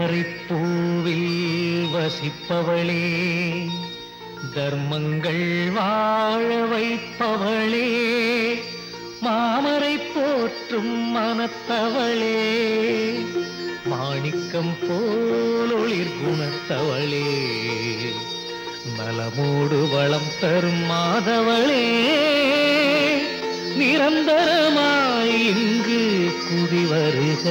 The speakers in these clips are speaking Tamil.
தாமரை பூவில் வசிப்பவளே தர்மங்கள் வாழ வைப்பவளே மாமரை போற்றும் மனத்தவளே மாணிக்கம் போல் ஒளிர் குணத்தவளே நலமோடு வளம் தரும் மாதவளே நிரந்தரமாய் இங்கு குடி வருக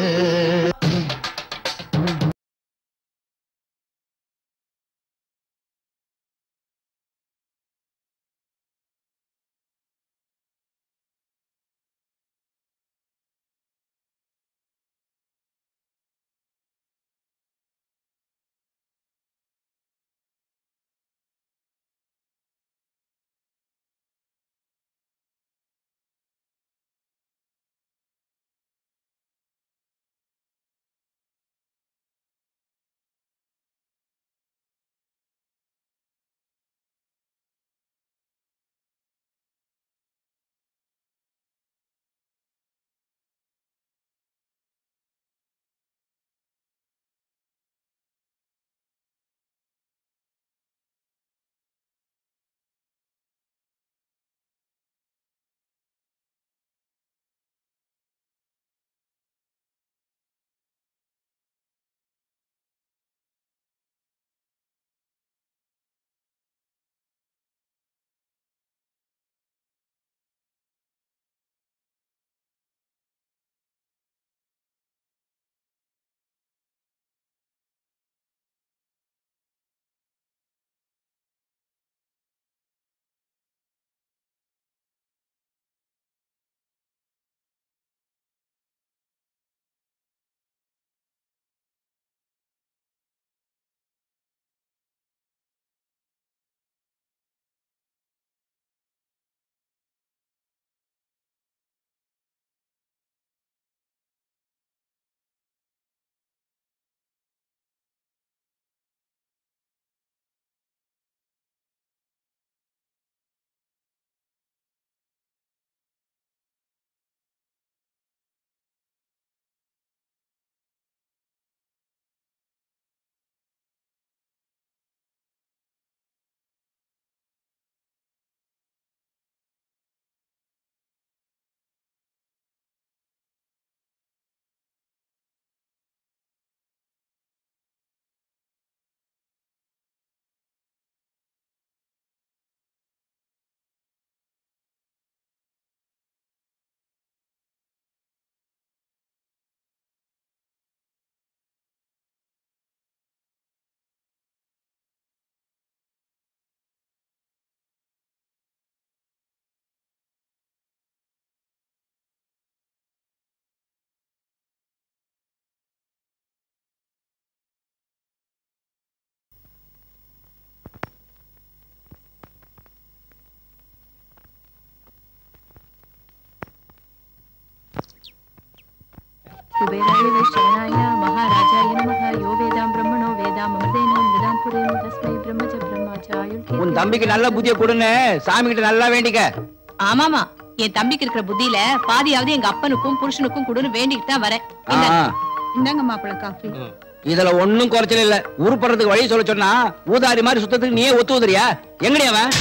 कुबेराय वैश्रवणाय महाराजाय नमः यो वेदां ब्रह्मणो वेदाम् अमृतेन मृदां पुरेण तस्मै ब्रह्म च ब्रह्माचायुर् உன் தம்பிக்கு நல்ல புத்திய கொடுன்னு சாமி கிட்ட நல்லா வேண்டிக்க ஆமாமா என் தம்பிக்கு இருக்கிற புத்தியில பாதியாவது எங்க அப்பனுக்கும் புருஷனுக்கும் கொடுன்னு வேண்டிட்டு தான் வரேன் ஆ, இந்தாங்க மாப்பிள காஃபி இதுல ஒண்ணும் குறைச்சல் இல்ல உருப்படுறதுக்கு வழி சொல்ல சொன்னா ஊதாரி மாதிரி சுத்தத்துக்கு நீயே ஒத்து ஊதுறியா எங்கடி அவன்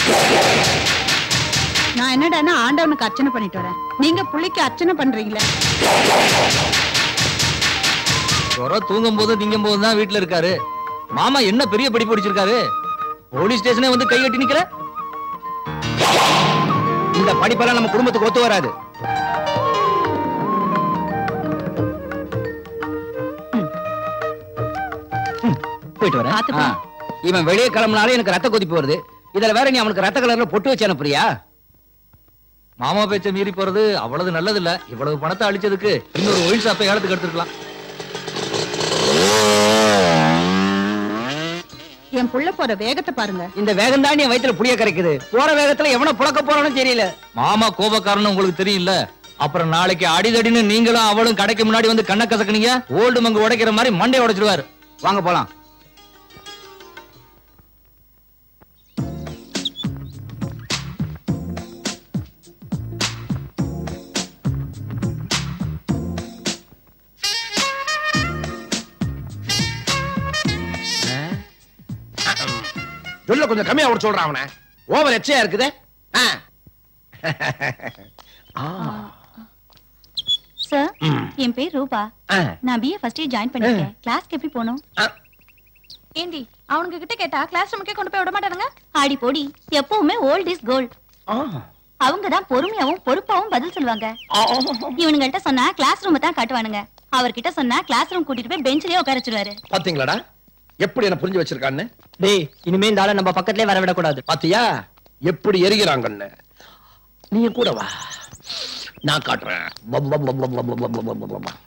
நான் என்னடான்னா ஆண்டவனுக்கு அர்ச்சனை பண்ணிட்டு வரேன் நீங்க புள்ளைக்கு அர்ச்சனை பண்றீங்களே குறை தூங்கும் போது திங்கும் போது தான் வீட்டுல இருக்காரு மாமா என்ன பெரிய படிப்பு படிச்சிருக்காரு போலீஸ் ஸ்டேஷனே வந்து கை கட்டி நிக்கிற இந்த படிப்பெல்லாம் நம்ம குடும்பத்துக்கு ஒத்து வராது ம், போயிட்டு வரேன் பார்த்து போ. ஆ, இவன் வெளியே கிளம்புனாலே எனக்கு ரத்த கொதிப்பு வருது இதுல வேற நீ அவனுக்கு ரத்த கலர்ல பொட்டு வச்சு அனுப்புறியா மாமா பேச்ச மீறி போறது அவ்வளவு நல்லது இல்ல இவ்வளவு பணத்தை அழிச்சதுக்கு இன்னொரு ஒயின் ஷாப்பை ஏலத்துக்கு எடுத்துக்கலாம் என் புள்ள போற வேகத்தை பாருங்க இந்த வேகம் தான் என் வயித்துல புளிய கரைக்குது போற வேகத்துல எவனை புழக்க போறானு தெரியல மாமா கோபக்காரன்னு உங்களுக்கு தெரியல அப்புறம் நாளைக்கு அடிதடின்னு நீங்களும் அவளும் கடைக்கு முன்னாடி வந்து கண்ணை கசக்குனீங்க ஓல்டு மங்கு உடைக்கிற மாதிரி மண்டை உடைச்சிடுவாரு வாங்க போலாம் சொல்ல கொஞ்சம் கம்மியா விட சொல்றான் அவனை ஓவர் எச்சையா இருக்குதே ஆ. ஆ. சார் ம். என் பேர் ரூபா ஆ. நான் பிஏ ஃபர்ஸ்ட் இயர் ஜாயின் பண்ணிருக்கேன் கிளாஸ்க்கு எப்படி போகணும் ஆ. ஏண்டி அவனுங்க கிட்ட கேட்டா கிளாஸ் ரூமுக்கே கொண்டு போய் விட மாட்டானுங்க ஆடி போடி எப்பவுமே ஓல்ட் இஸ் கோல்ட் ஆ. அவங்க தான் பொறுமையாவும் பொறுப்பாவும் பதில் சொல்லுவாங்க ஆ. இவனுங்கள்ட்ட சொன்னா கிளாஸ் ரூம் தான் காட்டுவானுங்க அவர்கிட்ட சொன்னா கிளாஸ் ரூம் கூட்டிட்டு போய் பெஞ்சிலேயே உட்கார வச்சிருவாரு பாத்தீங்களாடா எப்படி என்ன புரிஞ்சு வச்சிருக்கான்னு டேய் இனிமே இந்த ஆளை நம்ம பக்கத்துலயே வர விடக்கூடாது பாத்தியா எப்படி எரிகிறாங்கன்னு நீ கூட வா நான் காட்டுறேன் பம் பம் பம் பம் பம் பம் பம் பம் பம்.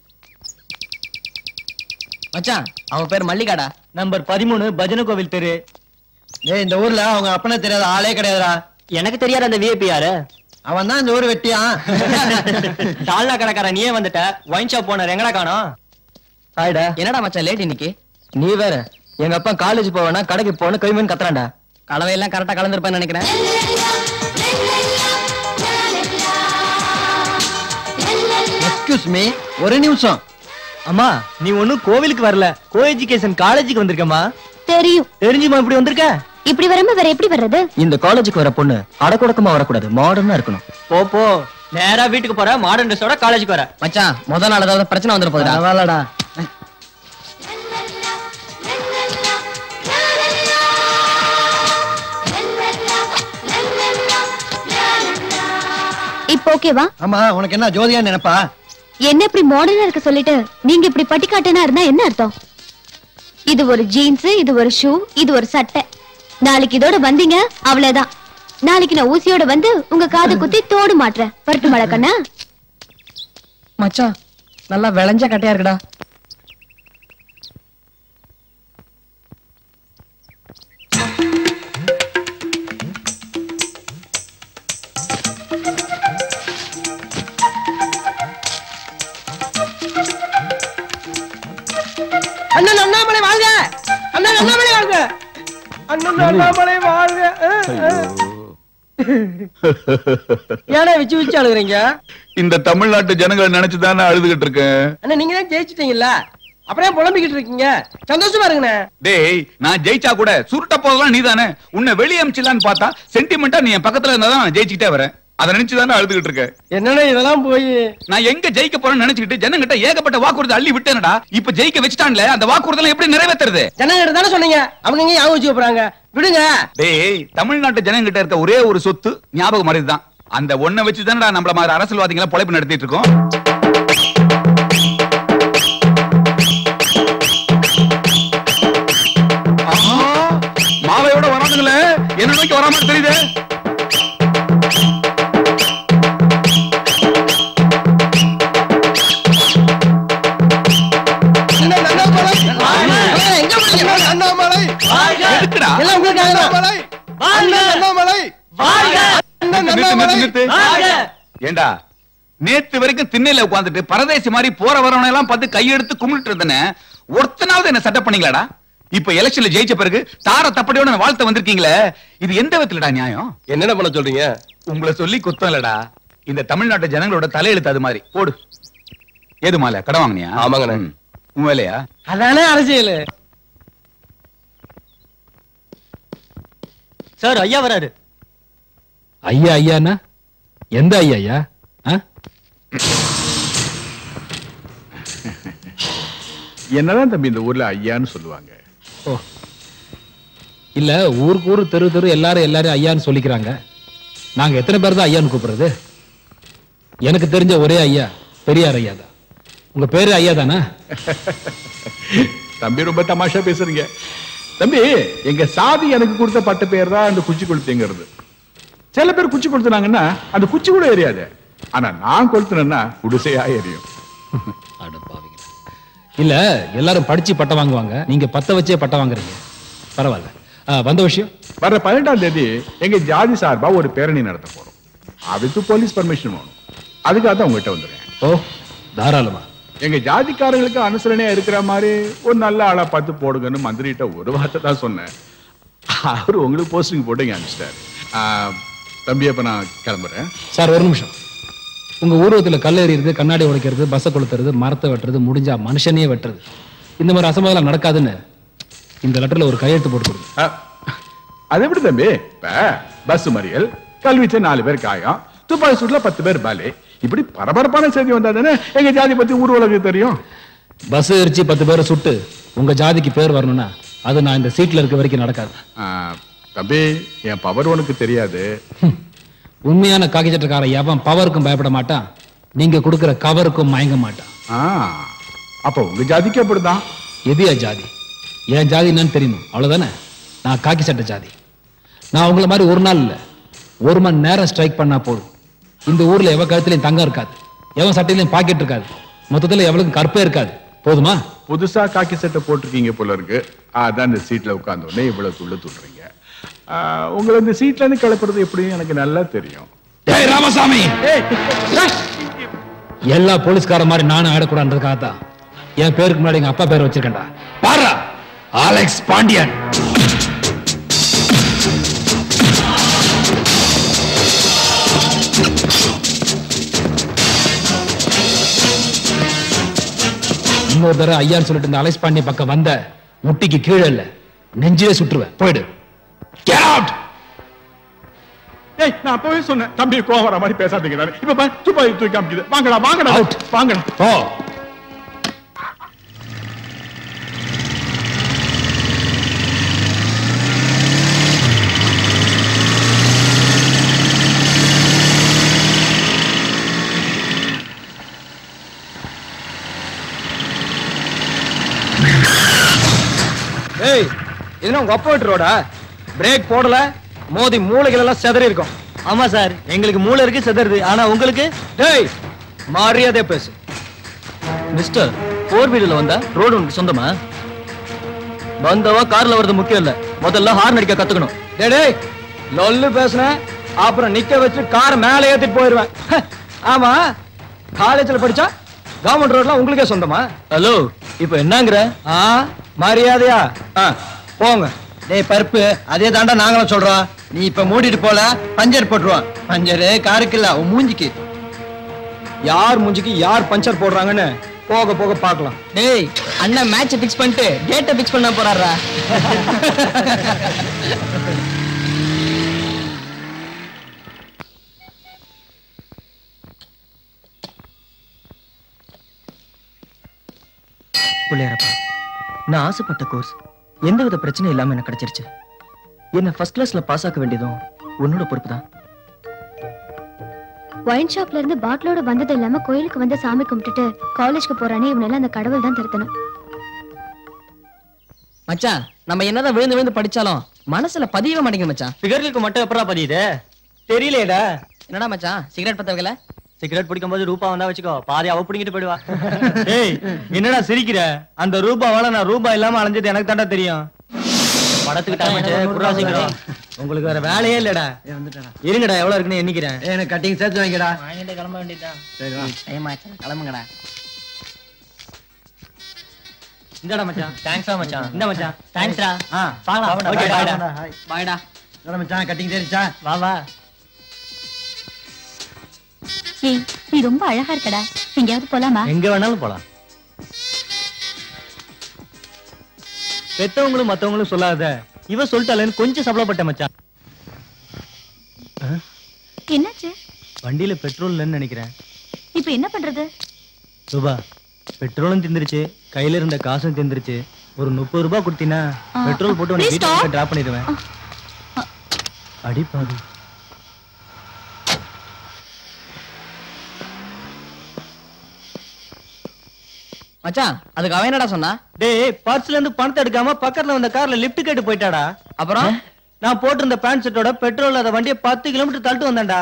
மச்சான் அவன் பேர் மல்லிகாடா நம்பர் பதிமூணு பஜனை கோவில் தெரு ஏய் இந்த ஊர்ல அவங்க அப்பனே தெரியாத ஆளே கிடையாதுடா எனக்கு தெரியாத அந்த விஐபி யாரு அவன் தான் இந்த ஊர் வெட்டியான் டால்னா கடைக்காரன் நீயே வந்துட்ட ஒயின் ஷாப் போன எங்கடா காணோம் ஹாய்டா என்னடா மச்சான் லேட் இன்னைக்கு நீ வேற எங்க அப்பா காலேஜ் போவேனா கடைக்கு போன கைமீன் கத்துறான்டா கலவையெல்லாம் கரெக்டா கலந்துருப்பேன்னு நினைக்கிறேன் எக்ஸ்கியூஸ் மீ ஒரு நிமிஷம் அம்மா நீ ஒண்ணும் கோவிலுக்கு வரல கோ எஜுகேஷன் காலேஜுக்கு வந்திருக்கம்மா தெரியும் தெரிஞ்சுமா இப்படி வந்திருக்க இப்படி வராம வேற எப்படி வர்றது இந்த காலேஜுக்கு வர பொண்ணு அடக்குடக்கமா வரக்கூடாது மாடர்னா இருக்கணும் போ போ நேரா வீட்டுக்கு போற மாடர்ன் ட்ரெஸ்ஸோட காலேஜுக்கு வர மச்சான் முத நாள் ஏதாவது பிரச்சனை வந்துட போகுதுடா பரவாயில்லடா இப்போ ஓகேவா ஆமா உனக்கு என்ன ஜோதியா நினைப்பா என்ன இப்படி மாடர்னா இருக்க சொல்லிட்டு நீங்க இப்படி பட்டிக்காட்டுனா இருந்தா என்ன அர்த்தம் இது ஒரு ஜீன்ஸ் இது ஒரு ஷூ இது ஒரு சட்டை நாளைக்கு இதோட வந்தீங்க அவ்வளவுதான் நாளைக்கு நான் ஊசியோட வந்து உங்க காதை குத்தி தோடு மாட்டுறேன் வரட்டு மழக்கண்ணா மச்சான் நல்லா விளைஞ்ச கட்டையா இருக்குடா அண்ணன் அண்ணாமலை வாழ்க அண்ணன் அண்ணாமலை வாழ்க அண்ணன் அண்ணாமலை வாழ்க ஏடா வச்சு வச்சு அழுகுறீங்க இந்த தமிழ்நாட்டு ஜனங்களை நினைச்சு தானே அழுதுகிட்டு இருக்கேன் அண்ணா நீங்க தான் ஜெயிச்சிட்டீங்கல்ல அப்புறம் ஏன் புலம்பிக்கிட்டு இருக்கீங்க சந்தோஷமா இருங்கண்ணே டேய் நான் ஜெயிச்சா கூட சுருட்ட போதெல்லாம் நீதானே உன்னை வெளியே அமிச்சிடலான்னு பார்த்தா சென்டிமெண்டா நீ என் பக்கத்துல இருந்தா தான் நான் ஜெயிச்சுக்கிட்டே வரேன் அதை நினைச்சு தானே அழுதுகிட்டு இருக்கேன் என்னண்ணே இதெல்லாம் போய் நான் எங்க ஜெயிக்க போறேன்னு நினைச்சுக்கிட்டு ஜனங்கிட்ட ஏகப்பட்ட வாக்குறுதி அள்ளி விட்டேனடா இப்ப ஜெயிக்க வச்சுட்டான்ல அந்த வாக்குறுதெல்லாம் எப்படி நிறைவேத்துறது ஜனங்க தானே சொன்னீங்க அவங்க எங்க ஞாபகம் வச்சு போறாங்க விடுங்க டேய் தமிழ்நாட்டு ஜனங்கிட்ட இருக்க ஒரே ஒரு சொத்து ஞாபகம் மாதிரி தான் அந்த ஒண்ணை வச்சு தானடா நம்மள மாதிரி அரசியல்வாதிகளை பொழைப்பு நடத்திட்டு இருக்கோம் ஆஹா, மாவையோட வரானுங்களே என்ன நோக்கி வராம தெரியுது அண்ணாமலை எதுக்குடா எல்லாம் உங்களுக்காக அண்ணாமலை நிறுத்து, நிறுத்து, நிறுத்து. ஏண்டா நேத்து வரைக்கும் திண்ணையில உட்கார்ந்துட்டு பரதேசி மாதிரி போற வரவனை எல்லாம் பார்த்து கையெடுத்து கும்பிட்டு இருந்தேனே ஒருத்தனாவது என்ன சட்டை பண்ணீங்களாடா இப்ப எலெக்ஷன்ல ஜெயிச்ச பிறகு தார தப்படியோட நான் வாழ்த்த வந்திருக்கீங்களே இது எந்த விதத்துலடா நியாயம் என்னென்ன பண்ண சொல்றீங்க உங்களை சொல்லி குத்தம் இல்லடா இந்த தமிழ்நாட்டு ஜனங்களோட தலையெழுத்து அது மாதிரி போடு ஏது மாலை கடன் வாங்கினியா ஆமாங்கண்ணே. ம். உன் வேலையா அதானே அரசியல் சார் ஐயா வராரு ஐயா ஐயாண்ணா எந்த ஐயா ஐயா ஆ? என்னதான் தம்பி இந்த ஊர்ல ஐயான்னு சொல்லுவாங்க ஓ இல்ல ஊருக்கு ஊரு தெரு தெரு எல்லாரும் எல்லாரும் ஐயான்னு சொல்லிக்கிறாங்க நாங்க எத்தனை பேர் தான் ஐயான்னு கூப்பிடுறது எனக்கு தெரிஞ்ச ஒரே ஐயா பெரியார் ஐயா தான் உங்க பேரு ஐயா தானே தம்பி ரொம்ப தமாஷா பேசுறீங்க தம்பி எங்க சாதி எனக்கு கொடுத்த பட்ட பேர் தான் அந்த குச்சி கொளுத்திங்கிறது சில பேர் குச்சி கொளுத்துனாங்கன்னா அந்த குச்சி கூட எரியாது ஆனா நான் கொளுத்துனேன்னா குடிசையா எரியும் அட பாவிங்களா. இல்ல எல்லாரும் படிச்சு பட்டம் வாங்குவாங்க நீங்க பத்த வச்சே பட்டம் வாங்குறீங்க பரவாயில்ல ஆ, வந்த விஷயம் வர்ற பதினெட்டாம் தேதி எங்க ஜாதி சார்பா ஒரு பேரணி நடத்த போறோம் அதுக்கு போலீஸ் பர்மிஷன் வேணும் அதுக்காக தான் உங்ககிட்ட வந்துடுறேன் ஓ தாராளமா எங்க ஜாதிக்காரங்களுக்கு அனுசரணையா இருக்கிற மாதிரி ஒரு நல்ல ஆளா பார்த்து போடுங்கன்னு மந்திரிட்ட ஒரு வார்த்தை தான் சொன்னேன் அவரு உங்களுக்கு போஸ்டிங் போட்டு இங்க அனுப்பிச்சிட்டாரு ஆ, தம்பி அப்ப நான் கிளம்புறேன் சார் ஒரு நிமிஷம் உங்க ஊர்வத்துல கல் எறியறது கண்ணாடி உடைக்கிறது பஸ்ஸை கொளுத்துறது மரத்தை வெட்டுறது முடிஞ்சா மனுஷனையே வெட்டுறது இந்த மாதிரி அசம்பாதம் நடக்காதுன்னு இந்த லெட்டர்ல ஒரு கையெழுத்து போட்டு கொடுங்க ஆ, அது எப்படி தம்பி இப்ப பஸ் மறியல் கல்விச்ச நாலு பேர் காயம் துப்பாக்கி சூட்ல பத்து பேர் பாலி இப்படி பரபரப்பான செய்தி வந்தா தானே எங்க ஜாதி பத்தி ஊர் உலகம் தெரியும் பஸ் எரிச்சு பத்து பேரை சுட்டு உங்க ஜாதிக்கு பேர் வரணும்னா அது நான் இந்த சீட்ல இருக்க வரைக்கும் நடக்காது ஆ, தம்பி என் பவர் உனக்கு தெரியாது உண்மையான காக்கி சட்டக்காரன் எவன் பவருக்கும் பயப்பட மாட்டான் நீங்க கொடுக்கிற கவருக்கும் மயங்க மாட்டான் ஆ, அப்ப உங்க ஜாதிக்கு அப்படிதான் எது என் ஜாதி என் ஜாதி என்னன்னு தெரியணும் அவ்வளவுதானே நான் காக்கி சட்டை ஜாதி நான் உங்களை மாதிரி ஒரு நாள் இல்ல ஒரு மணி நேரம் ஸ்ட்ரைக் பண்ணா போதும் இந்த ஊர்ல எவ கழுத்துலயும் தங்கம் இருக்காது எவன் சட்டையிலையும் பாக்கெட் இருக்காது மொத்தத்துல எவளுக்கும் கற்பே இருக்காது போதுமா புதுசா காக்கி சட்டை போட்டிருக்கீங்க போல இருக்கு அதான் இந்த சீட்ல உட்கார்ந்த உடனே இவ்வளவு துள்ளு துள்ளுறீங்க ஆ, உங்களை இந்த சீட்ல இருந்து கிளப்புறது எப்படின்னு எனக்கு நல்லா தெரியும் டேய் ராமசாமி எல்லா போலீஸ்கார மாதிரி நானும் ஆடக்கூடாதுக்காக தான் என் பேருக்கு முன்னாடி எங்க அப்பா பேர் வச்சிருக்கேன்டா பாரா அலெக்ஸ் பாண்டியன் இன்னொரு தடவை ஐயான்னு சொல்லிட்டு இந்த அலெக்ஸ் பாண்டியன் பக்கம் வந்த முட்டிக்கு கீழே இல்ல நெஞ்சிலே சுட்டுருவேன் போயிடு Get out! ஏய் நான் அப்பவே சொன்னேன் தம்பி கோவம் வர மாதிரி பேசாதீங்க நானு. இப்ப பாரு, துப்பாக்கி தூக்கி காமிக்குது வாங்கடா வாங்கடா Out. வாங்கடா போ ஏய் இது உங்க அப்பா வீட்டு ரோடா பிரேக் போடல மோதி மூளைகள் எல்லாம் செதறி இருக்கும் ஆமா சார் எங்களுக்கு மூளை இருக்கு செதறுது ஆனா உங்களுக்கு டேய் மரியாதை பேசு மிஸ்டர் ஃபோர் வீலர்ல வந்தா ரோடு உனக்கு சொந்தமா வந்தவா கார்ல வர்றது முக்கியம் இல்ல முதல்ல ஹார்ன் அடிக்க கத்துக்கணும் டேய் டேய் லொல்லு பேசுன அப்புறம் நிக்க வச்சு கார் மேல ஏத்திட்டு போயிருவேன் ஹ, ஆமா காலேஜ்ல படிச்சா கவர்மெண்ட் ரோட்லாம் உங்களுக்கே சொந்தமா ஹலோ இப்போ என்னங்கற ஆ மரியாதையா ஆ போங்க டேய் பருப்பு அதே தாண்டா நாங்களும் சொல்றோம் நீ இப்ப மூடிட்டு போல பஞ்சர் போட்டுருவான் பஞ்சரு காருக்கு இல்ல உன் மூஞ்சிக்கு யார் மூஞ்சிக்கு யார் பஞ்சர் போடுறாங்கன்னு போக போக பார்க்கலாம் டேய் அண்ணன் மேட்ச் ஃபிக்ஸ் பண்ணிட்டு டேட்டை ஃபிக்ஸ் பண்ண போறாரா பிள்ளையாரப்பா நான் ஆசைப்பட்ட கோர்ஸ் எந்தவித பிரச்சனையும் இல்லாம எனக்கு கிடைச்சிருச்சு என்ன ஃபர்ஸ்ட் கிளாஸ்ல பாஸ் ஆக்க வேண்டியதும் உன்னோட பொறுப்பு தான் ஒயின் ஷாப்ல இருந்து பாட்டிலோட வந்தது இல்லாம கோயிலுக்கு வந்து சாமி கும்பிட்டுட்டு காலேஜ்க்கு போறானே இவனெல்லாம் அந்த கடவுள் தான் திருத்தணும் மச்சான் நம்ம என்னதான் விழுந்து விழுந்து படிச்சாலும் மனசுல பதியவே மாட்டேங்குது மச்சான் ஃபிகர்களுக்கு மட்டும் எப்படா பதியுது தெரியலையேடா என்னடா மச்சான் சிகரெட் பத்த வைக்கல சிகரெட் பிடிக்கும் போது ரூபா வந்தா வச்சுக்கோ பாதி அவ பிடிங்கிட்டு போயிடுவா ஏய் என்னடா சிரிக்கிற அந்த ரூபாவால நான் ரூபா இல்லாம அலைஞ்சது எனக்கு தாண்டா தெரியும் படத்துக்கு டைம் ஆச்சு குர்ரா சீக்கிரம் உங்களுக்கு வேற வேலையே இல்லடா இருங்கடா எவ்வளவு இருக்குன்னு எண்ணிக்கிறேன் எனக்கு கட்டிங் சேர்த்து வைங்கடா வாங்கிட்டு கிளம்ப வேண்டியதான் டைம் ஆச்சு கிளம்புங்கடா இந்தடா மச்சான் தேங்க்ஸா மச்சான் இந்த மச்சான் தேங்க்ஸ்டா ஆ பார்க்கலாம் ஓகே பாய்டா பாய்டா இந்தடா மச்சான் கட்டிங் தெரிச்சா வா வா ஏய் நீ ரொம்ப அழகா இருக்கடா எங்கேயாவது போலாமா எங்க வேணாலும் போலாம் பெத்தவங்களும் மத்தவங்களும் சொல்லாத இவ சொல்லிட்டாலேன்னு கொஞ்சம் சபலப்பட்ட மச்சான் என்னாச்சு வண்டியில பெட்ரோல் இல்லைன்னு நினைக்கிறேன் இப்ப என்ன பண்றது ரூபா பெட்ரோலும் திந்துருச்சு கையில இருந்த காசும் திந்துருச்சு ஒரு முப்பது ரூபாய் கொடுத்தீங்கன்னா ஆ, பெட்ரோல் போட்டு உனக்கு please வீட்டுக்கு stop. டிராப் பண்ணிடுவேன் அடிப்பாது மச்சான் அதுக்கு அவன் என்னடா சொன்னா டேய் பர்ஸ்ல இருந்து பணத்தை எடுக்காம பக்கத்துல வந்த கார்ல லிஃப்ட் கேட்டு போயிட்டாடா அப்புறம் நான் போட்டிருந்த பேண்ட் செட்டோட பெட்ரோல் அத வண்டியை பத்து கிலோமீட்டர் தள்ளிட்டு வந்தேன்டா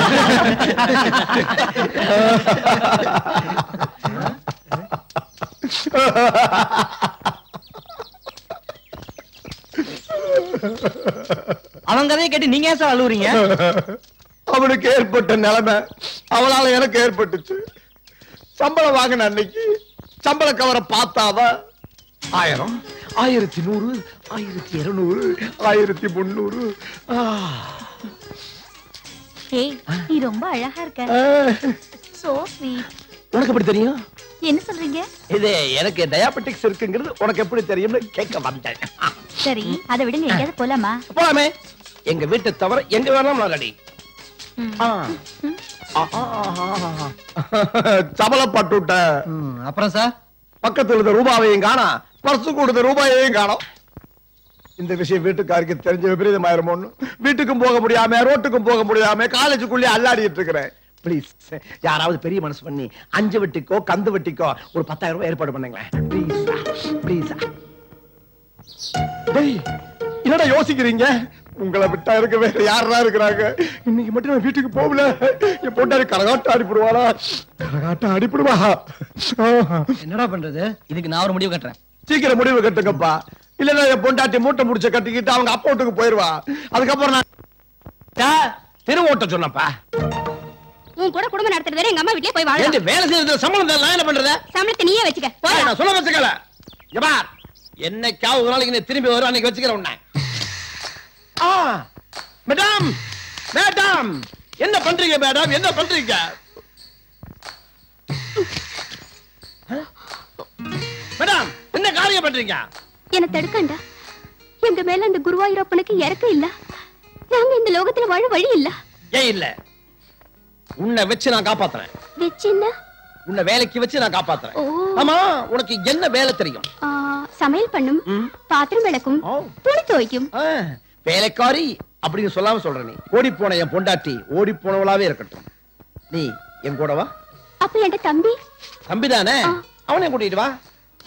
அவன் கதையை கேட்டு நீங்க ஏன் சார் அழுவுறீங்க அவனுக்கு ஏற்பட்ட நிலைமை அவளால எனக்கு ஏற்பட்டுச்சு சம்பளம் வாங்கின அன்னைக்கு சம்பள கவரை பார்த்தாவ ஆயிரம் ஆயிரத்தி நூறு ஆயிரத்தி இருநூறு ஆயிரத்தி முன்னூறு ஏய் நீ ரொம்ப அழகா இருக்க சோ ஸ்வீட் உனக்கு எப்படி தெரியும் என்ன சொல்றீங்க இது எனக்கு டயாபெட்டிக்ஸ் இருக்குங்கிறது உனக்கு எப்படி தெரியும்னு கேட்க வந்தேன் சரி அதை விடுங்க எங்கேயாவது போலாமா போலாமே எங்க வீட்டை தவிர எங்க வேணாலும் நான் ரெடி சபலப்பட்டு விட்டேன் அப்புறம் சார் பக்கத்துல இருந்த ரூபாவையும் காணா பர்சு கொடுத்த ரூபாயையும் காணோம் இந்த விஷயம் வீட்டுக்காருக்கு தெரிஞ்ச விபரீதமாயிருமோன்னு வீட்டுக்கும் போக முடியாம ரோட்டுக்கும் போக முடியாம காலேஜுக்குள்ளே அல்லாடிட்டு இருக்கிறேன் ப்ளீஸ் யாராவது பெரிய மனசு பண்ணி அஞ்சு வட்டிக்கோ கந்து வட்டிக்கோ ஒரு பத்தாயிரம் ரூபாய் ஏற்பாடு பண்ணுங்களேன் ப்ளீஸ் ப்ளீஸ் டேய் என்னடா யோசிக்கிறீங்க உங்களை விட்டா இருக்க வேற யாரா இருக்கிறாங்க இன்னைக்கு மட்டும் நான் வீட்டுக்கு போகல என் பொண்டாரி கரகாட்டம் அடிப்படுவாளா கரகாட்டம் அடிப்படுவா என்னடா பண்றது இதுக்கு நான் ஒரு முடிவு கட்டுறேன் சீக்கிரம் முடிவு கட்டுங்கப்பா இல்லன்னா என் பொண்டாட்டி மூட்டை முடிச்ச கட்டிக்கிட்டு அவங்க அப்பா வீட்டுக்கு போயிருவா அதுக்கப்புறம் நான் திருவோட்ட சொன்னப்பா உன் கூட குடும்பம் நடத்துறது வேற எங்க அம்மா வீட்லயே போய் வாழ ஏண்டி வேலை செய்யறது சம்பளம் தரல, நான் என்ன பண்றது சம்பளத்தை நீயே வச்சுக்க ஏய், நான் சொல்ல வச்சுக்கல எபார் என்னைக்காவது ஒரு நாளைக்கு நீ திரும்பி வரும் அன்னைக்கு வச்சுக்கிறேன் உன்னை ஆ மேடம் மேடம் என்ன பண்றீங்க மேடம் என்ன பண்றீங்க மேடம் என்ன காரியம் பண்றீங்க என்ன தடுக்கண்டா எங்க மேல அந்த குருவாயூரப்பனுக்கு இறக்க இல்ல நாங்க இந்த லோகத்துல வாழ வழி இல்ல ஏன் இல்ல உன்னை வச்சு நான் காப்பாத்துறேன் வச்சின்ன உன்னை வேலைக்கு வச்சு நான் காப்பாத்துறேன் ஓ ஆமா உனக்கு என்ன வேலை தெரியும் ஆ, சமையல் பண்ணும் பாத்திரம் விளக்கும் துணி துவைக்கும் ஆ, வேலைக்காரி அப்படின்னு சொல்லாம சொல்ற நீ ஓடி போன என் பொண்டாட்டி ஓடி போனவளாவே இருக்கட்டும் நீ என் கூட வா அப்ப என்கிட்ட தம்பி தம்பிதானே அவனை கூட்டிட்டு வா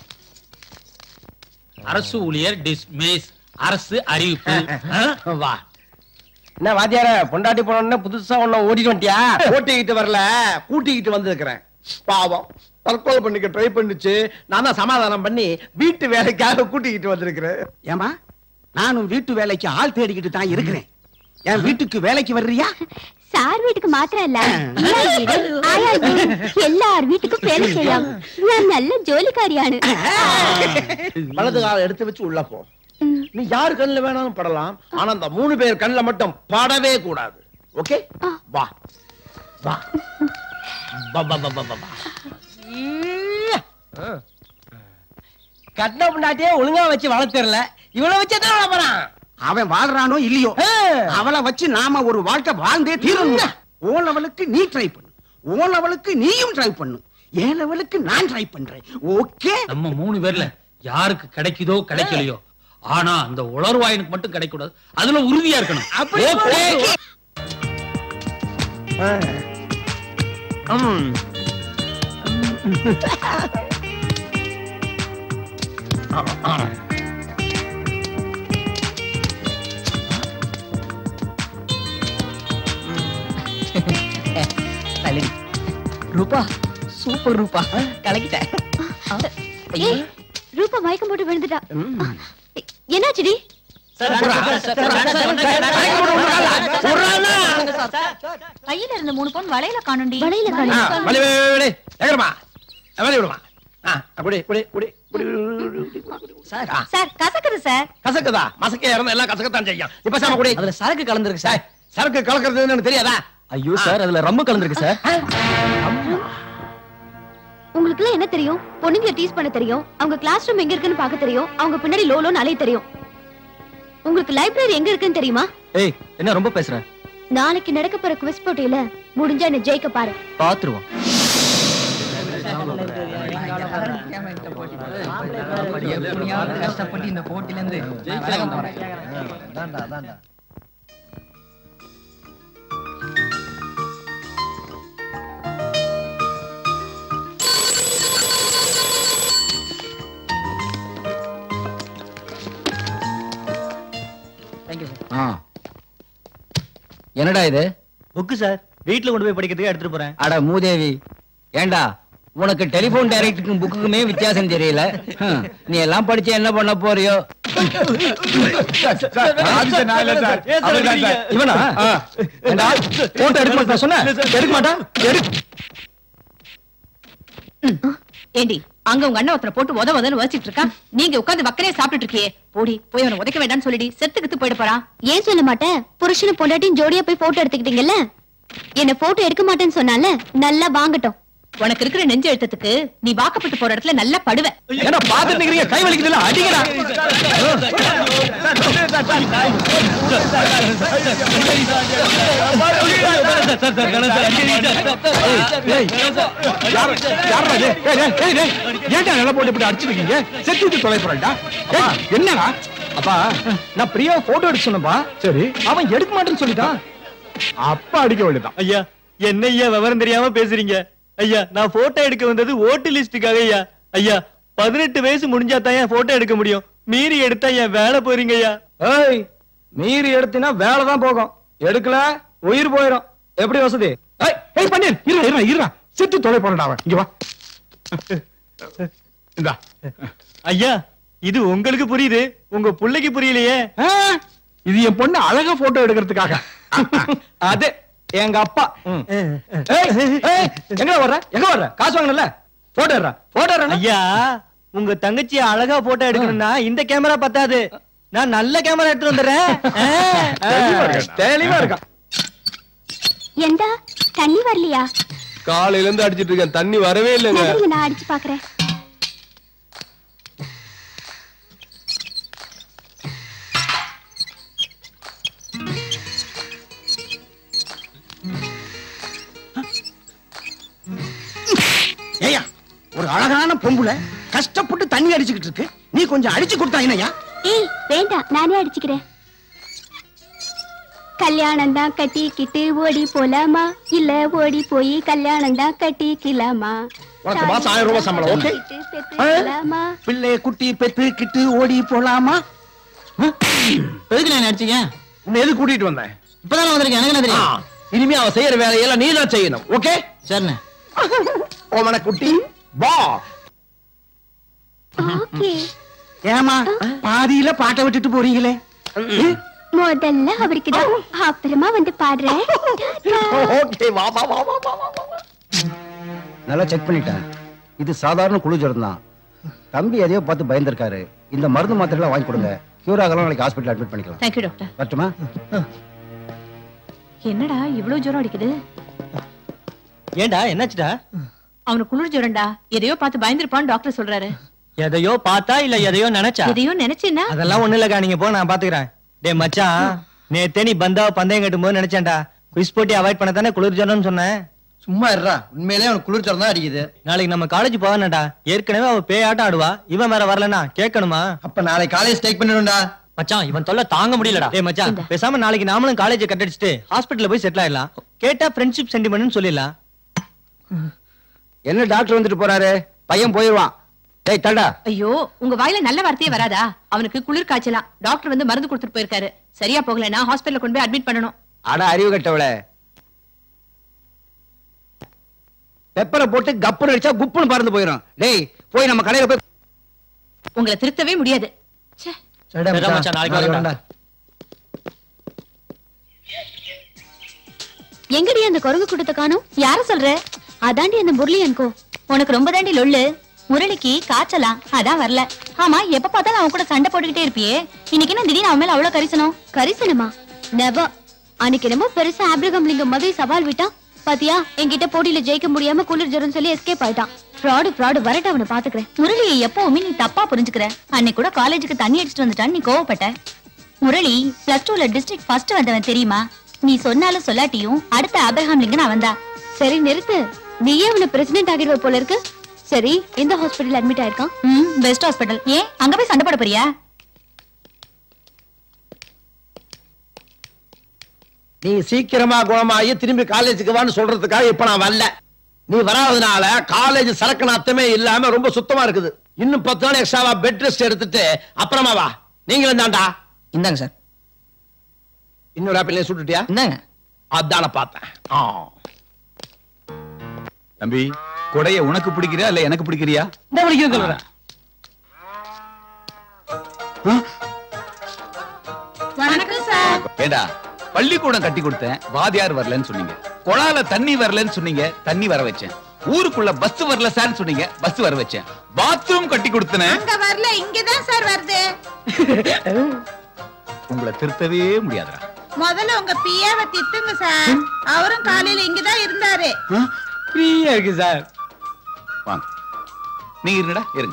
அரசு ஊழியர் டிஸ்மிஸ் அரசு அறிவிப்பு வா என்ன வாத்தியார பொண்டாட்டி போனோம்னா புதுசா ஒண்ணு ஓடிட்டு வந்துட்டியா ஓட்டிக்கிட்டு வரல கூட்டிக்கிட்டு வந்திருக்கிறேன் பாவம் தற்கொலை பண்ணிக்க ட்ரை பண்ணுச்சு நான் தான் சமாதானம் பண்ணி வீட்டு வேலைக்காக கூட்டிக்கிட்டு வந்திருக்கிறேன் ஏமா நானும் வீட்டு வேலைக்கு ஆள் தேடிக்கிட்டு தான் இருக்கிறேன் என் வீட்டுக்கு வேலைக்கு வர்றியா சார் வீட்டுக்கு மாத்திரம் இல்ல ஈயார் வீடு, ஆயார் வீடு, எல்லார் வீட்டுக்கும் வேலை செய்யலாம் நான் நல்ல ஜோலிக்காரியானு வலது காலை எடுத்து வச்சு உள்ள போ நீ யாரு கண்ணுல வேணாலும் படலாம் ஆனா அந்த மூணு பேர் கண்ணுல மட்டும் படவே கூடாது ஓகே வா வா வா வா வா வா வா வா கட்டின பொண்டாட்டியே ஒழுங்கா வச்சு வளர்த்துறல இவ்வளவு வச்சு எத்தனை வாழ போறான் அவன் வாழ்றானோ இல்லையோ அவளை வச்சு நாம ஒரு வாழ்க்கை வாழ்ந்தே தீரணும் ஓ லெவலுக்கு நீ ட்ரை பண்ணு ஓ லெவலுக்கு நீயும் ட்ரை பண்ணு என் லெவலுக்கு நான் ட்ரை பண்றேன் ஓகே நம்ம மூணு பேர்ல யாருக்கு கிடைக்குதோ கிடைக்கலையோ ஆனா அந்த உளர்வாயனுக்கு மட்டும் கிடைக்கூடாது அதுல உறுதியா இருக்கணும் ஓகே தள்ளி ரூபா சூப்பர் ரூபா கலக்கிட்டேன் ஏய், ரூபா மயக்கம் போட்டு விழுந்துட்டா என்னாச்சுடி கையில இருந்த மூணு பவுன் வளையல காணுண்டி வளையல ஆ, வலி, வலி, வலி, வலி. ஏக்கறமா வலி விடுமா ஆ, குடி குடி குடி குடி சார் சார் கசக்குது சார் கசக்குதா மசக்கே இறந்த எல்லாம் கசக்கத்தான் செய்யும் நீ பேசாம குடி அதுல சரக்கு கலந்துருக்கு சார் சரக்கு கலக்கிறது எனக்கு தெரியாதா ஐயோ சார் அதுல ரம்மு கலந்துருக்கு சார் உங்களுக்கு எல்லாம் என்ன தெரியும் பொண்ணுங்க டீஸ் பண்ண தெரியும் அவங்க கிளாஸ் ரூம் எங்க இருக்குன்னு பார்க்க தெரியும் அவங்க பின்னாடி லோலோன்னு அலைய தெரியும் உங்களுக்கு லைப்ரரி எங்க இருக்குன்னு தெரியுமா ஏய் என்ன ரொம்ப பேசுற நாளைக்கு நடக்க போற குவிஸ் போட்டியில முடிஞ்சா என்ன ஜெயிக்க பாரு பாத்துருவோம் கஷ்டப்பட்டு இந்த போட்டில இருந்து என்னடா இது புக்கு சார் வீட்ல கொண்டு போய் படிக்கிறதுக்கு எடுத்துட்டு போறேன் அட மூதேவி ஏண்டா உனக்கு டெலிபோன் டைரக்டருக்கும் புக்குக்குமே வித்தியாசம் தெரியல ஹம், நீ எல்லாம் படிச்சு என்ன பண்ண போறியோ இவனா ஏண்டா, photo எடுக்க மாட்டா சொன்ன எடுக்க மாட்டா எடு ஏண்டி அங்க உங்க அண்ணன் ஒருத்தரை போட்டு உத உதன்னு வச்சிட்டு இருக்கான் நீங்க உட்கார்ந்து வக்கரே சாப்பிட்டுட்டு இருக்கியே போடி போய் அவனை உதைக்க வேண்டாம்னு சொல்லிடி செத்து கித்து போயிட போறான் ஏன் சொல்ல மாட்டேன் புருஷனும் பொண்டாட்டியும் ஜோடியா போய் போட்டோ எடுத்துக்கிட்டீங்கல்ல என்ன போட்டோ எடுக்க மாட்டேன்னு சொன்னால நல்லா வாங்கட்டும் உனக்கு இருக்கிற நெஞ்சு எழுத்தத்துக்கு நீ வாக்கப்பட்டு போற இடத்துல நல்லா படுவ ஏன்னா பாத்துட்டு நிக்கிறீங்க கை வலிக்குதுல அடிங்கடா ஏன்டா நில போட்டு இப்படி அடிச்சிருக்கீங்க செத்து விட்டு தொலை போறேன்டா என்னடா அப்பா நான் பிரியா போட்டோ எடுக்க சொன்னப்பா சரி அவன் எடுக்க மாட்டேன்னு சொல்லிட்டான் அப்ப அடிக்க வேண்டியதான் ஐயா என்ன ஐயா விவரம் தெரியாம பேசுறீங்க ஐயா நான் போட்டோ எடுக்க வந்தது ஓட்டு லிஸ்டுக்காக ஐயா ஐயா பதினெட்டு வயசு முடிஞ்சா தான் என் போட்டோ எடுக்க முடியும் மீறி எடுத்தா என் வேலை போறீங்க ஐயா ஏய் மீறி எடுத்தினா வேலை தான் போகும் எடுக்கல உயிர் போயிடும் எப்படி வசதி ஏய், ஏய் பண்ணீர் இருடா இருடா இருடா செத்து தொலை போறேன்டா அவன் இங்க வா இந்தா ஐயா இது உங்களுக்கு புரியுது உங்க புள்ளைக்கு புரியலையே ஆ, இது என் பொண்ணு அழகா போட்டோ எடுக்கிறதுக்காக அது எங்க அப்பா ஏய், ஏய், எங்க வர்ற எங்க வர்ற காசு வாங்கணும்ல போட்டோ எடுறா போட்டோ ஐயா உங்க தங்கச்சி அழகா போட்டோ எடுக்கணும்னா இந்த கேமரா பத்தாது நான் நல்ல கேமரா எடுத்து வந்துடுறேன் தெளிவா இருக்கா? தெளிவா இருக்கா எந்த தண்ணி வரலையா காலையில இருந்து அடிச்சிட்டு இருக்கேன் தண்ணி வரவே இல்லைங்க நடுவுல நான் அடிச்சு பாக்குறேன் ஏயா ஒரு அழகான பொம்புல கஷ்டப்பட்டு தண்ணி அடிச்சுக்கிட்டு இருக்கு நீ கொஞ்சம் அடிச்சு கொடுத்தா என்னய்யா ஏய் வேண்டாம் நானே அடிச்சுக்கிறேன் கல்யாணம் தான் கட்டிக்கிட்டு ஓடி போலாமா இல்ல ஓடி போய் கல்யாணம் தான் கட்டிக்கலாமா உனக்கு மாசம் ஆயிரம் ரூபாய் சம்பளம், ஓகே? பெத்துக்கலாமா பிள்ளைய குட்டி பெத்துக்கிட்டு ஓடி போலாமா எதுக்கு நான் அடிச்சீங்க உன்னை எது கூட்டிட்டு வந்தேன் இப்பதான் வந்திருக்கேன் எனக்கு என்ன தெரியும் ஆ, இனிமே அவன் செய்யற வேலையெல்லாம் நீ தான் செய்யணும் ஓகே சரிண்ணே ஓமன குட்டி வா ஓகே ஏமா பாதியில பாட்டை விட்டுட்டு போறீங்களே முதல்ல அவருக்கு தான் அப்புறமா வந்து பாடுறேன் ஓகே வா வா வா வா வா வா, வா நல்லா செக் பண்ணிட்டேன் இது சாதாரண குழு ஜுரம் தான் தம்பி எதையோ பார்த்து பயந்திருக்காரு இந்த மருந்து மாத்திரைலாம் வாங்கி கொடுங்க கியூர் ஆகலாம் நாளைக்கு ஹாஸ்பிட்டல் அட்மிட் பண்ணிக்கலாம் தேங்க்யூ டாக்டர் வரட்டுமா என்னடா இவ்வளவு ஜுரம் அடிக்குது ஏண்டா என்னாச்சுடா அவனுக்கு குளிர் ஜுரம்டா எதையோ பார்த்து பயந்துருப்பான்னு டாக்டர் சொல்றாரு எதையோ பார்த்தா இல்ல எதையோ நினைச்சா எதையோ நினைச்சேன்னா அதெல்லாம் ஒண்ணு இல்லக்கா நீங்க போ நான் பாத்துக்கிறேன் டேய் மச்சான் நேத்தே நீ பந்தா பந்தயம் கட்டும் போது நினைச்சேன்டா குவிஸ் போட்டி அவாய்ட் பண்ண தானே குளிர் ஜுரம்னு சொன்னேன் சும்மா இருடா உண்மையிலேயே அவனுக்கு குளிர் ஜுரம் தான் அடிக்குது நாளைக்கு நம்ம காலேஜ் போவானடா ஏற்கனவே அவ பேயாட்டம் ஆடுவா இவன் வேற வரலனா கேட்கணுமா அப்ப நாளைக்கு காலேஜ் டேக் பண்ணிடும்டா மச்சான் இவன் தொல்லை தாங்க முடியலடா ஏய் மச்சான் பேசாம நாளைக்கு நாமளும் காலேஜ் கட் அடிச்சுட்டு ஹாஸ்பிடல்ல போய் செட்டில் ஆயிடலாம் கேட்டா ஃப்ரெண்ட்ஷிப் சென்டிமெண்ட்னு சொல்லிடலாம் என்ன டாக்டர் வந்துட்டு போறாரு பையன் போயிருவான் டேய் தண்டா ஐயோ உங்க வாயில நல்ல வார்த்தையே வராதா அவனுக்கு குளிர் காய்ச்சலாம் டாக்டர் வந்து மருந்து கொடுத்துட்டு போயிருக்காரு சரியா போகலன்னா ஹாஸ்பிடல்ல கொண்டு போய் அட்மிட் பண்ணணும் அட அறிவு கட்டவளே பெப்பரை போட்டு கப்புன்னு அடிச்சா குப்புன்னு பறந்து போயிடும் டேய் போய் நம்ம கடையில போய் உங்களை திருத்தவே முடியாது ச்சே. சரிடா சரிடா மச்சான், மச்சான், நாளைக்கு நாளைக்கு வரேன்டா. வரேன்டா. எங்கடி அந்த குரங்கு கூட்டத்தை காணும் யார சொல்ற அதாண்டி அந்த முரளி அன்கோ உனக்கு ரொம்ப தாண்டி லொள்ளு முரளிக்கு காய்ச்சலாம் அதான் வரல ஆமா எப்ப பார்த்தாலும் அவன் கூட சண்டை போட்டுக்கிட்டே இருப்பியே இன்னைக்கு என்ன திடீர்னு அவன் மேல அவ்வளவு கரிசனம் கரிசனமா நெவர் அன்னைக்கு என்னமோ பெருசா ஆப்ரகம் லிங்கம் மாதிரி சவால் விட்டான் பாத்தியா என்கிட்ட போட்டியில ஜெயிக்க முடியாம குளிர் ஜரம் சொல்லி எஸ்கேப் ஆயிட்டான் ஃப்ராடு ஃப்ராடு வரட்டு அவனை பாத்துக்கிறேன் முரளியை எப்பவுமே நீ தப்பா புரிஞ்சுக்கிற அன்னைக்கு கூட காலேஜுக்கு தண்ணி அடிச்சிட்டு வந்துட்டான்னு நீ கோவப்பட்ட முரளி பிளஸ் டூல டிஸ்ட்ரிக்ட் ஃபர்ஸ்ட் வந்தவன் தெரியுமா நீ சொன்னாலும் சொல்லாட்டியும் அடுத்த ஆபிரகாம் லிங்கன் அவன்தான் சரி நிறுத்து நீயே அவனை பிரசிடென்ட் ஆகிடுவ போல இருக்கு சரி எந்த ஹாஸ்பிடல் அட்மிட் ஆயிருக்கான் ம் பெஸ்ட் ஹாஸ்பிடல் ஏன் அங்க போய் சண்டை போட போறியா நீ சீக்கிரமா குணமாகி திரும்பி காலேஜுக்கு வான்னு சொல்றதுக்காக இப்ப நான் வரல நீ வராதனால காலேஜ் சரக்கு நாத்தமே இல்லாம ரொம்ப சுத்தமா இருக்குது இன்னும் பத்து நாள் எக்ஸ்ட்ராவா பெட் ரெஸ்ட் எடுத்துட்டு அப்புறமா வா நீங்களும் தான்டா இந்தாங்க சார் இன்னொரு ஆப்பிள் சுட்டுட்டியா இந்தாங்க அதான பார்த்தேன் ஆ. தம்பி கொடைய உனக்கு பிடிக்கிறியா இல்ல எனக்கு பிடிக்கிறியா இந்த வலிக்கும் சொல்றேன் வணக்கம் சார் ஏண்டா பள்ளிக்கூடம் கட்டி கொடுத்தேன் வாதியார் வரலன்னு சொன்னீங்க குழால தண்ணி வரலன்னு சொன்னீங்க தண்ணி வர வச்சேன் ஊருக்குள்ள பஸ் வரல சார் சொன்னீங்க பஸ் வர வச்சேன் பாத்ரூம் கட்டி கொடுத்தனே அங்க வரல இங்கதான் சார் வருது உங்களை திருத்தவே முடியாதுடா முதல்ல உங்க பியாவை திட்டுங்க சார் அவரும் காலையில இங்கதான் இருந்தாரு ஃப்ரீயா இருக்கு சார் வாங்க நீங்க இருங்கடா இருங்க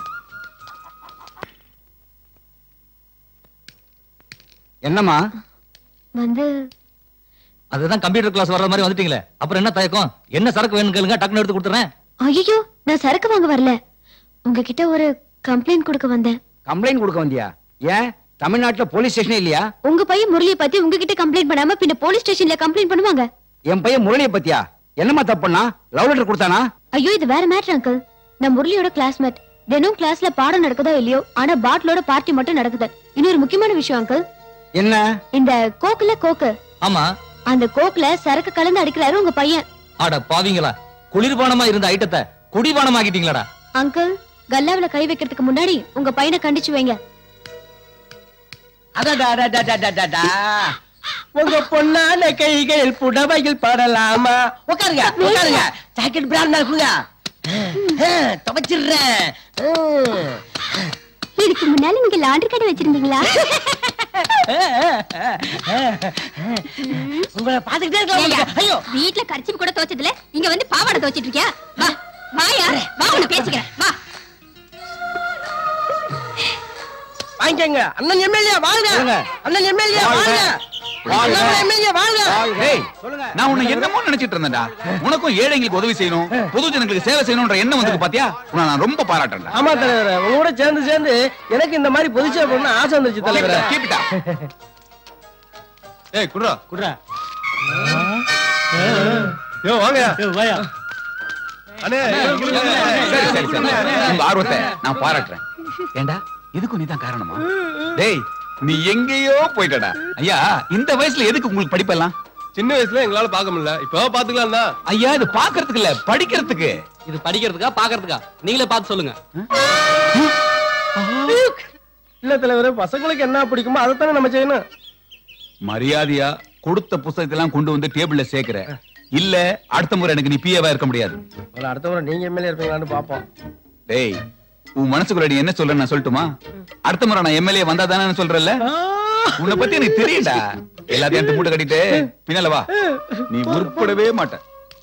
என்னம்மா வந்து அதுதான் கம்ப்யூட்டர் கிளாஸ் வர்ற மாதிரி வந்துட்டீங்களே அப்புறம் என்ன தயக்கம் என்ன சரக்கு வேணும் கேளுங்க டக்குன்னு எடுத்து கொடுத்துறேன் ஐயோ நான் சரக்கு வாங்க வரல உங்ககிட்ட ஒரு கம்ப்ளைண்ட் கொடுக்க வந்தேன் கம்ப்ளைண்ட் கொடுக்க வந்தியா ஏன் தமிழ்நாட்டுல போலீஸ் ஸ்டேஷனே இல்லையா உங்க பையன் முரளியை பத்தி உங்ககிட்ட கம்ப்ளைண்ட் பண்ணாம பின்ன போலீஸ் ஸ்டேஷன்ல கம்ப்ளைண்ட் பண்ணுவாங்க என் பையன் முரளியை பத்தியா என்னம்மா தப்புனா லவ் லெட்டர் கொடுத்தானா ஐயோ இது வேற மேட்டர் அங்கிள் நான் முரளியோட கிளாஸ்மேட் தினம் கிளாஸ்ல பாடம் நடக்குதோ இல்லையோ ஆனா பாட்டிலோட பார்ட்டி மட்டும் நடக்குது இன்னொரு முக்கியமான விஷயம் அங்கிள் என்ன இந்த கோக்குல கோக்கு ஆமா அந்த கோக்குல சரக்கு கலந்து அடிக்கிறாரு உங்க பையன் ஆட பாவிங்களா குளிர்பானமா இருந்த ஐட்டத்தை குடிபானமாக்கிட்டீங்களாடா அங்கிள் கல்லாவில கை வைக்கிறதுக்கு முன்னாடி உங்க பையனை கண்டிச்சு வைங்க அடடா, அடடா, அடடா, அடடா. உங்க பொண்ணான கைகள் புடவையில் படலாமா உட்காருங்க உட்காருங்க ஜாக்கெட் பிராண்ட் இருக்குங்க துவைச்சிடுறேன் ம். இதுக்கு முன்னால நீங்க லாண்டரி கடை வச்சிருந்தீங்களா உங்களை பாத்துக்கிட்டே இருக்கலாம் ஐயோ வீட்ல கரிச்சி கூட துவைச்சதுல இங்க வந்து பாவாடை துவைச்சிட்டு இருக்கியா வா வாயா வா உன்னை பேசிக்கிறேன் வா வாங்கிக்கங்க அண்ணன் எம்எல்ஏ வாங்க சொல்லுங்க. அண்ணன் எம்எல்ஏ வாழ்க. வாங்க அண்ணன் எம்எல்ஏ வாங்க டேய், நான் உன்னை என்னமோ நினைச்சிட்டு இருந்தேன்டா உனக்கும் ஏழைங்களுக்கு உதவி செய்யணும் பொது ஜனங்களுக்கு சேவை செய்யணும்ன்ற எண்ணம் வந்து பாத்தியா உன்னை நான் ரொம்ப பாராட்டுறேன் ஆமா தலைவரே உங்க கூட சேர்ந்து சேர்ந்து எனக்கு இந்த மாதிரி பொதுச்சே பண்ண ஆசை வந்துருச்சு தலைவரே கீப்பிட்டா ஏய் குடுறா குடுறா யோ வாங்க வாயா அண்ணே சரி சரி சரி உங்க ஆர்வத்தை நான் பாராட்டுறேன் ஏண்டா இதுக்கும் நீதான் காரணமா டேய் நீ எங்கேயோ போயிட்டடா ஐயா இந்த வயசுல எதுக்கு உங்களுக்கு படிப்பெல்லாம் சின்ன வயசுல எங்களால பார்க்க முடியல இப்போ பாத்துக்கலாம் தான் ஐயா இது பாக்குறதுக்கு இல்ல படிக்கிறதுக்கு இது படிக்கிறதுக்கா பாக்குறதுக்கா நீங்களே பார்த்து சொல்லுங்க இல்ல தலைவரே பசங்களுக்கு என்ன பிடிக்குமோ அதைத்தானே நம்ம செய்யணும் மரியாதையா கொடுத்த புத்தகத்தை எல்லாம் கொண்டு வந்து டேபிள்ல சேர்க்கிற இல்ல அடுத்த முறை எனக்கு நீ பிஏவா இருக்க முடியாது ஒரு அடுத்த முறை நீங்க எம்எல்ஏ இருப்பீங்களான்னு பாப்போம் டேய் உன் மனசுக்குள்ள நீ என்ன சொல்ற நான் சொல்லட்டுமா அடுத்த முறை நான் எம்எல்ஏ வந்தா தானே சொல்றல உன்னை பத்தி எனக்கு தெரியும்டா எல்லாத்தையும் எடுத்து மூட்டை கட்டிட்டு பின்னால வா நீ உருப்படவே மாட்ட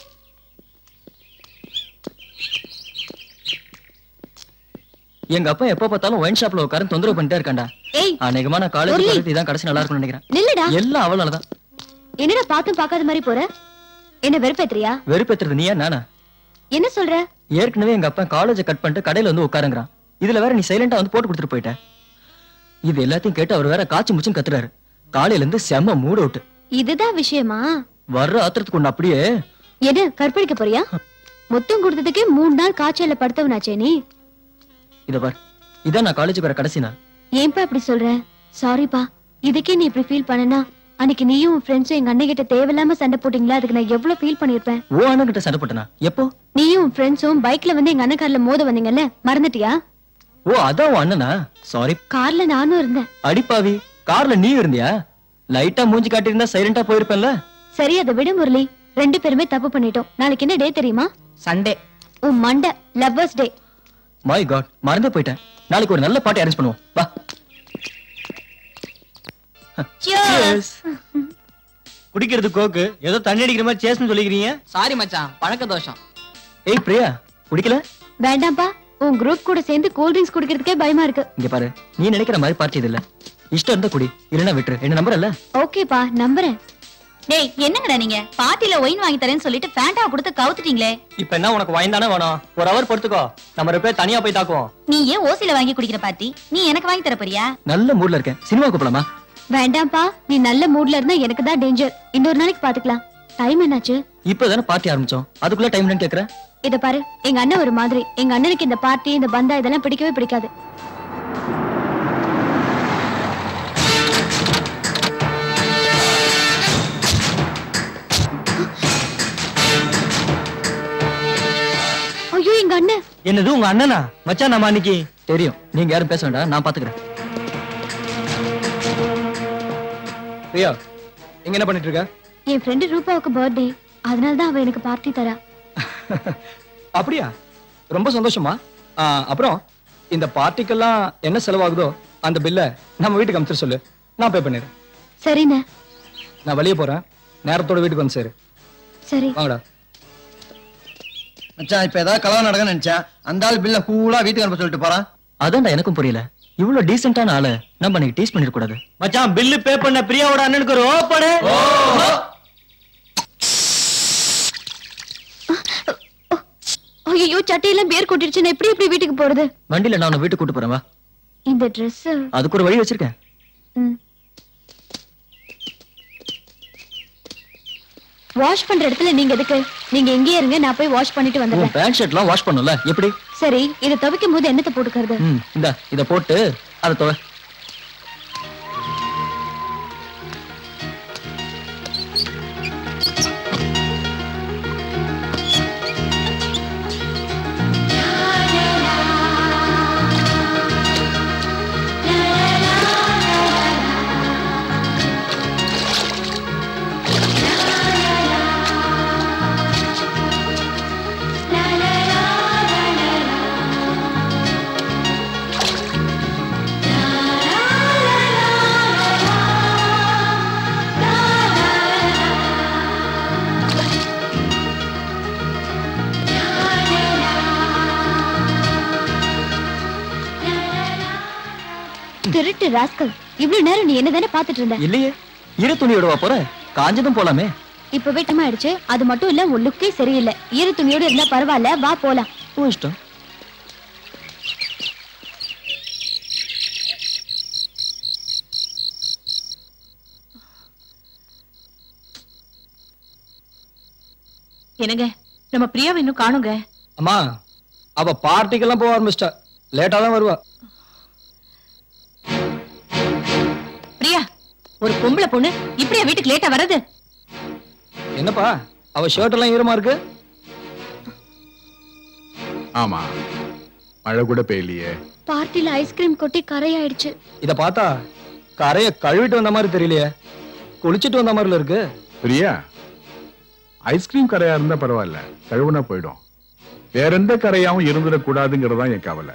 எங்க அப்பா எப்ப பார்த்தாலும் ஒயின் ஷாப்ல உட்கார்ந்து தொந்தரவு பண்ணிட்டே இருக்காண்டா ஏய் அநேகமா நான் காலேஜ் முரளி. போறது இதான் கடைசி நல்லா இருக்கும்னு நினைக்கிறேன் நில்லுடா எல்லாம் அவளாலதான் என்னடா பாத்தும் பார்க்காத மாதிரி போற என்ன வெறுப்பேத்துறியா வெறுப்பேத்துறது நீயா நானா என்ன சொல்ற ஏற்கனவே எங்க அப்பா காலேஜை கட் பண்ணிட்டு கடையில வந்து உட்காருங்கிறான் இதுல வேற நீ சைலண்டா வந்து போட்டு கொடுத்துட்டு போயிட்ட இது எல்லாத்தையும் கேட்டு அவர் வேற காய்ச்சி முச்சுன்னு கத்துறாரு காலையில இருந்து செம்ம மூட் அவுட் இதுதான் விஷயமா வர்ற ஆத்திரத்துக்கு ஒண்ணு அப்படியே என்ன கற்பழிக்க போறியா மொத்தம் கொடுத்ததுக்கே மூணு நாள் காய்ச்சல்ல படுத்தவனாச்சே நீ இத பார் இதான் நான் காலேஜுக்கு வர கடைசி நாள் ஏன்பா இப்படி சொல்ற சாரிப்பா இதுக்கே நீ இப்படி ஃபீல் பண்ணனா அன்னைக்கு நீயும் உன் ஃப்ரெண்ட்ஸும் எங்க அண்ணன் கிட்ட தேவையில்லாம சண்டை போட்டீங்களா அதுக்கு நான் எவ்வளவு ஃபீல் பண்ணிருப்பேன் ஓ அண்ணன் கிட்ட சண்டை போட்டனா எப்போ நீயும் உன் ஃப்ரெண்ட்ஸும் பைக்ல வந்து எங்க அண்ணன் கார்ல மோத வந்தீங்கல்ல மறந்துட்டியா ஓ அதான் உன் அண்ணனா சாரி கார்ல நானும் இருந்தேன் அடிப்பாவி கார்ல நீ இருந்தியா லைட்டா மூஞ்சி காட்டியிருந்தா சைலண்டா போயிருப்பேன்ல சரி அதை விடு முரளி ரெண்டு பேருமே தப்பு பண்ணிட்டோம் நாளைக்கு என்ன டே தெரியுமா சண்டே உன் மண்டை லவ்வர்ஸ் டே மை காட் மறந்தே போயிட்டேன் நாளைக்கு ஒரு நல்ல பாட்டி அரேஞ்ச் பண்ணுவோம் வா குடிக்கிறது கோக்கு ஏதோ தண்ணி அடிக்கிற மாதிரி சேஸ்னு சொல்லிக்கிறீங்க சாரி மச்சான் பழக்க தோஷம் ஏய் பிரியா குடிக்கல வேண்டாம்ப்பா உன் குரூப் கூட சேர்ந்து கூல் ட்ரிங்க்ஸ் குடிக்கிறதுக்கே பயமா இருக்கு இங்க பாரு நீ நினைக்கிற மாதிரி பார்ட்டி இது இல்ல இஷ்டம் இருந்தா குடி இல்லைன்னா விட்டுரு என்ன நம்பர் இல்ல ஓகேப்பா நம்புறேன் டேய் என்னங்கடா நீங்க பார்ட்டில ஒயின் வாங்கி தரேன்னு சொல்லிட்டு ஃபேண்டா கொடுத்து கவுத்துட்டீங்களே இப்ப என்ன உனக்கு வாங்கி தானே வேணும் ஒரு அவர் பொறுத்துக்கோ நம்ம ரெண்டு பேர் தனியா போய் தாக்குவோம் நீ ஏன் ஓசில வாங்கி குடிக்கிற பார்ட்டி நீ எனக்கு வாங்கி தர போறியா நல்ல மூட்ல இருக்கேன் சினிமாவுக்கு போலாமா வேண்டாம்ப்பா நீ நல்ல மூட்ல இருந்தா எனக்கு தான் டேஞ்சர் இன்னொரு நாளைக்கு பாத்துக்கலாம் டைம் என்னாச்சு இப்பதானே பார்ட்டி ஆரம்பிச்சோம் அதுக்குள்ள டைம் என்னன்னு கேக்குறேன் இத பாரு எங்க அண்ணன் ஒரு மாதிரி எங்க அண்ணனுக்கு இந்த பார்ட்டி இந்த பந்தா இதெல்லாம் பிடிக்கவே பிடிக்காது ஐயோ எங்க அண்ணன் என்னது உங்க அண்ணனா மச்சான் நம்ம அன்னைக்கு தெரியும் நீங்க யாரும் பேச வேண்டாம் நான் பாத்துக்கிறேன் பிரியா இங்க என்ன பண்ணிட்டு இருக்க என் ஃப்ரெண்டு ரூபாவுக்கு பர்த்டே அதனால தான் அவ எனக்கு பார்ட்டி தரா அப்படியா ரொம்ப சந்தோஷமா ஆ, அப்புறம் இந்த பார்ட்டிக்கெல்லாம் என்ன செலவாகுதோ அந்த பில்ல நம்ம வீட்டுக்கு அனுப்பிச்சு சொல்லு நான் பே பண்ணிடுறேன் சரிண்ணே நான் வெளியே போறேன் நேரத்தோட வீட்டுக்கு வந்து சேரு சரி வாங்கடா மச்சான் இப்ப ஏதாவது கலவரம் நடக்க நினைச்சேன் அந்த ஆள் பில்ல கூலா வீட்டுக்கு அனுப்ப சொல்லிட்டு போறான் அதான்டா எனக்கும் புரியல இவ்வளவு டீசென்டான ஆளு நம்ம அன்னைக்கு டீஸ் பண்ணிட கூடாது மச்சான் பில்லு பே பண்ண பிரியாவோட அண்ணனுக்கு ஒரு ஓப்பனு ஐயோ சட்டையெல்லாம் பேர் கொட்டிருச்சு நான் எப்படி எப்படி வீட்டுக்கு போறது வண்டியில நான் உன்னை வீட்டுக்கு கூட்டு போறேன் வா இந்த Dress அதுக்கு ஒரு வழி வச்சிருக்கேன் வாஷ் பண்ற இடத்துல நீங்க எதுக்கு நீங்க எங்கேயே இருங்க நான் போய் வாஷ் பண்ணிட்டு உன் வந்துடுறேன் பேண்ட் ஷர்ட்லாம் வாஷ் பண்ணும்ல எப்படி சரி இதை துவைக்கும் போது என்னத்தை போட்டுக்கிறது ம் இந்த இத போட்டு அதை தொலை திருட்டு ராஸ்கல் இவ்வளவு நேரம் நீ என்னதானே பாத்துட்டு இருந்த இல்லையே இரு துணியோட வா போற காஞ்சதும் போலாமே இப்பவே டைம் ஆயிடுச்சு அது மட்டும் இல்ல உன் லுக்கே சரியில்லை ஈர துணியோட இருந்தா பரவாயில்ல வா போலாம் உன் இஷ்டம் என்னங்க நம்ம பிரியாவை இன்னும் காணுங்க அம்மா அவ பார்ட்டிக்கெல்லாம் போக ஆரம்பிச்சிட்டா லேட்டா தான் வருவா பிரியா ஒரு பொம்பளை பொண்ணு இப்படியா வீட்டுக்கு லேட்டா வர்றது என்னப்பா அவ ஷர்ட் எல்லாம் ஈரமா இருக்கு ஆமா மழை கூட பெய்யலையே பார்ட்டில ஐஸ்கிரீம் கொட்டி கரையாயிடுச்சு இத பார்த்தா கரைய கழுவிட்டு வந்த மாதிரி தெரியலையே குளிச்சிட்டு வந்த மாதிரில இருக்கு பிரியா ஐஸ்கிரீம் கரையா இருந்தா பரவாயில்ல கழுவுனா போயிடும் வேற எந்த கரையாவும் இருந்துடக்கூடாதுங்கிறது தான் என் கவலை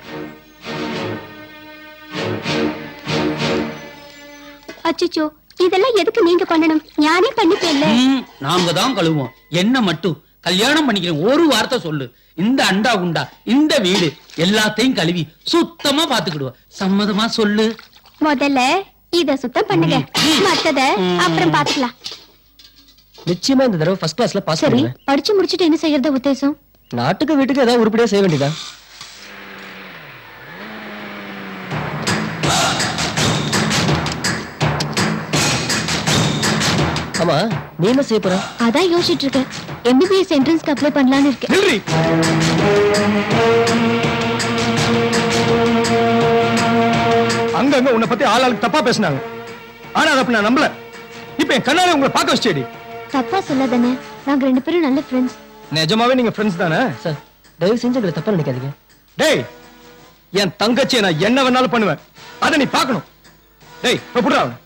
அச்சிச்சோ இதெல்லாம் எதுக்கு நீங்க பண்ணணும் ஞானே பண்ணிப்பேன்ல ம், நாங்க தான் கழுவோம் என்ன மட்டும் கல்யாணம் பண்ணிக்கிறேன் ஒரு வார்த்தை சொல்லு இந்த அண்டா குண்டா இந்த வீடு எல்லாத்தையும் கழுவி சுத்தமா பாத்துக்கிடுவோம் சம்மதமா சொல்லு முதல்ல இத சுத்தம் பண்ணுங்க மத்தத அப்புறம் பாத்துக்கலாம் நிச்சயமா இந்த தடவை ஃபர்ஸ்ட் கிளாஸ்ல பாஸ் சரி பண்ணுவேன் படிச்சு முடிச்சிட்டு என்ன செய்யறதா உத்தேசம் நாட்டுக்கு வீட்டுக்கு ஏதாவது உருப்படியா செய்ய வேண்டியதா ஆமா நீ என்ன செய்ய போற அதான் யோசிச்சுட்டு இருக்கேன் எம்பிபிஎஸ் என்ட்ரன்ஸ்க்கு அப்ளை பண்ணலாம்னு இருக்கேன் அங்கங்க உன்னை பத்தி ஆள் ஆளுக்கு தப்பா பேசினாங்க ஆனா அதை அப்ப நான் நம்பல இப்ப என் கண்ணால உங்களை பார்க்க வச்சேடி தப்பா சொல்லாதானே நாங்க ரெண்டு பேரும் நல்ல ஃப்ரெண்ட்ஸ் நிஜமாவே நீங்க ஃப்ரெண்ட்ஸ் தானே சார் தயவு செஞ்சு எங்களை தப்பா நினைக்காதீங்க டேய் என் தங்கச்சியை நான் என்ன வேணாலும் பண்ணுவேன் அதை நீ பார்க்கணும் டேய் இப்ப புடுறா அவனை.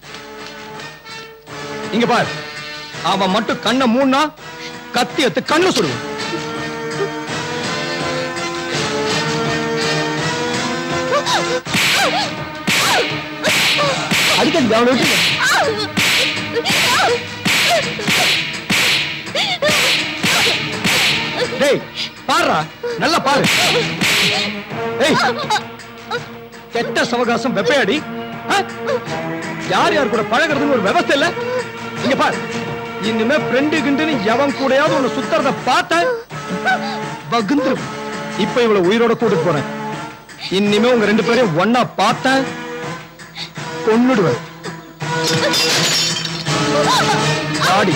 இங்க பார் அவன் மட்டும் கண்ணை மூணா கத்தி எடுத்து கண்ணு சுடுவேன் அடிக்காது அவனை விட்டு டேய் பாருடா நல்லா பாரு டேய் கெட்ட சவகாசம் வெப்பையாடி ஆ? யார் யார் கூட பழகுறதுன்னு ஒரு விவசாய இல்ல இங்க பாரு இனிமே ஃப்ரெண்டு கிண்டுன்னு எவன் கூடயாவது உன்னை சுத்துறத பார்த்த பகுந்துரு இப்ப இவ்வளவு உயிரோட கூட்டிட்டு போறேன் இனிமே உங்க ரெண்டு பேரையும் ஒன்னா பார்த்தேன் கொன்னுடுவேன் ஆடி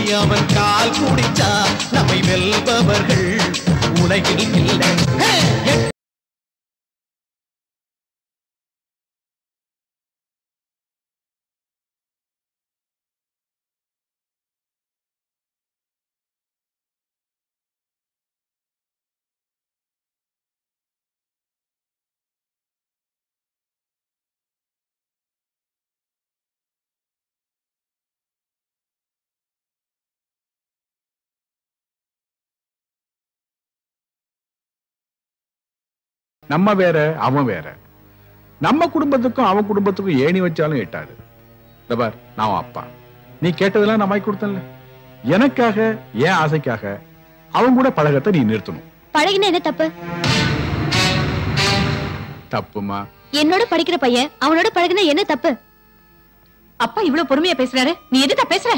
அவன் கால் குடிச்சா நம்மை வெல்பவர்கள் உலகில் இல்லை ஹே! நம்ம வேற அவன் வேற நம்ம குடும்பத்துக்கும் அவன் குடும்பத்துக்கும் ஏணி வச்சாலும் எட்டாது இந்த பார் நான் உன் அப்பா நீ கேட்டதெல்லாம் நான் வாங்கி கொடுத்தேன்ல எனக்காக என் ஆசைக்காக அவன் கூட பழகத்தை நீ நிறுத்தணும் பழகின என்ன தப்பு தப்புமா என்னோட படிக்கிற பையன் அவனோட பழகின என்ன தப்பு அப்பா இவ்வளவு பொறுமையா பேசுறாரு நீ எதுக்கா பேசுற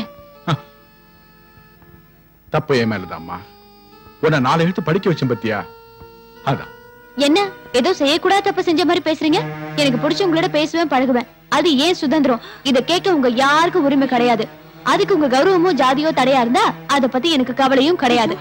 தப்பு என் மேலதாம்மா உன்னை நாலு எழுத்து படிக்க வச்சேன் பத்தியா அதான் என்ன ஏதோ செய்யக்கூடாத தப்பு செஞ்ச மாதிரி பேசுறீங்க எனக்கு பிடிச்சவங்களோட பேசுவேன் பழகுவேன் அது ஏன் சுதந்திரம் இத கேட்க உங்க யாருக்கும் உரிமை கிடையாது அதுக்கு உங்க கௌரவமோ ஜாதியோ தடையா இருந்தா அத பத்தி எனக்கு கவலையும் கிடையாது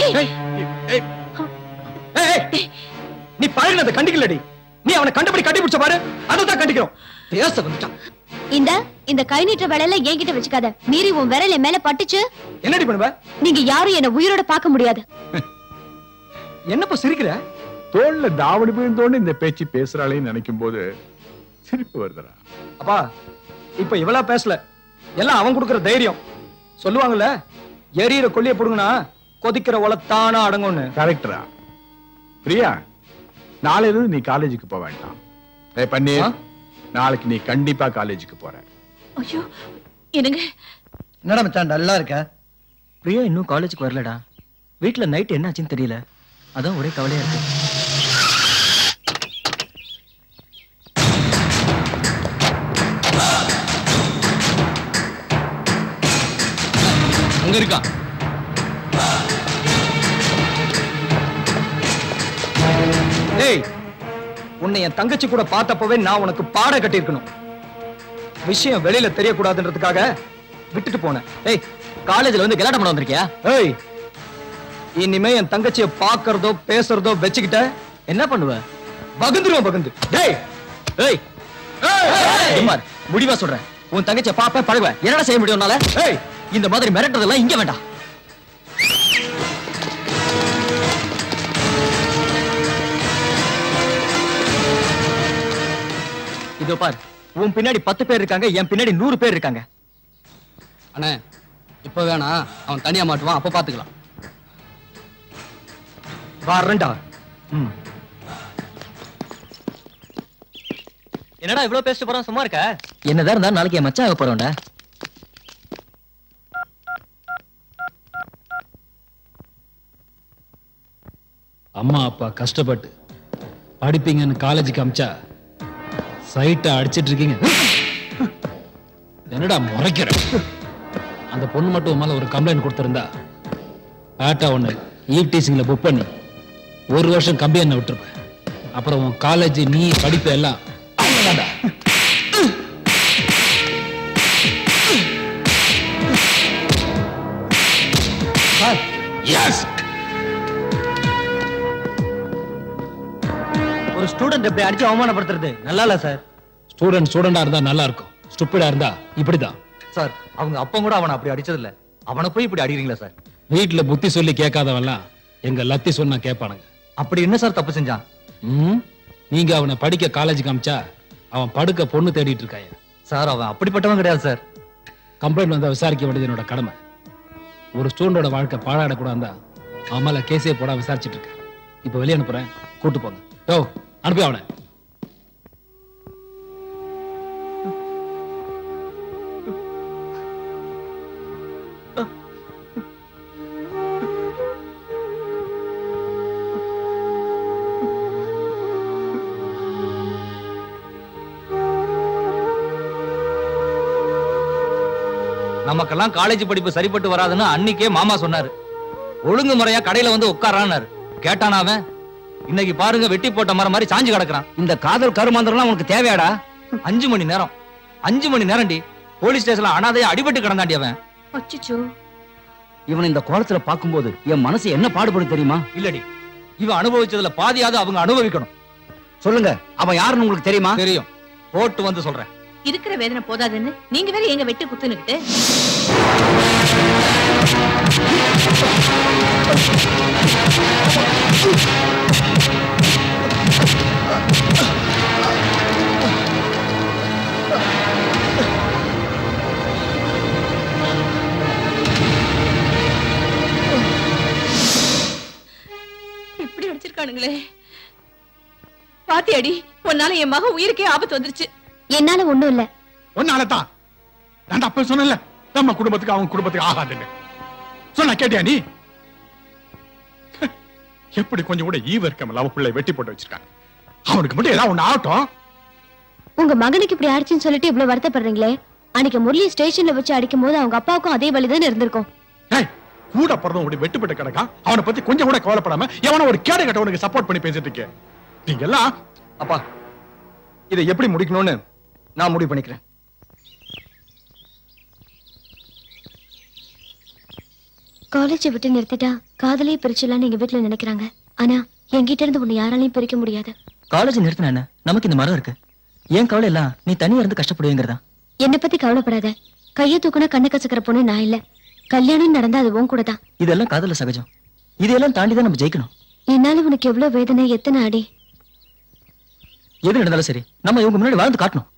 நீ பழகினதை கண்டிக்கலடி நீ அவனை கண்டுபிடி கண்டுபிடிச்ச பாரு அதான் கண்டிக்கிறோம் பேச வந்துட்டான் இந்த இந்த கை நீட்ட வேலையில என்கிட்ட வச்சுக்காத மீறி உன் விரல் என் மேல பட்டுச்சு என்னடி பண்ணுவ நீங்க யாரும் என்ன உயிரோட பார்க்க முடியாது என்னப்பா சிரிக்கிற தோல்ல தாவடி விழுந்தோன்னு இந்த பேச்சு பேசுறாளேன்னு நினைக்கும் போது சிரிப்பு வருதுடா அப்பா இப்ப இவளா பேசல எல்லாம் அவன் கொடுக்கிற தைரியம் சொல்லுவாங்கல்ல எரியிற கொல்லிய புடுங்கினா கொதிக்கிற உலத்தானா அடங்கும்னு கரெக்டரா பிரியா நாளையில இருந்து நீ காலேஜுக்கு போக வேண்டாம் ஏய் பண்ணி நாளைக்கு நீ கண்டிப்பா காலேஜுக்கு போற ஐயோ என்னங்க என்னடா மச்சான் டல்லா இருக்க பிரியா இன்னும் காலேஜுக்கு வரலடா வீட்ல நைட் என்ன ஆச்சுன்னு தெரியல அதான் ஒரே கவலையா இருக்கு அங்க இருக்கான் டேய் உன்னை என் தங்கச்சி கூட பார்த்தப்பவே நான் உனக்கு பாட கட்டியிருக்கணும் விஷயம் வெளியில தெரியக்கூடாதுன்றதுக்காக விட்டுட்டு போனேன் ஏய் காலேஜ்ல வந்து கலாட்டம் பண்ண வந்திருக்கியா ஏய் இனிமே என் தங்கச்சிய பாக்குறதோ பேசுறதோ வச்சுக்கிட்ட என்ன பண்ணுவ பகுந்துருவேன் பகுந்து டேய் ஏய் குமார் முடிவா சொல்றேன் உன் தங்கச்சிய பாப்ப பழகுவ என்னடா செய்ய முடியும் உன்னால ஏய் இந்த மாதிரி மிரட்டுறதெல்லாம் இங்க வேண்டாம் இதோ பார் உன் பின்னாடி பத்து பேர் இருக்காங்க என் பின்னாடி நூறு பேர் இருக்காங்க அண்ணே இப்ப வேணாம் அவன் தனியா மாட்டுவான் அப்ப பாத்துக்கலாம் வரேன்டா என்னடா இவ்வளவு பேசிட்டு போறோம் சும்மா இருக்க என்னதான் இருந்தா நாளைக்கு என் மச்சான் ஆக போறோம்டா அம்மா அப்பா கஷ்டப்பட்டு படிப்பீங்கன்னு காலேஜுக்கு அமிச்சா சைட்டை அடிச்சிட்டு இருக்கீங்க என்னடா முறைக்கிற அந்த பொண்ணு மட்டும் உன் மேல ஒரு கம்ப்ளைண்ட் கொடுத்திருந்தா பேட்டா ஒண்ணு ஈவ் டீசிங்ல புக் பண்ணி ஒரு வருஷம் கம்பி என்ன விட்டுருப்பேன் அப்புறம் உன் காலேஜ் நீ படிப்பு எல்லாம் அவ்வளவுதான்டா. எஸ் ஒரு ஸ்டூடெண்ட் இப்படி அடிச்சு அவமானப்படுத்துறது நல்லா இல்ல சார் ஸ்டூடெண்ட் ஸ்டூடெண்டா இருந்தா நல்லா இருக்கும் ஸ்டூப்பிடா இருந்தா இப்படிதான் சார் அவங்க அப்பா கூட அவனை அப்படி அடிச்சது இல்ல அவனை போய் இப்படி அடிக்கிறீங்களா சார் வீட்டுல புத்தி சொல்லி கேட்காதவன்லாம் எங்க லத்தி சொன்னா கேட்பானுங்க அப்படி என்ன சார் தப்பு செஞ்சான் ம்? நீங்க அவனை படிக்க காலேஜுக்கு அமிச்சா அவன் படுக்க பொண்ணு தேடிட்டு இருக்காங்க சார் அவன் அப்படிப்பட்டவன் கிடையாது சார் கம்ப்ளைண்ட் வந்தா விசாரிக்க வேண்டியது என்னோட கடமை ஒரு ஸ்டூடெண்டோட வாழ்க்கை பாழாடக்கூடாதா அவன் மேல கேஸே போட விசாரிச்சுட்டு இருக்கேன் இப்ப வெளியே அனுப்புறேன் கூட்டு போங்க யோ அனுப்பி அவனை நமக்கெல்லாம் காலேஜ் படிப்பு சரிப்பட்டு வராதுன்னு அன்னைக்கே மாமா சொன்னாரு ஒழுங்கு முறையா கடையில வந்து உட்காரான்னாரு கேட்டானா அவன் இன்னைக்கு பாருங்க வெட்டி போட்ட மரம் மாதிரி சாஞ்சு கிடக்குறான் இந்த காதல் கருமாந்திரம்லாம் உனக்கு தேவையாடா அஞ்சு மணி நேரம் அஞ்சு மணி நேரம்டி போலீஸ் ஸ்டேஷன்ல அனாதையா அடிபட்டு கிடந்தாண்டி அவன் அச்சச்சோ இவனை இந்த கோலத்துல பாக்கும்போது என் மனசு என்ன பாடுபடும் தெரியுமா இல்லடி இவன் அனுபவிச்சதுல பாதியாவது அவங்க அனுபவிக்கணும் சொல்லுங்க அவன் யாருன்னு உங்களுக்கு தெரியுமா தெரியும் போட்டு வந்து சொல்றேன் இருக்கிற வேதனை போதாதுன்னு நீங்க வேற எங்க வெட்டு குத்துனுக்கிட்டு இப்படி அடிச்சிருக்கானுங்களே பாத்தியாடி உன்னால என் மகன் உயிருக்கே ஆபத்து வந்துருச்சு என்னால ஒண்ணும் இல்ல ஒன்னாலதான் நான் அப்ப சொன்னேன்ல நம்ம குடும்பத்துக்கு அவங்க குடும்பத்துக்கு ஆகாதுன்னு சொன்ன கேட்டியா நீ எப்படி கொஞ்சம் கூட ஈவ இருக்கமல்ல அவ பிள்ளை வெட்டி போட்டு வச்சிருக்காங்க அவனுக்கு மட்டும் ஏதாவது ஒண்ணு ஆகட்டும் உங்க மகனுக்கு இப்படி ஆயிடுச்சுன்னு சொல்லிட்டு இவ்வளவு வருத்தப்படுறீங்களே அன்னைக்கு முரளி ஸ்டேஷன்ல வச்சு அடிக்கும் போது அவங்க அப்பாவுக்கும் அதே வழிதான் இருந்திருக்கும் ஏய், கூட பிறந்தவன் இப்படி வெட்டுப்பட்டு கிடக்கான் அவனை பத்தி கொஞ்சம் கூட கவலைப்படாம எவன ஒரு கேடு கட்டவனுக்கு சப்போர்ட் பண்ணி பேசிட்டு இருக்கேன் நீங்க எல்லாம் அப்பா இதை எப்படி முடிக்கணும்னு நான் முடிவு பண்ணிக்கிறேன் காலேஜை விட்டு நிறுத்திட்டா காதலே பிரிச்சிடலாம்னு எங்க வீட்டுல நினைக்கிறாங்க ஆனா என்கிட்ட இருந்து உன்னை யாராலையும் பிரிக்க முடியாது காலேஜ் நிறுத்தின என்ன நமக்கு இந்த மரம் இருக்கு ஏன் கவலை எல்லாம் நீ தனியா இருந்து கஷ்டப்படுவீங்கிறதா என்னை பத்தி கவலைப்படாத கைய தூக்குனா கண்ணை கசக்கிற பொண்ணு நான் இல்ல கல்யாணம் நடந்தா அது உன் கூட தான் இதெல்லாம் காதல சகஜம் இதையெல்லாம் தாண்டி தான் நம்ம ஜெயிக்கணும் என்னால உனக்கு எவ்வளவு வேதனை எத்தனை அடி எது நடந்தாலும் சரி நம்ம இவங்க முன்னாடி வாழ்ந்து காட்டணும்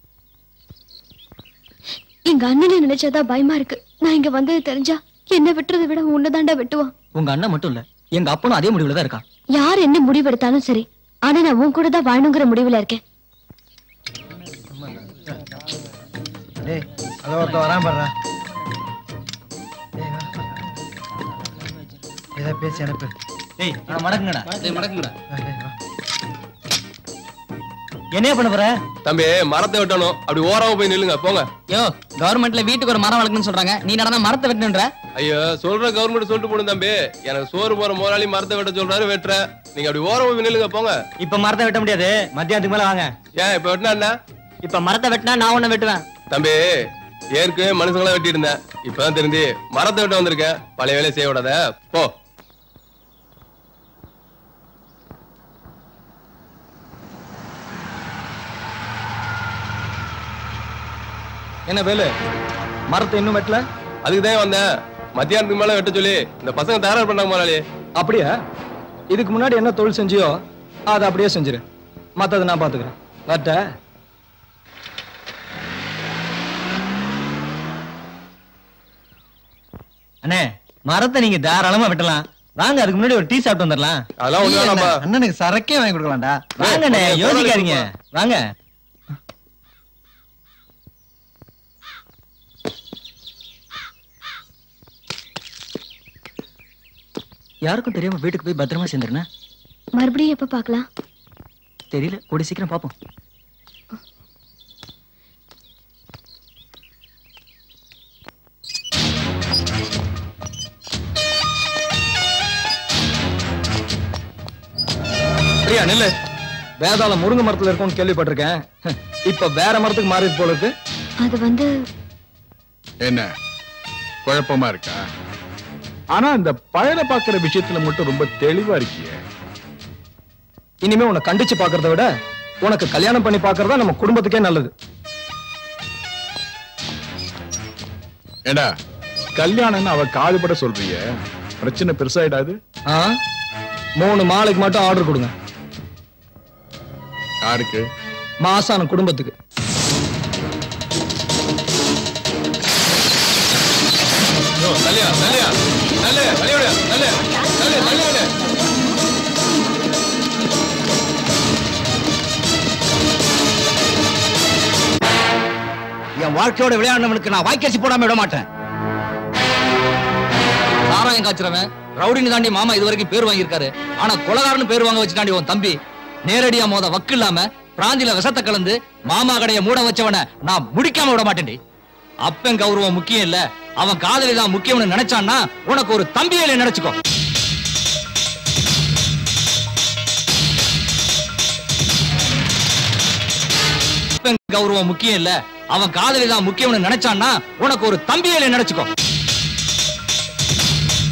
எங்க அண்ணனை நினைச்சாதான் பயமா இருக்கு நான் இங்க வந்தது தெரிஞ்சா என்ன விட்டுறதை விட உன்னதாண்டா வெட்டுவான் உங்க அண்ணன் மட்டும் இல்ல எங்க அப்பனும் அதே முடிவுல தான் இருக்கான் யார் என்ன முடிவெடுத்தாலும் சரி ஆனா நான் உன் கூட தான் வாழணுங்கிற முடிவுல இருக்கேன் டேய் அத ஒருத்த வரான் பாடுறா ஏதா பேசி அனுப்பு டேய் மடக்குங்கடா டேய் மடக்குங்கடா என்னைய பண்ண போற தம்பி மரத்தை வெட்டணும் அப்படி ஓரமா போய் நில்லுங்க போங்க யோ கவர்மெண்ட்ல வீட்டுக்கு ஒரு மரம் வளர்க்கணும்னு சொல்றாங்க நீ நடந்தா மரத்தை வெட்டணுன்ற ஐயோ சொல்ற கவர்மெண்ட் சொல்லிட்டு போடும் தம்பி எனக்கு சோறு போற முதலாளி மரத்தை வெட்ட சொல்றாரு வெட்டுறேன் நீங்க அப்படி ஓரமா போய் நில்லுங்க போங்க இப்ப மரத்தை வெட்ட முடியாது மத்தியானத்துக்கு மேல வாங்க ஏன் இப்ப வெட்டினா என்ன இப்ப மரத்தை வெட்டினா நான் ஒண்ணு வெட்டுவேன் தம்பி ஏற்கனவே மனுஷங்களா வெட்டி இருந்தேன் இப்பதான் தெரிஞ்சு மரத்தை வெட்ட வந்திருக்கேன் பழைய வேலையை செய்ய விடாத போ என்ன வேலு மரத்தை இன்னும் வெட்டல அதுக்கு தான் வந்தேன் மத்தியானத்துக்கு மேல வெட்ட சொல்லி இந்த பசங்க தயார் பண்ணாங்க முதலாளி அப்படியா இதுக்கு முன்னாடி என்ன தொழில் செஞ்சியோ அதை அப்படியே செஞ்சிரு மத்ததை நான் பாத்துக்கிறேன் வட்ட அண்ணே மரத்தை நீங்க தாராளமா வெட்டலாம் வாங்க அதுக்கு முன்னாடி ஒரு டீ சாப்பிட்டு வந்துடலாம் அதெல்லாம் ஒண்ணும் வேணாம்ப்பா. அண்ணனுக்கு சரக்கே வாங்கி கொடுக்கலாம்டா வாங்கண்ணே யோசிக்காதீங்க வாங்க யாருக்கும் தெரியாம வீட்டுக்கு போய் பத்திரமா சேர்ந்துருன மறுபடியும் எப்ப பார்க்கலாம் தெரியல கூடி சீக்கிரம் பாப்போம் பிரியா நெல்லு வேதாளம் முருங்கை மரத்துல இருக்கும்னு கேள்விப்பட்டிருக்கேன் இப்ப வேற மரத்துக்கு மாறி போல இருக்கு அது வந்து என்ன குழப்பமா இருக்கா ஆனா இந்த பழனை பாக்குற விஷயத்துல மட்டும் ரொம்ப தெளிவா இருக்கியே இனிமே உன்னை கண்டிச்சு பாக்குறத விட உனக்கு கல்யாணம் பண்ணி பாக்குறதா நம்ம குடும்பத்துக்கே நல்லது ஏடா கல்யாணம்னு அவ காதுபட சொல்றிய பிரச்சனை பெருசாயிடாது ஆ? மூணு மாலைக்கு மட்டும் ஆர்டர் கொடுங்க யாருக்கு மாசான குடும்பத்துக்கு யோ, தள்ளியா தள்ளியா தள்ளு தள்ளி விடு தள்ளு தள்ளு தள்ளி விடு என் வாழ்க்கையோட விளையாடினவனுக்கு நான் வாய்க்கரிசி போடாம விட மாட்டேன் சாராயம் காய்ச்சறவன் ரவுடின்னு தாண்டி மாமா இது வரைக்கும் பேர் வாங்கியிருக்காரு ஆனா கொலகாரன்னு பேர் வாங்க வச்சுட்டாண்டி உன் தம்பி நேரடியா மோத வக்கு இல்லாம பிராந்தில விஷத்தை கலந்து மாமா கடைய மூட வச்சவன நான் முடிக்காம விட மாட்டேன்டி அப்பன் கௌரவம் முக்கியம் இல்ல அவன் காதலி தான் முக்கியம்னு நினைச்சான்னா உனக்கு ஒரு தம்பியில நினைச்சுக்கோ அப்பன் கௌரவம் முக்கியம் இல்ல அவன் காதலி தான் முக்கியம்னு நினைச்சான்னா உனக்கு ஒரு தம்பியில நினைச்சுக்கோ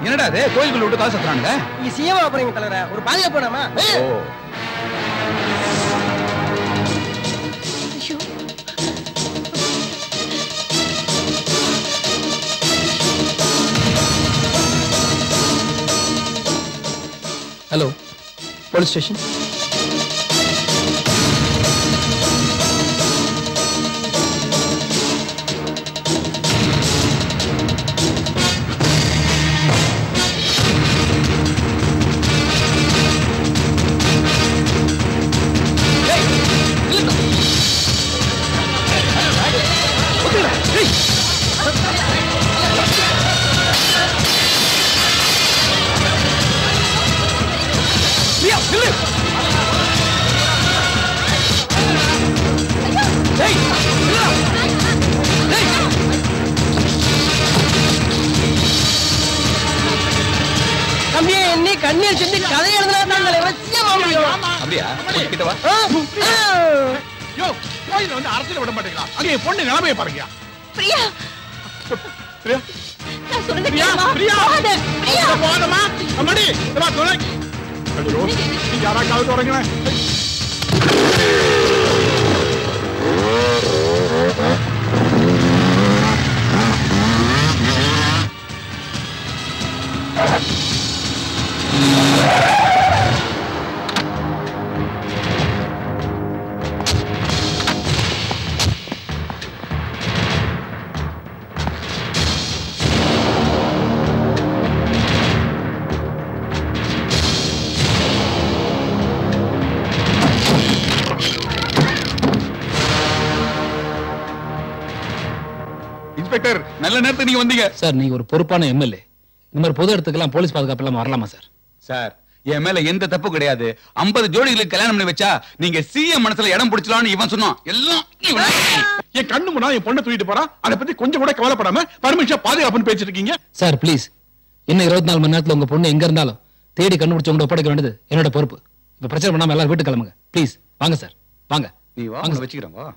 என்னடா அது கோயிலுக்குள்ள விட்டு காசு சத்துறானுங்க நீங்க சிஎம் போறீங்க தலைவர ஒரு பாதுகாப்பு வேணாமா ஓ ஹலோ போலீஸ் ஸ்டேஷன் தம்பியே என்னை கண்ணீர் சிந்தி கதை எழுதினா தான் தலைவர் சிஎம் ஆக முடியும் அப்படியா கொஞ்சம் கிட்ட வா யோ கோயில வந்து அரசியல் விட மாட்டேங்கிறா அங்க என் பொண்ணு நிலைமையை பாருங்க பிரியா பிரியா நான் சொல்றது பிரியா கேளுமா. பிரியா போகாத, பிரியா போதமா அம்மாடி இதா துணை ஐயோ நீங்க யாராக்காவது தொடங்கினேன் இன்ஸ்பெக்டர் நல்ல நேரத்துக்கு நீங்க வந்தீங்க சார் நீங்க ஒரு பொறுப்பான எம்எல்ஏ இந்த மாதிரி பொது இடத்துக்கெல்லாம் போலீஸ் பாதுகாப்பு இல்லாம வரலாமா சார் சார் என் மேல எந்த தப்பு கிடையாது 50 ஜோடிகளுக்கு கல்யாணம் பண்ணி வச்சா நீங்க சிஎம் மனசுல இடம் பிடிச்சலாம்னு இவன் சொன்னான் எல்லாம் இவன். என் கண்ணு முன்னா என் பொண்ணை தூக்கிட்டு போறான் அதை பத்தி கொஞ்சம் கூட கவலைப்படாம பர்மிஷன் பாதுகாப்புன்னு பேசிட்டு இருக்கீங்க சார் ப்ளீஸ் இன்னும் இருபத்தி நாலு மணி நேரத்துல உங்க பொண்ணு எங்க இருந்தாலும் தேடி கண்டுபிடிச்சு உங்களை ஒப்படைக்க வேண்டியது என்னோட பொறுப்பு இப்ப பிரச்சனை பண்ணாம எல்லாரும் வீட்டுக்கு கிளம்புங்க ப்ளீஸ் வாங்க சார் வாங்க நீ வா வாங்க உன்னை சார். வச்சுக்கிறேன் வா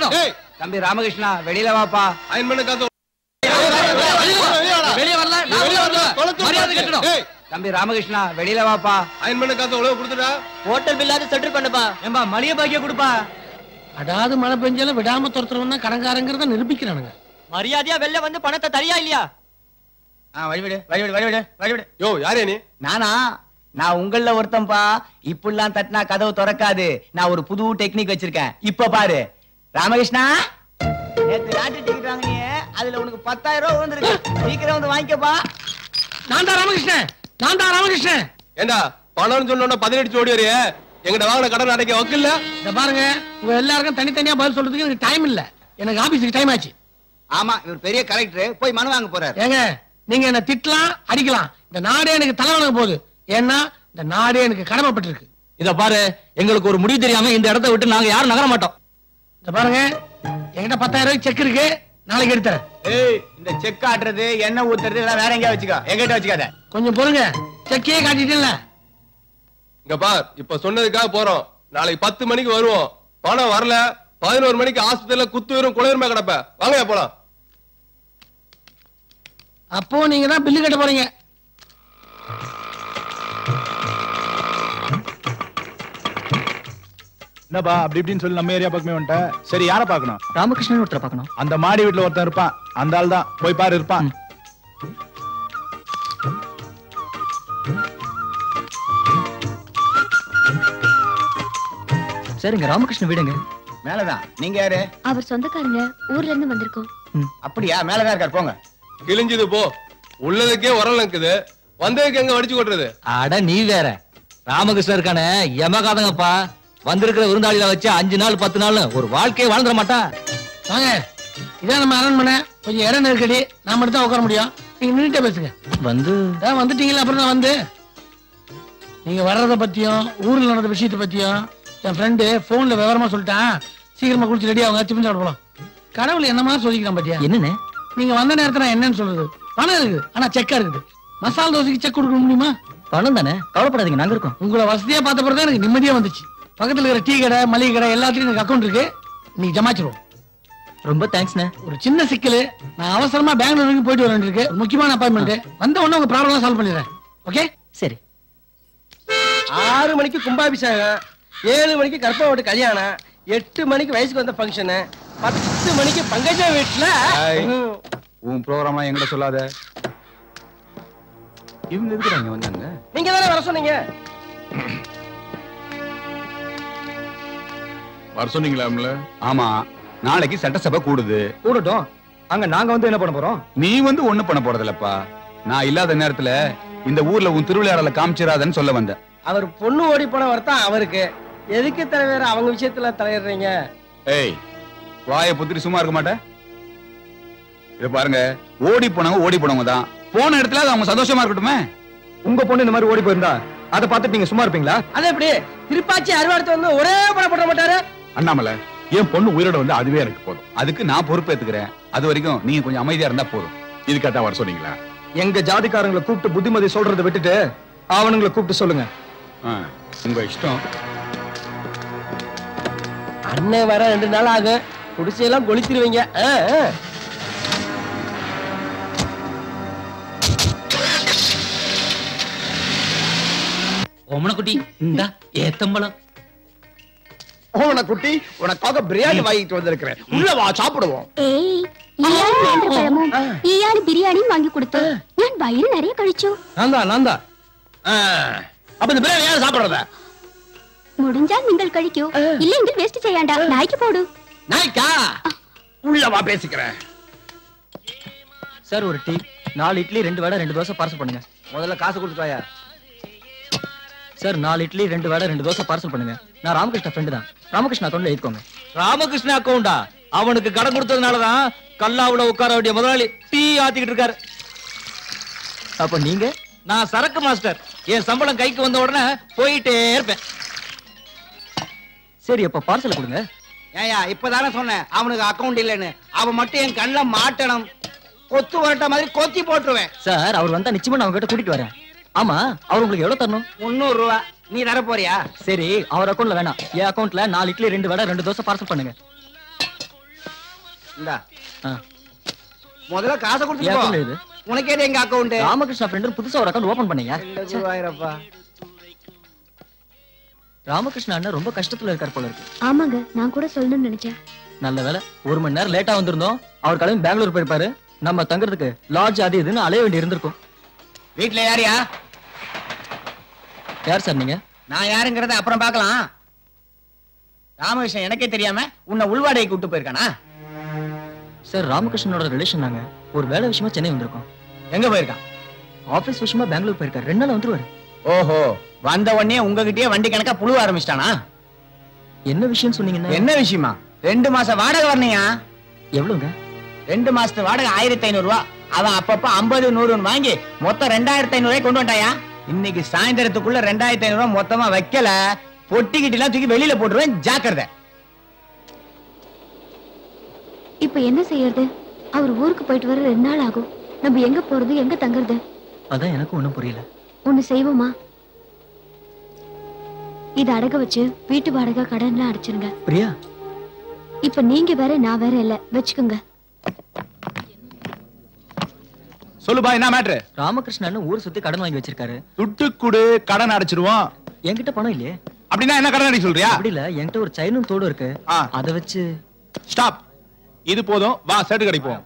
கட்டணும் தம்பி ராமகிருஷ்ணா வெளியில வாப்பா அயன் பண்ண காசு வெளியே வரல நான் வெளியே வரல மரியாதை கட்டணும் தம்பி ராமகிருஷ்ணா வெளியில வாப்பா அயன் பண்ண காசு ஒழுங்கு கொடுத்துட்டா ஹோட்டல் பில்லாவது செட்டில் பண்ணுப்பா ஏம்பா மளிகை பாக்கிய கொடுப்பா அடாது மழை பெஞ்சாலும் விடாம துரத்துறவன் தான் கடங்காரங்கிறத நிரூபிக்கிறானுங்க மரியாதையா வெளில வந்து பணத்தை தரியா இல்லையா வழிவிடு வழிவிடு வழிவிடு வழிவிடு யோ யாரே நீ நானா நான் உங்கள ஒருத்தன்பா இப்படிலாம் தட்டினா கதவு திறக்காது நான் ஒரு புது டெக்னிக் வச்சிருக்கேன் இப்ப பாரு ராமகிருஷ்ணா நேத்து லாட்டரி டிக்கெட் வாங்கினியே அதுல உனக்கு பத்தாயிரம் ரூபாய் வந்திருக்கு சீக்கிரம் வந்து வாங்கிக்கப்பா நான் தான் ராமகிருஷ்ணன் நான் தான் ராமகிருஷ்ணன் ஏண்டா பணம்னு சொன்னோன்னா பதினெட்டு ஜோடி வரைய எங்கிட்ட வாங்கின கடன் அடைக்க வக்கில்ல இந்த பாருங்க உங்க எல்லாருக்கும் தனித்தனியா பதில் சொல்றதுக்கு எனக்கு டைம் இல்ல எனக்கு ஆபீஸுக்கு டைம் ஆச்சு ஆமா இவர் பெரிய கலெக்டர் போய் மனு வாங்க போறாரு ஏங்க நீங்க என்ன திட்டலாம் அடிக்கலாம் இந்த நாடே எனக்கு தலைவணங்க போகுது ஏன்னா இந்த நாடே எனக்கு கடமைப்பட்டிருக்கு இத பாரு எங்களுக்கு ஒரு முடிவு தெரியாம இந்த இடத்தை விட்டு நாங்க யாரும் நகர மாட்டோம் இந்த பாருங்க என்கிட்ட பத்தாயிரம் ரூபாய்க்கு செக் இருக்கு நாளைக்கு எடுத்துறேன் ஏய் இந்த செக் ஆட்டுறது எண்ணெய் ஊத்துறது இதெல்லாம் வேற எங்கேயா வச்சுக்கோ எங்கிட்ட வச்சுக்காத கொஞ்சம் பொறுங்க செக்கே காட்டிட்டேன்ல இங்க பார் இப்ப சொன்னதுக்காக போறோம் நாளைக்கு பத்து மணிக்கு வருவோம் பணம் வரல பதினோரு மணிக்கு ஆஸ்பத்திரியில குத்துவரும் குளிருமே கிடப்ப வாங்க போலாம் அப்போ நீங்க தான் பில்லு கட்ட போறீங்க என்னப்பா அப்படி இப்படின்னு சொல்லி நம்ம ஏரியா பக்கமே வந்துட்டேன் சரி யாரை பார்க்கணும் ராமகிருஷ்ணன் ஒருத்தரை பார்க்கணும் அந்த மாடி வீட்டுல ஒருத்தன் இருப்பான் அந்த ஆள் தான் போய் பாரு இருப்பான் சரிங்க ராமகிருஷ்ணன் வீடுங்க மேலதான் நீங்க யாரு அவர் சொந்தக்காரங்க ஊர்ல இருந்து வந்திருக்கோம் அப்படியா மேலதான் இருக்காரு போங்க கிழிஞ்சது போ உள்ளதுக்கே உரல் இருக்குது வந்ததுக்கு எங்க வடிச்சு கொட்டுறது அட நீ வேற ராமகிருஷ்ணன் இருக்கானே எமகாதங்கப்பா வந்திருக்கிற விருந்தாளில வச்சு அஞ்சு நாள் பத்து நாள் ஒரு வாழ்க்கையை வாழ்ந்துட மாட்டான் வாங்க இதான் நம்ம அரண்மனை கொஞ்சம் இடம் நெருக்கடி நான் மட்டும் தான் உட்கார முடியும் நீங்க நின்னுட்டே பேசுங்க வந்து அதான் வந்துட்டீங்களா அப்புறம் நான் வந்து நீங்க வர்றத பத்தியும் ஊர்ல நடந்த விஷயத்தை பத்தியும் என் ஃப்ரெண்டு போன்ல விவரமா சொல்லிட்டான் சீக்கிரமா குளிச்சு ரெடி ஆகுங்க டிஃபன் சாப்பிட போலாம் கடவுள் என்னமா சொல்லிக்கிறான் பாத்தியா என்னன்னு நீங்க வந்த நேரத்துல நான் என்னன்னு சொல்றது பணம் இருக்குது ஆனா செக்கா இருக்குது மசாலா தோசைக்கு செக் கொடுக்க முடியுமா பணம் தானே கவலைப்படாதீங்க நாங்க இருக்கோம் உங்களை வசதியா பார்த்த பிறகு எனக்கு நிம்மதியா வந்துச்சு பக்கத்துல இருக்கிற டீ கடை மளிகை கடை எல்லாத்துலயும் எனக்கு அக்கௌண்ட் இருக்கு நீங்க ஜமாச்சிருவோம் ரொம்ப தேங்க்ஸ்ண்ணே ஒரு சின்ன சிக்கல் நான் அவசரமா பெங்களூர் வரைக்கும் போயிட்டு வர வேண்டியிருக்கு ஒரு முக்கியமான அப்பாயின்மெண்ட் வந்த உடனே உங்க ப்ராப்ளம் சால்வ் பண்ணிடுறேன் ஓகே சரி ஆறு மணிக்கு கும்பாபிஷேகம் ஏழு மணிக்கு கற்பகோட்டு கல்யாணம் எட்டு மணிக்கு வயசுக்கு வந்த ஃபங்க்ஷனு பத்து மணிக்கு பங்கஜ வீட்டுல ம், உன் ப்ரோக்ராம்லாம் எங்கிட்ட சொல்லாத இவங்க எதுக்குடா இங்க வந்தாங்க நீங்க தானே வர சொன்னீங்க வர சொன்னீங்களாம்ல ஆமா நாளைக்கு சட்டசபை கூடுது கூடட்டும் அங்க நாங்க வந்து என்ன பண்ண போறோம் நீ வந்து ஒண்ணு பண்ண போறதில்லப்பா நான் இல்லாத நேரத்துல இந்த ஊர்ல உன் திருவிளையாடல காமிச்சிடாதன்னு சொல்ல வந்தேன் அவர் பொண்ணு ஓடி போன வரத்தான் அவருக்கு எதுக்கு தலைவர் அவங்க விஷயத்துல தலையிடுறீங்க ஏய் வாயை புத்திரி சும்மா இருக்க மாட்டேன் இது பாருங்க ஓடி போனவங்க ஓடி போனவங்க தான் போன இடத்துல அது அவங்க சந்தோஷமா இருக்கட்டுமே உங்க பொண்ணு இந்த மாதிரி ஓடி போயிருந்தா அதை பார்த்துட்டு நீங்க சும்மா இருப்பீங்களா அது எப்படி திருப்பாச்சி அறுவாடுத்து வந்து ஒரே படம் போட மாட்டாரு அண்ணாமலை என் பொண்ணு உயிரோட வந்து அதுவே எனக்கு போதும் அதுக்கு நான் பொறுப்பேத்துக்கிறேன் அது வரைக்கும் நீங்க கொஞ்சம் அமைதியா இருந்தா போதும் இதுக்காக வர சொன்னீங்களா எங்க ஜாதிக்காரங்களை கூப்பிட்டு புத்திமதி சொல்றதை விட்டுட்டு அவனுங்களை கூப்பிட்டு சொல்லுங்க ஆ, உங்க இஷ்டம் அண்ணன் வர ரெண்டு நாள் ஆகும் குடிசையெல்லாம் கொளுத்திருவீங்க ஆ, ஆ. ஓமனக்குட்டி இந்தா ஏத்தம்பளம் ஓன குட்டி உனக்காக பிரியாணி வாங்கிட்டு வந்திருக்கிறேன் உள்ள வா சாப்பிடுவோம் ഏയ് ഇയാൾ നേന്ത്രപ്പഴമും ഇയാൾ ബിരിയാണിയും വാങ്ങി കൊടുത്തു ഞാൻ വയറ് നിറയെ കഴിച്ചു நான் தான் நான் தான் அப்ப இந்த பிரியாணி யார் சாப்பிடுறத മുടിഞ്ചാൽ നിങ്ങൾ കഴിക്കൂ ഇല്ലെങ്കിൽ വേസ്റ്റ് ചെയ്യണ്ട നായ്ക്ക് പോടൂ நாய்க்கா உள்ள வா பேசிக்கிறேன் சார் ஒரு டீ நாலு இட்லி ரெண்டு வடை ரெண்டு தோசை பார்சல் பண்ணுங்க முதல்ல காசு கொடுத்துட்டு வாயா சார் நாலு இட்லி ரெண்டு வடை ரெண்டு தோசை பார்சல் பண்ணுங்க நான் ராமகிருஷ்ணா ஃப்ரெண்டு தான் ராமகிருஷ்ணா அக்கௌண்ட்ல எழுதிக்கோங்க ராமகிருஷ்ண அக்கவுண்டா அவனுக்கு கடன் கொடுத்ததுனாலதான் கல்லாவுல உட்கார வேண்டிய முதலாளி டீ ஆத்திக்கிட்டு இருக்காரு அப்ப நீங்க நான் சரக்கு மாஸ்டர் என் சம்பளம் கைக்கு வந்த உடனே போயிட்டே இருப்பேன் சரி அப்ப பார்சல் கொடுங்க ஏயா இப்பதானே சொன்னேன் அவனுக்கு அக்கவுண்ட் இல்லைன்னு அவன் மட்டும் என் கண்ணில் மாட்டணும் கொத்து வரட்ட மாதிரி கொத்தி போட்டுருவேன் சார் அவர் வந்தா நிச்சயமா நான் உங்ககிட்ட கூட்டிட்டு வரேன் ஆமா அவர் உங்களுக்கு எவ்வளவு தரணும் முந்நூறு ரூபா நீ தர போறியா சரி அவர் அக்கௌண்ட்ல வேணாம் என் அக்கௌண்ட்ல நாலு இட்லி ரெண்டு வடை ரெண்டு தோசை பார்சல் பண்ணுங்க இந்தா ஆ. முதல்ல காசை என் கொடுத்துட்டு account போ இது. உனக்கு எது எங்க அக்கவுண்ட் ராமகிருஷ்ணா ஃப்ரெண்ட் புதுசா ஒரு அக்கௌண்ட் ஓபன் பண்ணீங்க குருவாயிரப்பா ராமகிருஷ்ணா அண்ணன் ரொம்ப கஷ்டத்துல இருக்கார் போல இருக்கு ஆமாங்க நான் கூட சொல்லணும்னு நினைச்சேன் நல்ல வேலை ஒரு மணி நேரம் லேட்டா வந்திருந்தோம் அவர் கிளம்பி பெங்களூர் போயிருப்பாரு நம்ம தங்குறதுக்கு லாட்ஜ் அது இதுன்னு அலைய வேண்டி இருந்திருக்கும் வீட்டுல யாரியா யார் சார் நீங்க நான் யாருங்கிறத அப்புறம் பார்க்கலாம் ராமகிருஷ்ணன் எனக்கே தெரியாம உன்னை உள்வாடையை கூட்டு போயிருக்கானா சார் ராமகிருஷ்ணனோட ரிலேஷன் நாங்க ஒரு வேலை விஷயமா சென்னை வந்திருக்கோம் எங்க போயிருக்கான் ஆபீஸ் விஷயமா பெங்களூர் போயிருக்காரு ரெண்டு நாள் வந்துருவாரு ஓஹோ வந்த உடனே உங்ககிட்டயே வண்டி கணக்கா புழுவ ஆரம்பிச்சிட்டானா என்ன விஷயம் சொன்னீங்கன்னா என்ன விஷயமா ரெண்டு மாசம் வாடகை வரணையா எவ்வளவுங்க ரெண்டு மாசத்து வாடகை ஆயிரத்தி ஐநூறு ரூபா அவன் அப்பப்ப ஐம்பது நூறுன்னு வாங்கி மொத்தம் ரெண்டாயிரத்தி ஐநூறு ரூபாய் கொண்டு வந்துட்டாயா இன்னைக்கு சாயந்தரத்துக்குள்ள ரெண்டாயிரத்தி ஐநூறு ரூபாய் மொத்தமா வைக்கல பொட்டிக்கிட்டு எல்லாம் தூக்கி வெளியில போட்டுருவேன் ஜாக்கிரதை இப்ப என்ன செய்யறது அவர் ஊருக்கு போயிட்டு வர ரெண்டு நாள் ஆகும் நம்ம எங்க போறது எங்க தங்குறது அதான் எனக்கும் ஒண்ணும் புரியல ஒண்ணு செய்வோமா இத அடக வச்சு வீட்டு வாடகை கடன்லாம் அடிச்சிருங்க பிரியா இப்ப நீங்க வேற நான் வேற இல்ல வச்சுக்கோங்க சொல்லுபா என்ன மேட்ரு ராமகிருஷ்ணன் அண்ணன் ஊர் சுத்தி கடன் வாங்கி வச்சிருக்காரு துட்டு குடு கடன் அடைச்சிருவோம் என்கிட்ட பணம் இல்லையே அப்படின்னா என்ன கடன் அடிக்க சொல்றியா அப்படி இல்ல என்கிட்ட ஒரு சைனும் தோடு இருக்கு அத வச்சு ஸ்டாப் இது போதும் வா சேட்டு கிடைப்போம்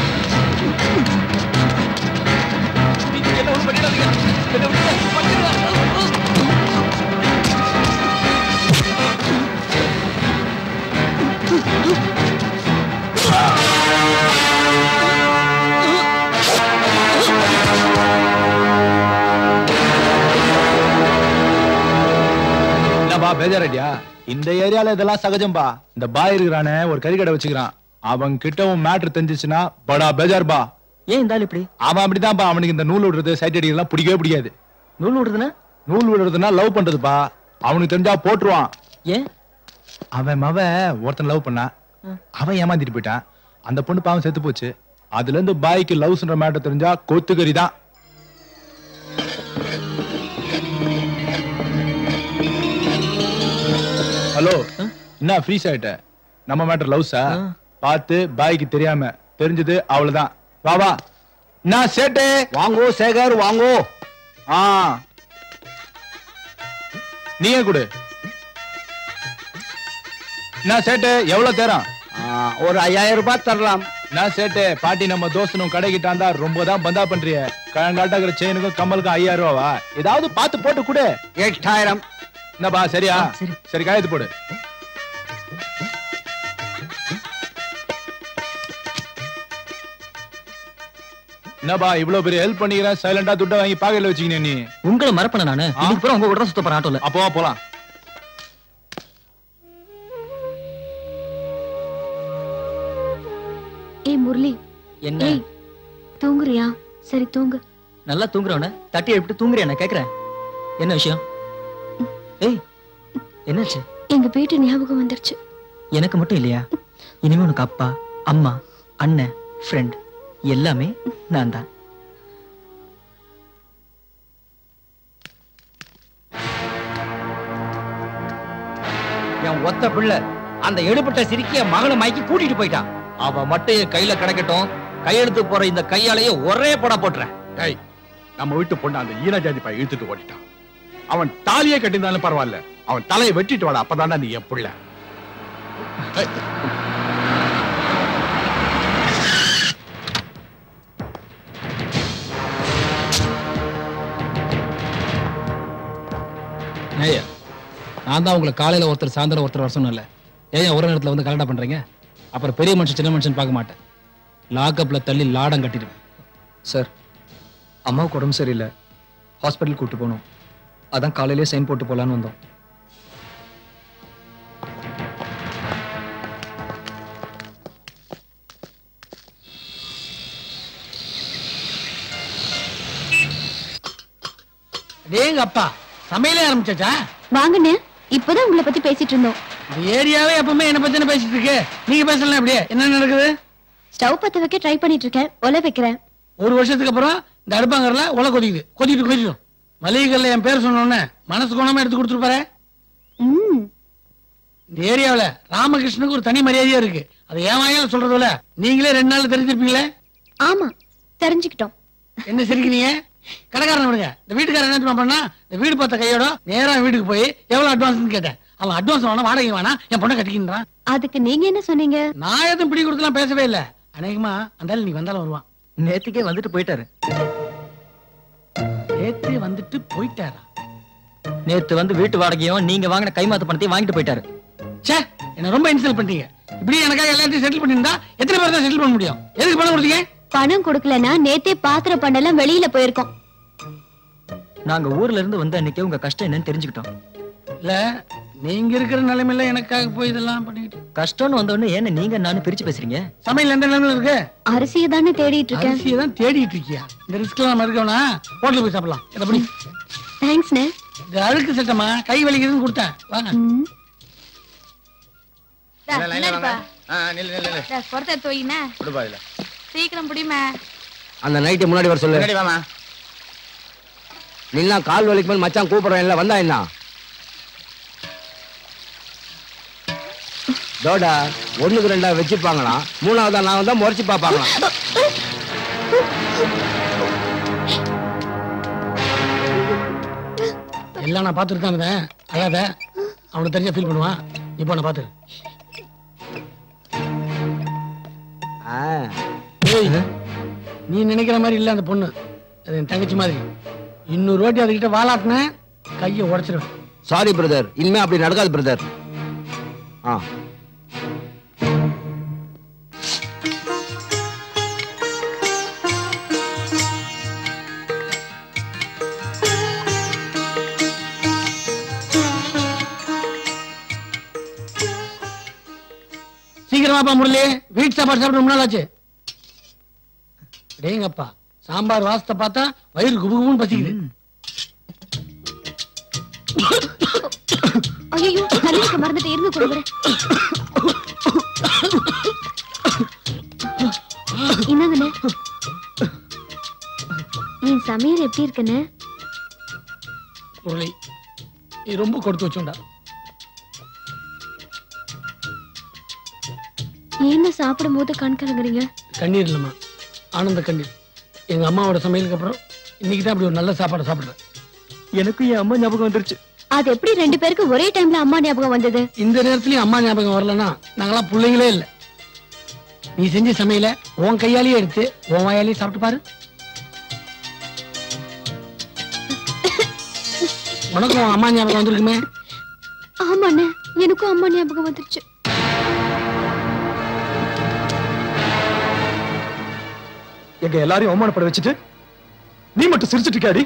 என்னப்பா பேஜாரடியா இந்த ஏரியால இதெல்லாம் சகஜம்பா இந்த பாய் இருக்கிறானே ஒரு கறி கடை வச்சுக்கிறான் அவன் கிட்ட உன் மேட்ரு தெரிஞ்சிச்சுன்னா படா பேஜார்பா ஏன் இந்த ஆள் இப்படி அவன் அப்படிதான்ப்பா அவனுக்கு இந்த நூல் விடுறது சைட் அடிக்கலாம் பிடிக்கவே பிடிக்காது நூல் விடுறதுன்னா நூல் விடுறதுன்னா லவ் பண்றதுப்பா அவனுக்கு தெரிஞ்சா போட்டுருவான் ஏன் அவன் மவ ஒருத்தன் லவ் பண்ணா அவன் ஏமாத்திட்டு போயிட்டான் அந்த பொண்ணு பாவம் செத்து போச்சு அதுல இருந்து பாய்க்கு லவ்ஸ்ன்ற மேட்டர் தெரிஞ்சா கொத்துக்கறி தான் ஹலோ என்ன ஃப்ரீஸ் ஆயிட்ட நம்ம மேட்டர் லவ்ஸா பார்த்து பாய்க்கு தெரியாம தெரிஞ்சது அவ்வளவுதான் வா வா என்ன சேட்டு வாங்கோ சேகர் வாங்கோ ஆ நீயே கொடு என்ன சேட்டு எவ்வளவு தேரம் ஒரு ஐயாயிரம் ரூபாய் தரலாம் நான் சேட்டு பாட்டி நம்ம தோஸ்தனும் கடைக்கிட்டாந்தா ரொம்ப தான் பந்தா பண்றிய கழங்காட்டாக்குற செயினுக்கும் கம்மலுக்கும் ஐயாயிரம் ரூபாவா ஏதாவது பார்த்து போட்டு கொடு எட்டாயிரம் என்னப்பா சரியா சரி காயத்து போடு என்னப்பா இவ்வளவு பெரிய ஹெல்ப் பண்ணிக்கிறேன் சைலண்டா துட்ட வாங்கி பாக்கெட்ல வச்சுக்கினே நீ உங்களை மறப்பன நானு இதுக்கு அப்புறம் உங்க கூட தான் சுத்த போறேன் ஆட்டோல அப்போ வா போலாம் ஏய் முரளி என்ன ஏய் தூங்குறியா சரி தூங்கு நல்லா தூங்குறவன தட்டி எழுப்பிட்டு தூங்குறியா நான் கேக்குறேன் என்ன விஷயம் ஏய் என்னாச்சு எங்க வீட்டு ஞாபகம் வந்துருச்சு எனக்கு மட்டும் இல்லையா இனிமே உனக்கு அப்பா அம்மா அண்ணன் ஃப்ரெண்ட் எல்லாமே நான் தான் என் ஒத்த பிள்ளை அந்த எடுபட்ட சிரிக்கிய மகளை மயக்கி கூட்டிட்டு போயிட்டான் அவ மட்டும் என் கையில கிடைக்கட்டும் கையெழுத்து போற இந்த கையாலேயே ஒரே பட போட்டுறேன் ஏய் நம்ம வீட்டு பொண்ணு அந்த ஈன ஜாதி பையன் இழுத்துட்டு ஓடிட்டான் அவன் தாலியே கட்டியிருந்தாலும் பரவாயில்ல அவன் தலையை வெட்டிட்டு வாடா அப்பதான்டா நீ என் புள்ள ஏய். ஏய்யா நான் தான் உங்களை காலையில ஒருத்தர் சாயந்தரம் ஒருத்தர் வர சொன்னல ஏன் ஒரு நேரத்துல வந்து கலெக்டா பண்றீங்க அப்புறம் பெரிய மனுஷன் சின்ன மனுஷன் பார்க்க மாட்டேன் லாக்அப்ல தள்ளி லாடம் கட்டிடுவேன் சார் அம்மாவுக்கு உடம்பு சரியில்லை ஹாஸ்பிட்டல் கூட்டு போகணும் அதான் காலையிலேயே சைன் போட்டு போலான்னு வந்தோம் டேங்க அப்பா சமையலே ஆரம்பிச்சாச்சா வாங்கண்ணே இப்பதான் உங்களை பத்தி பேசிட்டு இருந்தோம் இந்த ஏரியாவே எப்பவுமே என்ன பத்தி பேசிட்டு இருக்கு நீங்க பேசலாம் அப்படியே என்ன நடக்குது ஸ்டவ் பத்த வைக்க ட்ரை பண்ணிட்டு இருக்கேன் ஒலை வைக்கிறேன் ஒரு வருஷத்துக்கு அப்புறம் இந்த அடுப்பாங்கறல உலை கொதிக்குது கொதிட்டு கொதிட்டும் மளிகைகள்ல என் பேர் சொன்ன உடனே மனசு கோணமா எடுத்து கொடுத்துருப்பாரு ம் இந்த ஏரியாவுல ராமகிருஷ்ணனுக்கு ஒரு தனி மரியாதையா இருக்கு அது ஏன் வாயால சொல்றதுல நீங்களே ரெண்டு நாள்ல தெரிஞ்சிருப்பீங்களே ஆமா தெரிஞ்சுக்கிட்டோம் என்ன சிரிக்கிறீங்க கடைக்காரன் விடுங்க இந்த வீட்டுக்காரன் என்ன தெரியுமா பண்ணா இந்த வீடு பார்த்த கையோட நேரா வீட்டுக்கு போய் எவ்வளவு அட்வான்ஸ் கேட்டேன் அவன் அட்வான்ஸ் வேணா வாடகை வேணா என் பொண்ணை கட்டிக்கின்றான் அதுக்கு நீங்க என்ன சொன்னீங்க நான் எதுவும் பிடி கொடுத்துலாம் பேசவே இல்ல அநேகமா அந்த ஆளு நீ வந்தாலும் வருவான் நேத்துக்கே வந்துட்டு போயிட்டாரு நேத்தே வந்துட்டு போயிட்டாரா நேத்து வந்து வீட்டு வாடகையும் நீங்க வாங்கின கைமாத்து பணத்தையும் வாங்கிட்டு போயிட்டாரு ச்சே என்ன ரொம்ப இன்சல்ட் பண்ணிட்டீங்க இப்படி எனக்காக எல்லாத்தையும் செட்டில் பண்ணிருந்தா எத்தனை பேர் தான் செட்டில் பண்ண முடியும் எதுக்கு பணம் கொடுத்தீங்க பணம் கொடுக்கலனா நேத்தே பாத்திர பண்டெல்லாம் வெளியில போயிருக்கோம் நாங்க ஊர்ல இருந்து வந்த அன்னைக்கே உங்க கஷ்டம் என்னன்னு தெரிஞ்சுக்கிட்டோம் இல்ல நீங்க இருக்கிற நிலைமையில எனக்காக போய் இதெல்லாம் பண்ணிட்டு கஷ்டம்னு வந்த உடனே ஏன்னு நீங்க நானும் பிரிச்சு பேசுறீங்க சமையல் எந்த நிலைமையில இருக்கு அரிசியை தானே தேடிட்டு இருக்கேன் அரிசியை தான் தேடிட்டு இருக்கியா இந்த ரிஸ்க் நம்ம இருக்கவனா ஹோட்டலுக்கு போய் சாப்பிடலாம் இதை படி தேங்க்ஸ்ண்ணே இது அழுக்கு சட்டமா கை வலிக்குதுன்னு கொடுத்தேன் வாங்க பொறுத்த தோயின சீக்கிரம் புடிமே அந்த நைட்டு முன்னாடி வர சொல்லு வாமா நின்னா கால் வலிக்கு மேல் மச்சான் கூப்பிடுறேன் இல்ல வந்தா என்ன தோடா ஒண்ணுக்கு ரெண்டா வச்சிருப்பாங்களாம் மூணாவதா நான் வந்தா முறைச்சு பாப்பாங்களாம் எல்லாம் நான் பார்த்துட்டு தான் இருந்தேன் அழாத அவனுக்கு தெரிஞ்ச ஃபீல் பண்ணுவான் இப்போ நான் பார்த்துரு ஏய், நீ நினைக்கிற மாதிரி இல்ல அந்த பொண்ணு அது என் தங்கச்சி மாதிரி இன்னொரு வாட்டி அதுகிட்ட வாலாட்டினேன் கையை உடைச்சிருவேன் சாரி பிரதர் இனிமே அப்படி நடக்காது பிரதர் ஆ சீக்கிரமாப்பா முரளி வீட்டு சாப்பாடு சாப்பிட்டு ரொம்ப நாள் ஆச்சு டேங்கப்பா சாம்பார் வாசத்தை பார்த்தா வயிறு குபுகுபுன்னு பசிக்குது ஐயோ கல்லுக்கு மறந்துட்டு இருந்து கொடுக்குறேன் என்னங்கண்ணே என் சமையல் எப்படி இருக்குன்னு முரளி நீ ரொம்ப கொடுத்து வச்சோண்டா என்ன சாப்பிடும் போது கண் கலங்குறீங்க கண்ணீர் இல்லம்மா ஆனந்த கண்ணீர் எங்க அம்மாவோட சமையலுக்கு அப்புறம் இன்னைக்கு தான் அப்படி ஒரு நல்ல சாப்பாடு சாப்பிடுறேன் எனக்கு என் அம்மா ஞாபகம் வந்துருச்சு அது எப்படி ரெண்டு பேருக்கு ஒரே டைம்ல அம்மா ஞாபகம் வந்தது இந்த நேரத்துலயும் அம்மா ஞாபகம் வரலன்னா நாங்களாம் பிள்ளைங்களே இல்ல நீ செஞ்ச சமையல உன் கையாலேயே எடுத்து உன் வாயாலேயே சாப்பிட்டு பாரு உனக்கும் உன் அம்மா ஞாபகம் வந்திருக்குமே ஆமாண்ணே எனக்கும் அம்மா ஞாபகம் வந்துருச்சு எங்க எல்லாரையும் அவமானப்பட வச்சுட்டு நீ மட்டும் சிரிச்சிட்டு இருக்காடி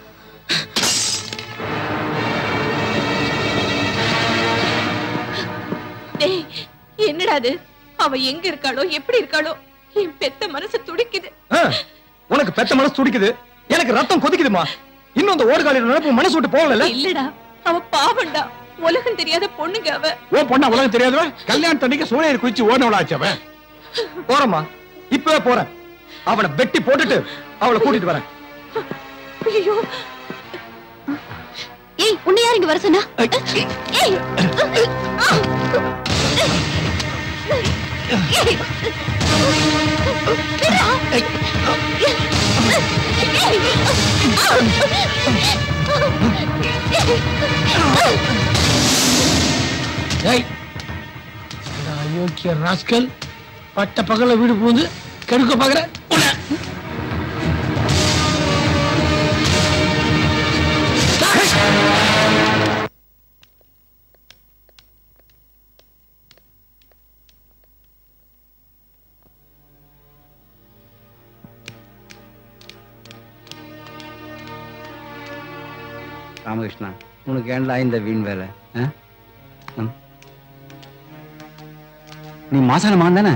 டேய் என்னடா அது அவ எங்க இருக்காளோ எப்படி இருக்காளோ என் பெத்த மனசு துடிக்குது ஆ, உனக்கு பெத்த மனசு துடிக்குது எனக்கு ரத்தம் கொதிக்குதுமா இன்னும் அந்த ஓடுகாலியோட நினைப்பு மனசு விட்டு போகல இல்லடா அவ பாவண்டா உலகம் தெரியாத பொண்ணுங்க அவ ஓ பொண்ணா உலகம் தெரியாதவ கல்யாணத்தன்னைக்கு சூரியன் குளிச்சு ஓடினவளாச்சவ போறேம்மா இப்பவே போறேன் அவனை வெட்டி போட்டுட்டு அவளை கூட்டிட்டு வரேன் ஐயோ ஏய் உன்னை யார் இங்க வர சொன்னா ஏய் ஏய் இந்த அயோக்கிய ராஸ்கல் பட்ட பகல வீடு புகுந்து கெடுக்க பாக்குற உன்னை. ராமகிருஷ்ணா உனக்கு ஏன்டா இந்த வீண் வேலை ஆ? ம். நீ மாசான தானே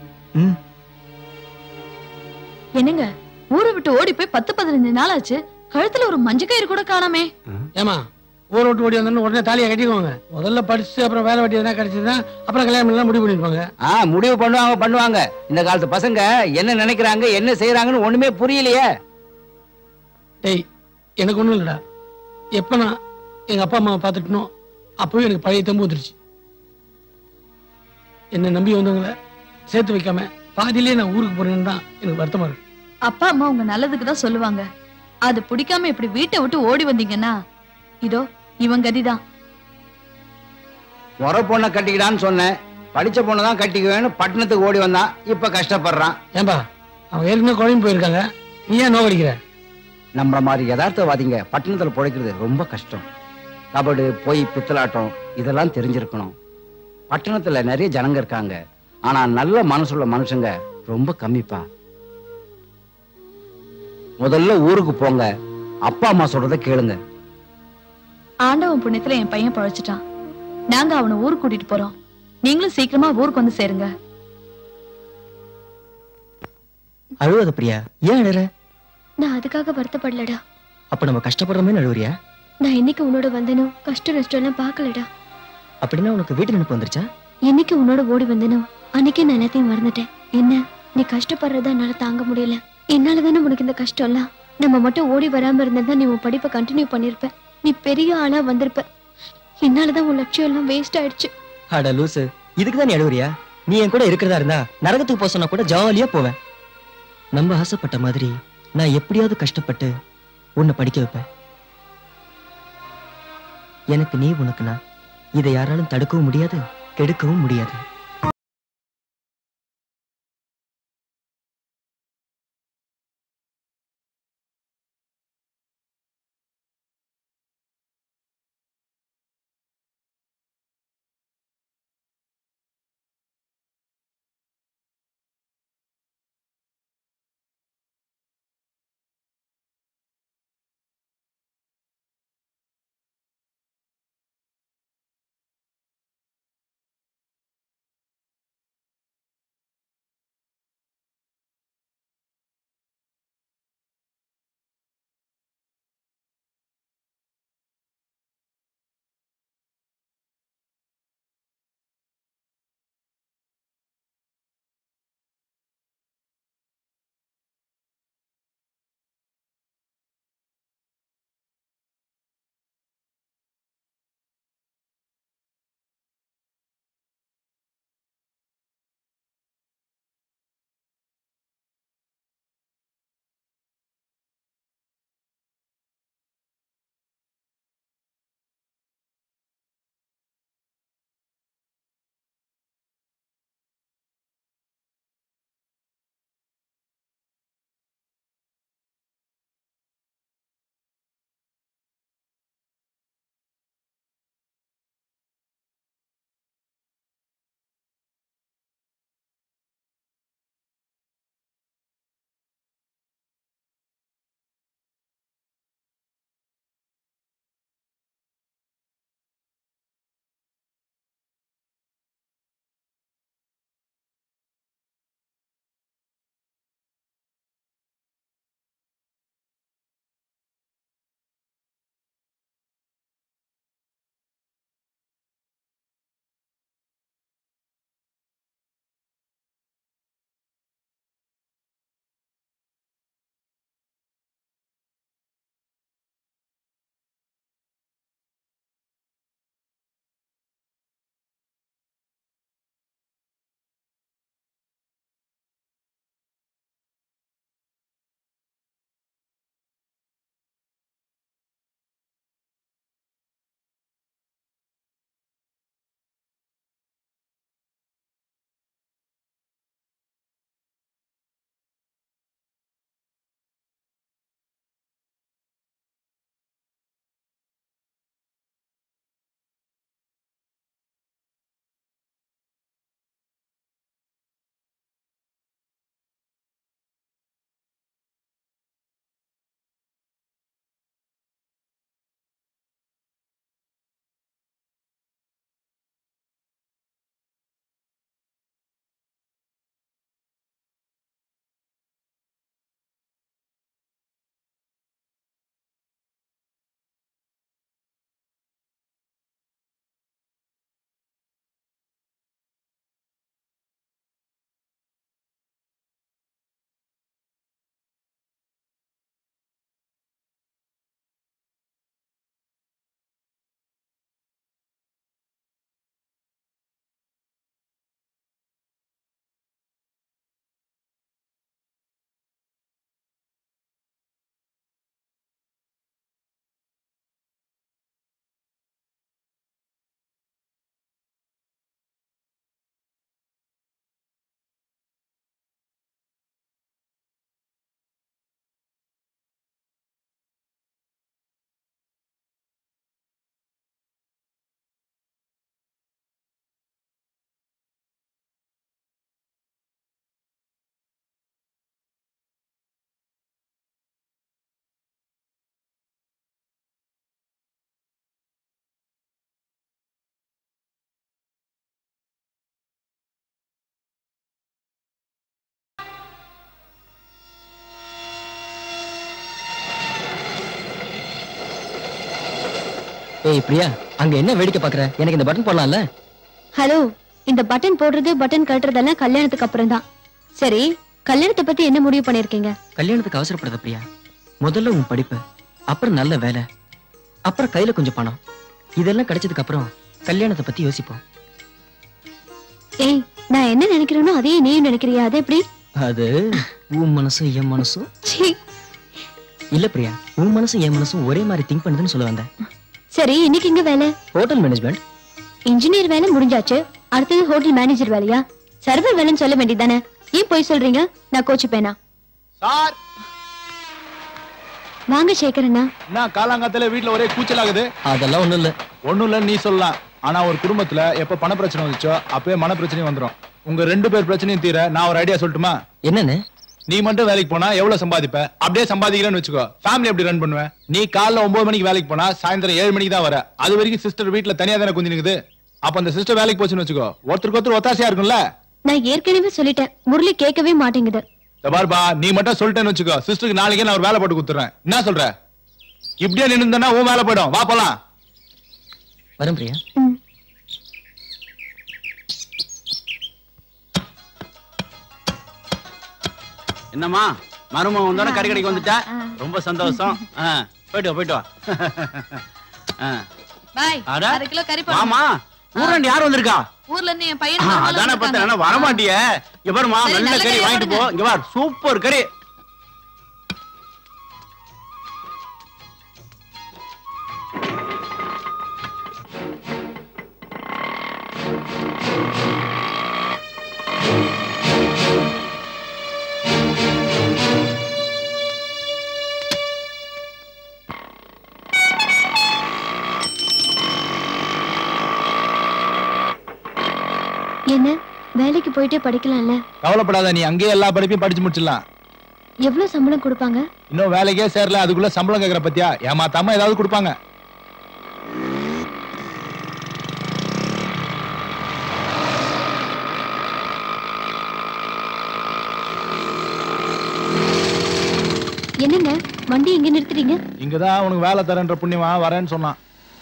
என்னங்க ஊரை விட்டு ஓடி போய் பத்து பதினஞ்சு நாள் ஆச்சு கழுத்துல ஒரு மஞ்ச கயிறு கூட காணாமே ஏமா ஊர் விட்டு ஓடி வந்தோன்னு உடனே தாலியை கட்டிக்குவாங்க முதல்ல படிச்சு அப்புறம் வேலை வெட்டி எதனா கிடைச்சதுன்னா அப்புறம் கல்யாணம் பண்ணலாம் முடிவு பண்ணிருப்பாங்க ஆ முடிவு பண்ணுவாங்க பண்ணுவாங்க இந்த காலத்து பசங்க என்ன நினைக்கிறாங்க என்ன செய்யறாங்கன்னு ஒண்ணுமே புரியலையே டேய் எனக்கு ஒண்ணும் இல்லடா எப்ப நான் எங்க அப்பா அம்மாவை பார்த்துட்டனோ அப்பவே எனக்கு பழைய தெம்பு வந்துருச்சு என்ன நம்பி வந்தவங்கள சேர்த்து வைக்காம பாதியிலேயே நான் ஊருக்கு போறேன்னு தான் எனக்கு வருத்தமா இருக்கு அப்பா அம்மா உங்க நல்லதுக்கு தான் சொல்லுவாங்க அது பிடிக்காம இப்படி வீட்டை விட்டு ஓடி வந்தீங்கன்னா இதோ இவன் கதிதான் முறை பொண்ணை கட்டிக்கிடான்னு சொன்னேன் படிச்ச பொண்ணை தான் கட்டிக்குவேன்னு பட்டணத்துக்கு ஓடி வந்தான் இப்ப கஷ்டப்படுறான் ஏன்பா அவன் ஏற்கனவே குழம்பு போயிருக்காங்க நீ ஏன் நோக்கடிக்கிற நம்மள மாதிரி யதார்த்தவாதிங்க பட்டணத்துல பிழைக்கிறது ரொம்ப கஷ்டம் கபடு பொய் பித்தலாட்டம் இதெல்லாம் தெரிஞ்சிருக்கணும் பட்டணத்துல நிறைய ஜனங்க இருக்காங்க ஆனா நல்ல மனசுள்ள மனுஷங்க ரொம்ப கம்மிப்பா முதல்ல ஊருக்கு போங்க அப்பா அம்மா சொல்றத கேளுங்க ஆண்டவன் புண்ணியத்துல என் பையன் பழைச்சிட்டான் நாங்க அவனை ஊருக்கு கூட்டிட்டு போறோம் நீங்களும் சீக்கிரமா ஊருக்கு வந்து சேருங்க அழுவாத பிரியா ஏன் அழுற நான் அதுக்காக வருத்தப்படலடா அப்ப நம்ம கஷ்டப்படுறோமே அழுவுறியா நான் என்னைக்கு உன்னோட வந்தனோ கஷ்ட நஷ்டம் எல்லாம் பார்க்கலடா அப்படின்னா உனக்கு வீட்டு நினைப்பு வந்துருச்சா என்னைக்கு உன்னோட ஓடி வந்தனோ அன்னைக்கே நான் எல்லாத்தையும் மறந்துட்டேன் என்ன நீ கஷ்டப்படுறத என்னால தாங்க முடியல என்னால தானே உனக்கு இந்த கஷ்டம் எல்லாம் நம்ம மட்டும் ஓடி வராம இருந்தா நீ உன் படிப்பை கண்டினியூ பண்ணிருப்ப நீ பெரிய ஆளா வந்திருப்ப என்னாலதான் உன் லட்சியம் எல்லாம் வேஸ்ட் ஆயிடுச்சு அட லூசு இதுக்கு தான் நீ அழுவுறியா நீ என் கூட இருக்கிறதா இருந்தா நரகத்துக்கு போக சொன்னா கூட ஜாலியா போவேன் நம்ம ஆசைப்பட்ட மாதிரி நான் எப்படியாவது கஷ்டப்பட்டு உன்னை படிக்க வைப்பேன் எனக்கு நீ உனக்கு நான் இதை யாராலும் தடுக்கவும் முடியாது கெடுக்கவும் முடியாது ஏய் பிரியா அங்க என்ன வேடிக்கை பாக்குற எனக்கு இந்த பட்டன் போடலாம்ல ஹலோ இந்த பட்டன் போடுறது பட்டன் கட்டுறதெல்லாம் கல்யாணத்துக்கு அப்புறம் தான் சரி கல்யாணத்தை பத்தி என்ன முடிவு பண்ணிருக்கீங்க கல்யாணத்துக்கு அவசரப்படாத பிரியா முதல்ல உன் படிப்பு அப்புறம் நல்ல வேலை அப்புறம் கையில கொஞ்சம் பணம் இதெல்லாம் கிடைச்சதுக்கு அப்புறம் கல்யாணத்தை பத்தி யோசிப்போம் ஏய் நான் என்ன நினைக்கிறேனோ அதே நீயும் நினைக்கிறியா அது எப்படி அது உன் மனசும் என் மனசும் சீ. இல்ல பிரியா உன் மனசும் என் மனசும் ஒரே மாதிரி திங்க் பண்ணுதுன்னு சொல்ல வந்தேன் சரி இன்னைக்கு எங்க வேலை ஹோட்டல் மேனேஜ்மெண்ட் இன்ஜினியர் வேலை முடிஞ்சாச்சு அடுத்தது ஹோட்டல் மேனேஜர் வேலையா சர்வர் வேலைன்னு சொல்ல வேண்டியதானே ஏன் போய் சொல்றீங்க நான் கோச்சிப்பேனா சார் வாங்க சேகரண்ணா என்ன காலாங்காத்துல வீட்ல ஒரே கூச்சல் ஆகுது அதெல்லாம் ஒண்ணும் இல்ல ஒண்ணும் இல்ல நீ சொல்லலாம் ஆனா ஒரு குடும்பத்துல எப்ப பண பிரச்சனை வந்துச்சோ அப்பவே மன பிரச்சனையும் வந்துரும் உங்க ரெண்டு பேர் பிரச்சனையும் தீர நான் ஒரு ஐடியா சொல்லட்டுமா என்னன்னு நீ மட்டும் வேலைக்கு போனா எவ்வளவு சம்பாதிப்ப அப்படியே சம்பாதிக்கிறேன்னு வச்சுக்கோ ஃபேமிலி எப்படி ரன் பண்ணுவேன் நீ காலைல ஒன்பது மணிக்கு வேலைக்கு போனா சாயந்தரம் ஏழு மணிக்கு தான் வர அது வரைக்கும் சிஸ்டர் வீட்ல தனியா தானே குஞ்சு நிக்குது அப்ப அந்த சிஸ்டர் வேலைக்கு போச்சுன்னு வச்சுக்கோ ஒருத்தருக்கு ஒருத்தர் ஒத்தாசையா இருக்கும்ல நான் ஏற்கனவே சொல்லிட்டேன் முரளி கேட்கவே மாட்டேங்குது இந்த பாருப்பா நீ மட்டும் சொல்லிட்டேன்னு வச்சுக்கோ சிஸ்டருக்கு நாளைக்கே நான் ஒரு வேலை போட்டு கொடுத்துறேன் என்ன சொல்ற இப்படியே நின்று உன் வேலை போயிடும் வா போலாம் வரும் பிரியா என்னம்மா மருமகன் வந்தோட கறி கடைக்கு வந்துட்டா ரொம்ப சந்தோஷம் ஆ, போயிட்டு வா போயிட்டு வா ஆ. பாய் அட. அரை கிலோ கறி மாமா ஊர்ல இருந்து யார் வந்திருக்கா ஊர்ல இருந்து என் ஆ, பையன் அதானே பார்த்தேன் வரமாட்டிய இங்க பாருமா சரி, நல்ல நல்ல கறி கறி வாங்கிட்டு போ இங்க பார் சூப்பர் கறி என்ன வேலைக்கு போயிட்டே படிக்கலாம்ல கவலைப்படாத நீ அங்கேயே எல்லா படிப்பையும் படிச்சு முடிச்சிடலாம் எவ்வளவு சம்பளம் கொடுப்பாங்க இன்னும் வேலைக்கே சேரல அதுக்குள்ள சம்பளம் கேக்குற பத்தியா ஏமாத்தாம ஏதாவது கொடுப்பாங்க என்னங்க வண்டி இங்க நிறுத்துறீங்க இங்கதான் உனக்கு வேலை தரேன்ற புண்ணியமா வரேன்னு சொன்னான்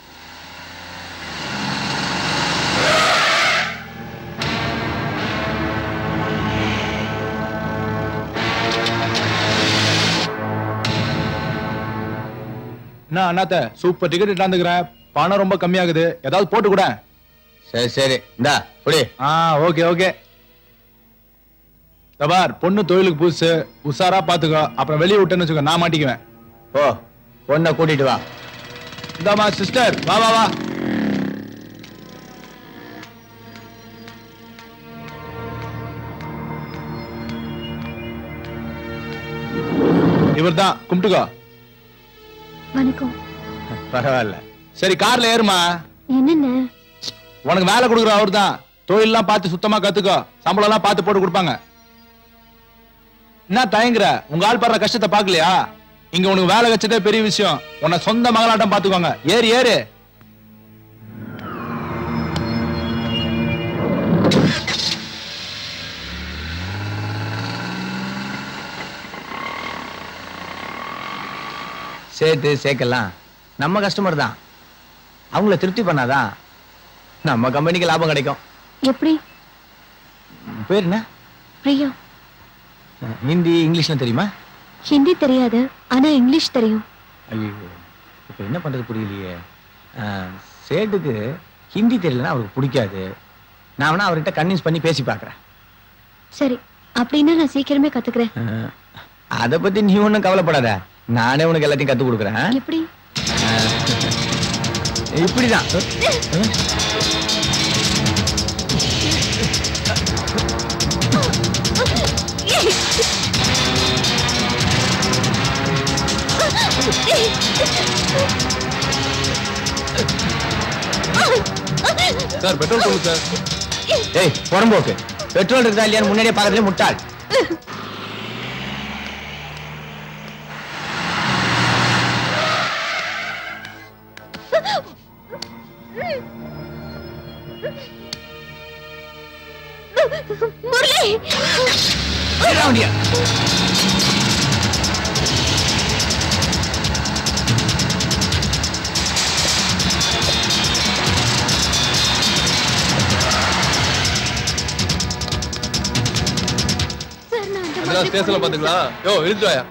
என்ன அண்ணாத்த சூப்பர் டிக்கெட் இட்டாந்துக்கிறேன் பணம் ரொம்ப கம்மியாகுது ஏதாவது போட்டு கூட சரி சரி இந்தா புடி ஆ ஓகே ஓகே தபார் பொண்ணு தொழிலுக்கு புதுசு உஷாரா பாத்துக்கோ அப்புறம் வெளியே விட்டேன்னு வச்சுக்கோ நான் மாட்டிக்குவேன் ஓ பொண்ணை கூட்டிட்டு வா இந்தாமா சிஸ்டர் வா வா வா இவர்தான் கும்பிட்டுக்கோ வணக்கம் பரவாயில்ல சரி கார்ல ஏறுமா என்னென்ன உனக்கு வேலை கொடுக்குற அவர் தான் தொழிலெல்லாம் பார்த்து சுத்தமா கத்துக்கோ சம்பளம் எல்லாம் பார்த்து போட்டு கொடுப்பாங்க என்ன தயங்குற உங்க ஆள் படுற கஷ்டத்தை பாக்கலையா இங்க உனக்கு வேலை வச்சதே பெரிய விஷயம் உன்னை சொந்த மகளாட்டம் பாத்துக்கோங்க ஏறு ஏறு சேர்த்து சேர்க்கலாம் நம்ம கஸ்டமர் தான் அவங்கள திருப்தி பண்ணாதான் நம்ம கம்பெனிக்கு லாபம் கிடைக்கும் எப்படி உன் பேர் என்ன பிரியா ஹிந்தி இங்கிலீஷ்லாம் தெரியுமா ஹிந்தி தெரியாது ஆனா இங்கிலீஷ் தெரியும் ஐயோ இப்போ என்ன பண்றது புரியலையே ஆ, சேட்டுக்கு ஹிந்தி தெரியலன்னா அவருக்கு பிடிக்காது நான் வேணா அவர்கிட்ட கன்வின்ஸ் பண்ணி பேசி பார்க்கறேன் சரி அப்படின்னா நான் சீக்கிரமே கத்துக்கிறேன் ஆ, அதை பத்தி நீ ஒன்றும் கவலைப்படாத நானே உனக்கு எல்லாத்தையும் கத்து கொடுக்குறேன் எப்படி ஆ, இப்படிதான் சார் பெட்ரோல் போடுங்க சார் ஏய் புறம்போக்கு பெட்ரோல் இருக்கா இல்லையான்னு முன்னாடியே பார்க்கறதுல முட்டாள் முரளி இதெல்லாம் ஸ்டேஷன்ல பாத்துக்கலாம் யோ இழுத்து வாயா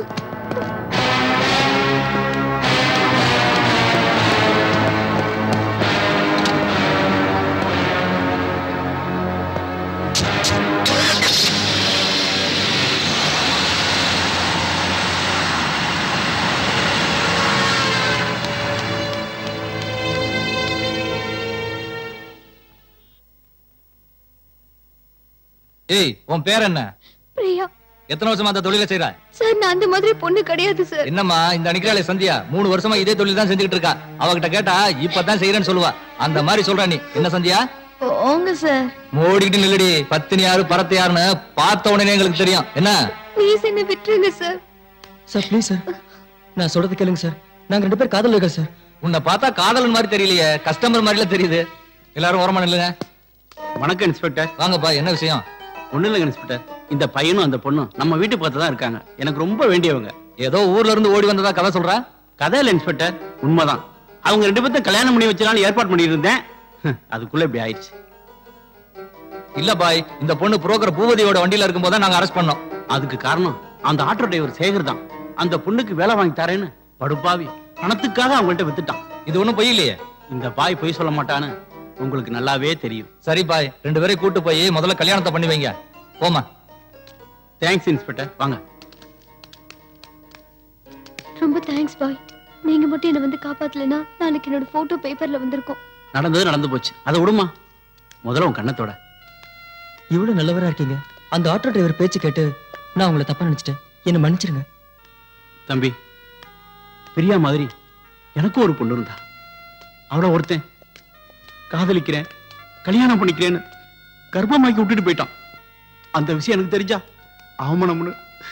ஏய் உன் பேர் என்ன பிரியா எத்தனை வருஷமா அந்த தொழிலை செய்யற சார் நான் அந்த மாதிரி பொண்ணு கிடையாது சார் என்னம்மா இந்த நிக்கிறாளே சந்தியா மூணு வருஷமா இதே தொழில் தான் செஞ்சுக்கிட்டு இருக்கா அவகிட்ட கேட்டா இப்பதான் செய்யறேன்னு சொல்லுவா அந்த மாதிரி சொல்ற நீ என்ன சந்தியா போங்க சார் ஓடிக்கிட்டு நில்லடி பத்தினி யாரு பரத்து யாருன்னு பார்த்த உடனே எங்களுக்கு தெரியும் என்ன ப்ளீஸ் என்ன விட்டுருங்க சார் சார் ப்ளீஸ் சார் நான் சொல்றது கேளுங்க சார் நாங்க ரெண்டு பேர் காதல் இருக்கோம் சார் உன்னை பார்த்தா காதலன் மாதிரி தெரியலையே கஸ்டமர் மாதிரில தெரியுது எல்லாரும் ஓரமா நில்லுங்க வணக்கம் இன்ஸ்பெக்டர் வாங்கப்பா என்ன விஷயம் ஒண்ணு இல்லைங்க இன்ஸ்பெக்டர் இந்த பையனும் அந்த பொண்ணும் நம்ம வீட்டு பக்கத்துல தான் இருக்காங்க எனக்கு ரொம்ப வேண்டியவங்க ஏதோ ஊர்ல இருந்து ஓடி வந்ததா கதை சொல்ற கதை இல்ல இன்ஸ்பெக்டர் உண்மைதான் அவங்க ரெண்டு பேர்த்தையும் கல்யாணம் பண்ணி வச்சனால ஏற்பாடு பண்ணிட்டு இருந்தேன் ஹம், அதுக்குள்ள இப்படி ஆயிடுச்சு இல்ல பாய் இந்த பொண்ணு புரோக்கர் பூவதியோட வண்டியில இருக்கும்போது நாங்க அரெஸ்ட் பண்ணோம் அதுக்கு காரணம் அந்த ஆட்டோ டிரைவர் சேகர் தான் அந்த பொண்ணுக்கு வேலை வாங்கி தரேன்னு படுப்பாவி பணத்துக்காக அவங்கள்ட்ட வித்துட்டான் இது ஒண்ணும் பொய் இல்லையே இந்த பாய் பொய் சொல்ல மாட்டான்னு உங்களுக்கு நல்லாவே தெரியும் சரி பாய் ரெண்டு பேரையும் கூட்டு போய் முதல்ல கல்யாணத்தை பண்ணி வைங்க போமா தேங்க்ஸ் இன்ஸ்பெக்டர் வாங்க ரொம்ப தேங்க்ஸ் பாய் நீங்க மட்டும் என்ன வந்து காப்பாத்தலைன்னா நாளைக்கு என்னோட போட்டோ பேப்பர்ல வந்திருக்கும் நடந்தது நடந்து போச்சு அதை விடுமா முதல்ல உன் கண்ணத்தோட இவ்வளவு நல்லவரா இருக்கீங்க அந்த ஆட்டோ டிரைவர் பேச்சு கேட்டு நான் உங்களை தப்பா நினைச்சிட்டேன் என்ன மன்னிச்சிருங்க தம்பி பிரியா மாதிரி எனக்கும் ஒரு பொண்ணு இருந்தா அவள ஒருத்தன் காதலிக்கிறேன் கல்யாணம் பண்ணிக்கிறேன்னு கர்ப்பமாக்கி விட்டுட்டு போயிட்டான் அந்த விஷயம் எனக்கு தெரிஞ்சா அவமனம்னு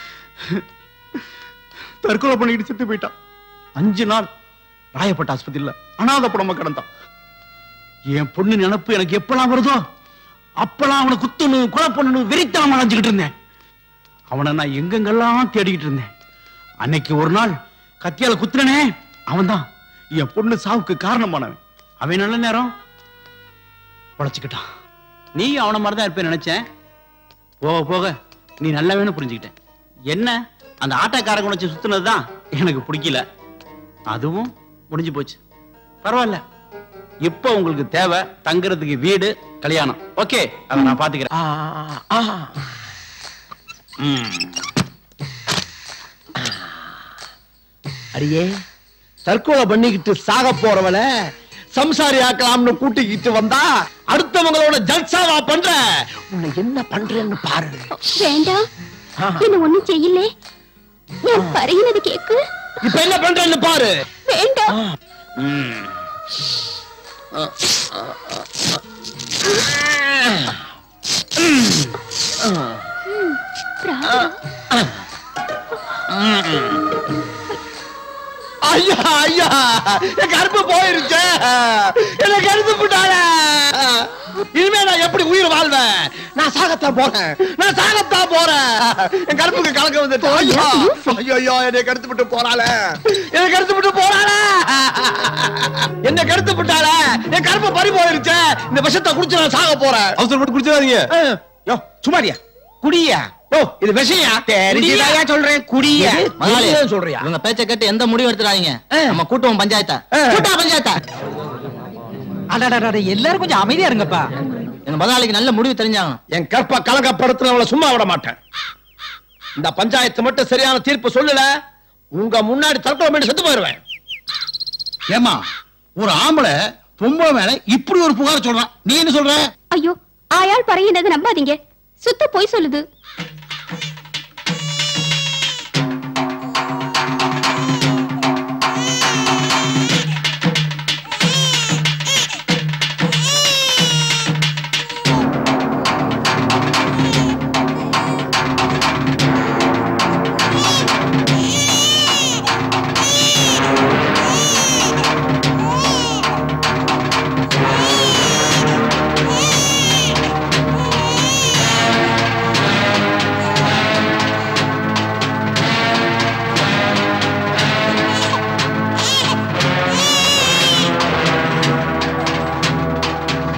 தற்கொலை பண்ணிட்டு செத்து போயிட்டான் அஞ்சு நாள் ராயப்பட்ட ஆஸ்பத்திரியில அனாத படமா கிடந்தான் என் பொண்ணு நினப்பு எனக்கு எப்பெல்லாம் வருதோ அப்பெல்லாம் அவனை குத்தணும் கொலை பண்ணணும் வெறித்தனம் அலைஞ்சுக்கிட்டு இருந்தேன் அவனை நான் எங்கெங்கெல்லாம் தேடிக்கிட்டு இருந்தேன் அன்னைக்கு ஒரு நாள் கத்தியால குத்துறனே அவன்தான் என் பொண்ணு சாவுக்கு காரணமானவன் அவன் நல்ல நேரம் பொழைச்சுக்கிட்டான் நீ அவன மாதிரி தான் இருப்பேன் நினைச்சேன் போக போக நீ நல்லவேன்னு புரிஞ்சுக்கிட்டேன் என்ன அந்த ஆட்டோக்காரங்க வச்சு சுத்துனது தான் எனக்கு பிடிக்கல அதுவும் முடிஞ்சு போச்சு பரவாயில்ல இப்போ உங்களுக்கு தேவை தங்குறதுக்கு வீடு கல்யாணம் ஓகே அதை நான் பாத்துக்கிறேன் ம். அடியே தற்கொலை பண்ணிக்கிட்டு சாக போறவன சம்சாரி ஆக்கலாம்னு கூட்டிக்கிட்டு வந்தா அடுத்தவங்களோட ஜல்சாவா பண்ற உன்னை என்ன பண்றேன்னு பாரு வேண்டாம் என்ன ஒண்ணும் செய்யலே நான் பறையினது கேக்கு இப்ப என்ன பண்றேன்னு பாரு வேண்டாம் ம். ஐயா ஐயா என் கருப்பு போயிருச்சு என்ன கருத்து போட்டால இனிமே நான் எப்படி உயிர் வாழ்வேன் நான் சாகத்தான் போறேன் நான் சாகத்தான் போறேன் என் கருப்புக்கு கலக்க வந்துட்டு ஐயா ஐயோ ஐயோ என்னை கருத்து விட்டு போறாளே என்னை கருத்து விட்டு போறாளே என்ன கருத்து விட்டால என் கருப்பு பறி போயிருச்சு இந்த விஷத்தை குடிச்சு நான் சாக போறேன் அவசரப்பட்டு குடிச்சிடாதீங்க யோ சுமாரியா குடியா யோ இது விஷயா தெரிஞ்சுதாயா சொல்றேன் குடியா முதலாளி, சொல்றியா இவங்க பேச்ச கேட்டு எந்த முடிவும் எடுத்துறாங்க நம்ம கூட்டுவோம் பஞ்சாயத்தை கூட்டா பஞ்சாயத்தை அடடடட எல்லாரும் கொஞ்சம் அமைதியா இருங்கப்பா எங்க முதலாளிக்கு நல்ல முடிவு தெரிஞ்சாங்க என் கற்ப கலகப்படுத்துறவள சும்மா விட மாட்டேன் இந்த பஞ்சாயத்து மட்டும் சரியான தீர்ப்பு சொல்லல உங்க முன்னாடி தற்கொலை பண்ணி செத்து போயிருவேன் ஏமா ஒரு ஆம்பளை பொம்பளை மேல இப்படி ஒரு புகார் சொல்றான் நீ என்ன சொல்ற ஐயோ ஆயாள் பறையினது நம்பாதீங்க சுத்த போய் சொல்லுது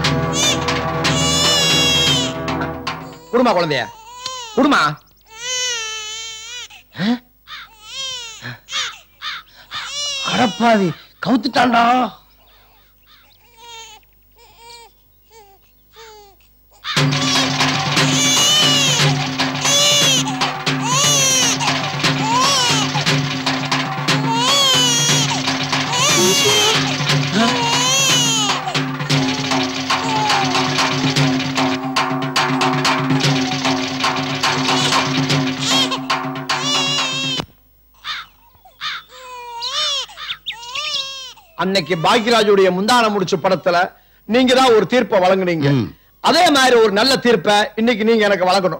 குடுமா குழந்தைய குடுமா அடப்பாவி கவுத்துட்டான்டா அன்னைக்கு பாக்யராஜுடைய முந்தான முடிச்சு படத்துல நீங்க தான் ஒரு தீர்ப்பை வழங்குனீங்க அதே மாதிரி ஒரு நல்ல தீர்ப்பை இன்னைக்கு நீங்க எனக்கு வழங்கணும்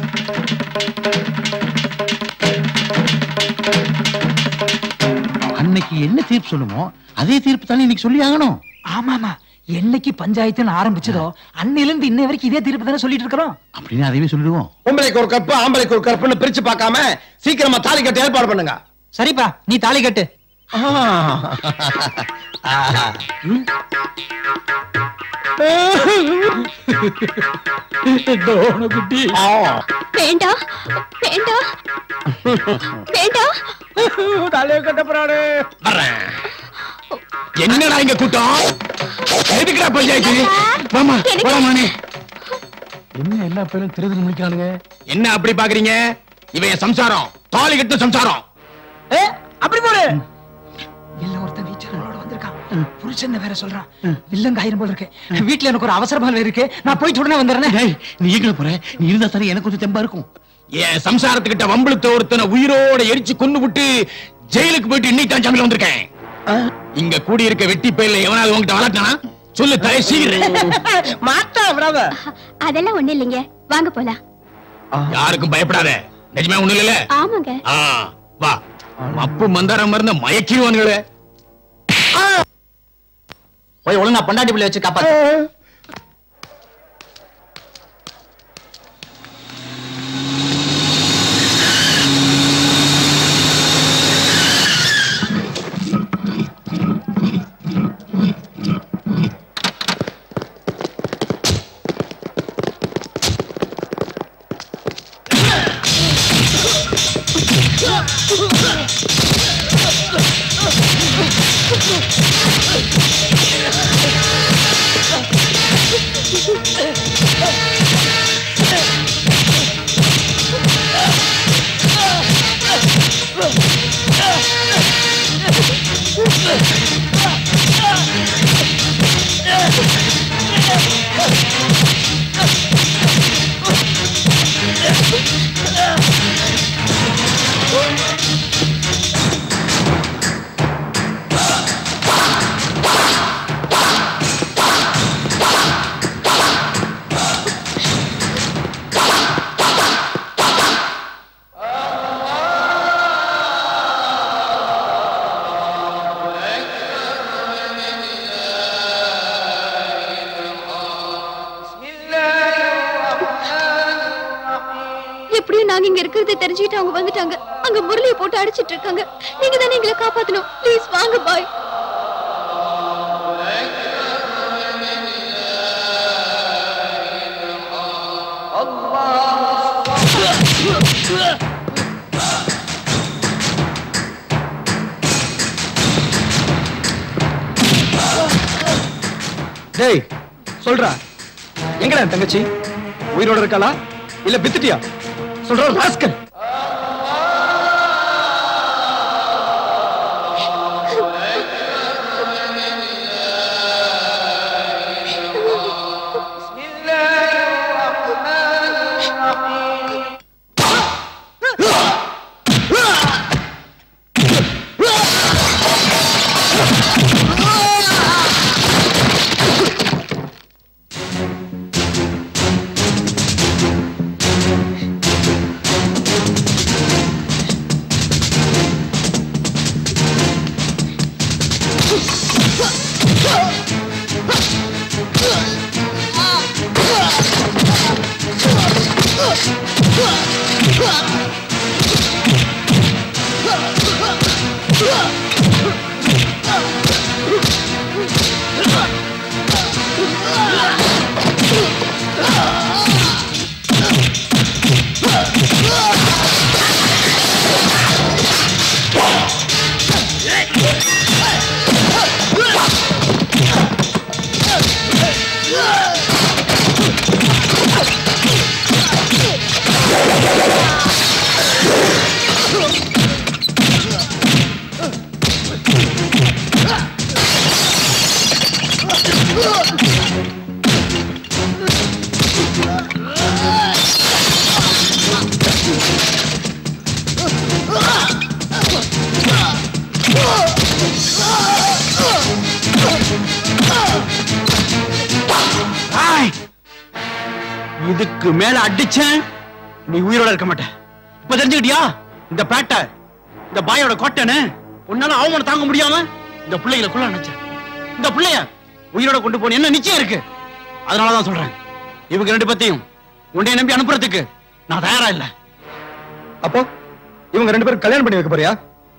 அன்னைக்கு என்ன தீர்ப்பு சொல்லுமோ அதே தீர்ப்பு தானே இன்னைக்கு சொல்லி ஆகணும் ஆமாமா என்னைக்கு பஞ்சாயத்துன்னு ஆரம்பிச்சதோ அன்னையில இருந்து இன்னை வரைக்கும் இதே தீர்ப்பு தானே சொல்லிட்டு இருக்கிறோம் அப்படின்னு அதையே சொல்லிடுவோம் பொம்பளைக்கு ஒரு கப்பு ஆம்பளைக்கு ஒரு கப்புன்னு பிரிச்சு பார்க்காம சீக்கிரமா தாலி கட்ட ஏற்பாடு பண்ணுங்க சரிப்பா நீ தாலி கட்டு குட்டி வேண்டாம் வேண்டாம் வேண்டாம் தலையை கட்ட போறாரு என்னடா இங்க கூட்டம் எதுக்குடா பஞ்சாயத்து வாமா போலாமானே என்ன எல்லா பேரும் திருதிரி முடிக்கிறானுங்க என்ன அப்படி பாக்குறீங்க இவன் என் சம்சாரம் தாலி கட்டு சம்சாரம் அப்படி போடு இல்ல ஒருத்தன் வீச்சர்களோட வந்திருக்கான் புருஷன் வேற சொல்றான் வில்லங்க ஆயிரம் போல இருக்கு வீட்டுல எனக்கு ஒரு அவசர வேலை இருக்கு நான் போயிட்டு உடனே வந்துடுறேன் டேய், நீ எங்க போற நீ இருந்தா தானே எனக்கு கொஞ்சம் தெம்பா இருக்கும் என் சம்சாரத்துக்கிட்ட வம்பளுத்த ஒருத்தனை உயிரோட எரிச்சு கொண்டு விட்டு ஜெயிலுக்கு போயிட்டு இன்னைக்கு தான் ஜாமீன் வந்திருக்கேன் இங்க கூடி இருக்க வெட்டி பயில எவனாவது உங்ககிட்ட வளர்த்தானா சொல்லு தலை சீக்கிரம் மாட்டா பிரதர் அதெல்லாம் ஒண்ணு இல்லைங்க வாங்க போலாம் யாருக்கும் பயப்படாத நிஜமே ஒண்ணு இல்ல ஆமாங்க ஆ, வா மப்பு மந்தாரம் மருந்த மயக்கிடுவானுங்களே போய் ஒழுங்கா பொண்டாட்டி பிள்ளை வச்சு காப்பாத்து எப்படியும் நாங்க இங்க இருக்கிறது தெரிஞ்சுக்கிட்டு அவங்க வந்துட்டாங்க அங்க முரளியை போட்டு அடிச்சிட்டு இருக்காங்க நீங்க தானே எங்களை காப்பாத்தணும் ப்ளீஸ் வாங்க பாய் டேய் சொல்றா எங்கடா என் தங்கச்சி உயிரோட இருக்காளா இல்ல வித்துட்டியா சொல்ற ராஸ்கல் ஆ இதுக்கு மேல அடிச்சேன் நீ உயிரோட இருக்க மாட்ட இப்ப தெரிஞ்சுக்கிட்டியா இந்த பேட்டை இந்த பாயோட கோட்டைன்னு உன்னால அவமானம் தாங்க முடியாம இந்த பிள்ளைகளை குள்ள நினைச்சேன் இந்த பிள்ளைய உயிரோட கொண்டு போன என்ன நிச்சயம் இருக்கு அதனாலதான் சொல்றேன் இவங்க ரெண்டு பத்தியும் உன்னை நம்பி அனுப்புறதுக்கு நான் தயாரா இல்ல அப்போ இவங்க ரெண்டு பேரும் கல்யாணம் பண்ணி வைக்க போறியா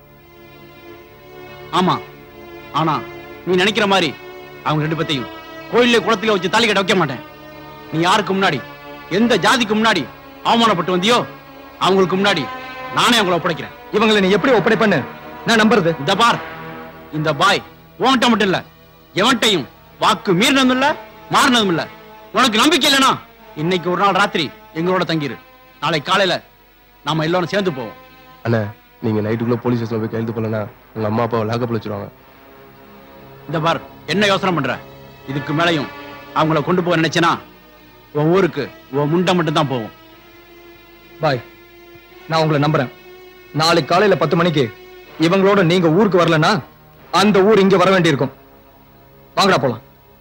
ஆமா ஆனா நீ நினைக்கிற மாதிரி அவங்க ரெண்டு பேத்தையும் கோயில்ல குளத்துல வச்சு தாலி கட்ட வைக்க மாட்டேன் நீ யாருக்கு முன்னாடி எந்த ஜாதிக்கு முன்னாடி அவமானப்பட்டு வந்தியோ அவங்களுக்கு முன்னாடி நானே அவங்கள ஒப்படைக்கிறேன் இவங்களை நீ எப்படி ஒப்படைப்பன்னு நான் நம்புறது இந்த பார் இந்த பாய் உன்கிட்ட மட்டும் இல்ல எவன்ட்டையும் வாக்கு மீறினதும் இல்ல மாறினதும் இல்ல உனக்கு நம்பிக்கை இல்லைனா இன்னைக்கு ஒரு நாள் ராத்திரி எங்களோட தங்கிரு நாளை காலையில நாம எல்லாரும் சேர்ந்து போவோம் அண்ணா நீங்க நைட்டுக்குள்ள போலீஸ் ஸ்டேஷன்ல போய் கையெழுத்து போலனா உங்க அம்மா அப்பாவை லாக்கப்ல வச்சிருவாங்க இந்த பார் என்ன யோசனை பண்ற இதுக்கு மேலையும் அவங்கள கொண்டு போக நினைச்சனா உன் ஊருக்கு உன் முண்டை மட்டும் தான் போகும் பாய் நான் உங்களை நம்புறேன் நாளைக்கு காலையில பத்து மணிக்கு இவங்களோட நீங்க ஊருக்கு வரலன்னா அந்த ஊர் இங்க வர வேண்டியிருக்கும் வாங்கடா போலாம்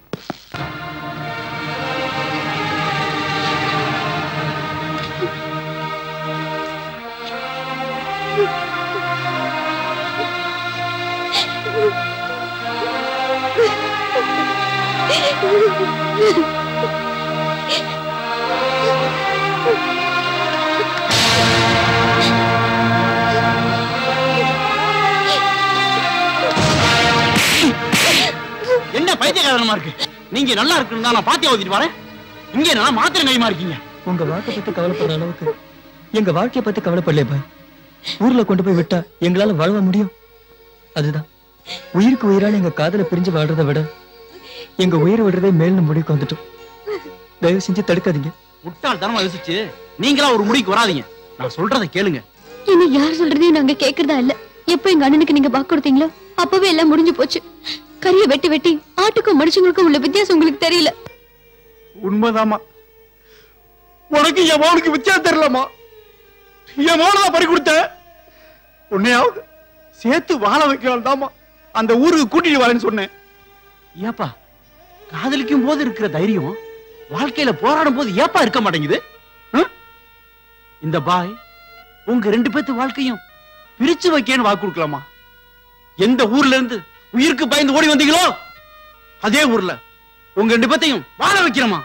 என்ன பைத்தியக்காரனமா இருக்கு நீங்க நல்லா இருக்குன்னு தான் நான் பாத்தியா ஊத்திட்டு வரேன் இங்க நான் மாத்திரை கைமா இருக்கீங்க உங்க வாழ்க்கை பத்தி கவலைப்படுற அளவுக்கு எங்க வாழ்க்கைய பத்தி கவலைப்படலையே பாய் ஊர்ல கொண்டு போய் விட்டா எங்களால வாழ முடியும் அதுதான் உயிருக்கு உயிரான எங்க காதல பிரிஞ்சு வாழ்றதை விட எங்க உயிரை விடுறதே மேல்னு முடிவுக்கு வந்துட்டோம் தயவு செஞ்சு தடுக்காதீங்க முட்டாள்தனமா யோசிச்சு நீங்களா ஒரு முடிவுக்கு வராதீங்க நான் சொல்றதை கேளுங்க இனி யார் சொல்றதையும் நாங்க கேக்குறதா இல்ல எப்ப எங்க அண்ணனுக்கு நீங்க வாக்கு கொடுத்தீங்களோ அப்பவே எல்லாம் முடிஞ்சு போச்சு கரிய வெட்டி வெட்டி ஆட்டுக்கும் மனுஷங்களுக்கும் உள்ள வித்தியாசம் உங்களுக்கு தெரியல உண்மைதாமா உனக்கு என் மகனுக்கு வித்தியாசம் தெரியலமா என் மகனை தான் பறி கொடுத்த உன்னையாவது சேர்த்து வாழ வைக்கலாம் தாமா அந்த ஊருக்கு கூட்டிட்டு வரேன்னு சொன்னேன் ஏப்பா காதலிக்கும் போது இருக்கிற தைரியம் வாழ்க்கையில போராடும் போது ஏப்பா இருக்க மாட்டேங்குது ஹம்? இந்த பாய் உங்க ரெண்டு பேத்து வாழ்க்கையும் பிரிச்சு வைக்கன்னு வாக்கு கொடுக்கலாமா எந்த ஊர்ல இருந்து உயிருக்கு பயந்து ஓடி வந்தீங்களோ அதே ஊர்ல உங்க ரெண்டு பேத்தையும் வாழ வைக்கிறோமா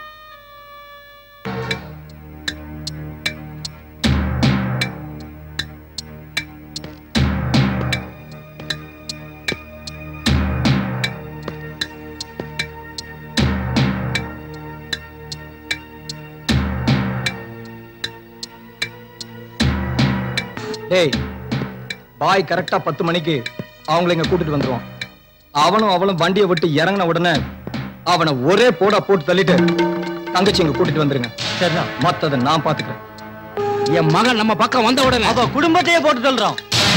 டேய் பாய் கரெக்டா பத்து மணிக்கு அவங்கள இங்க கூட்டிட்டு வந்துருவான் அவனும் அவளும் வண்டியை விட்டு இறங்கின உடனே அவனை ஒரே போடா போட்டு தள்ளிட்டு தங்கச்சி இங்க கூட்டிட்டு வந்துருங்க சரிண்ணா மத்ததை நான் பாத்துக்கிறேன் என் மகன் நம்ம பக்கம் வந்த உடனே அவ குடும்பத்தையே போட்டு தள்ளுறான்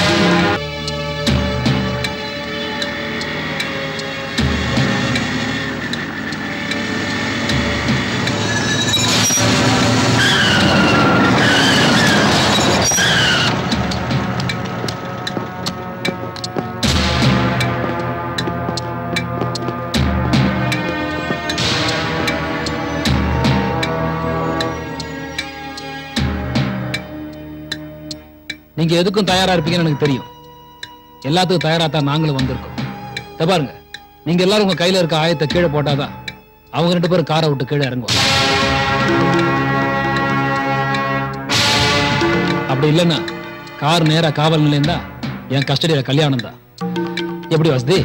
நீங்க எதுக்கும் தயாரா இருப்பீங்கன்னு எனக்கு தெரியும் எல்லாத்துக்கும் தயாரா தான் நாங்களும் வந்திருக்கோம் இத பாருங்க நீங்க எல்லாரும் உங்க கையில இருக்க ஆயத்தை கீழே போட்டாதான் அவங்க ரெண்டு பேரும் காரை விட்டு கீழே இறங்குவாங்க அப்படி இல்லைன்னா கார் நேரா காவல் நிலையம் தான் என் கஸ்டடியில கல்யாணம் தான் எப்படி வசதி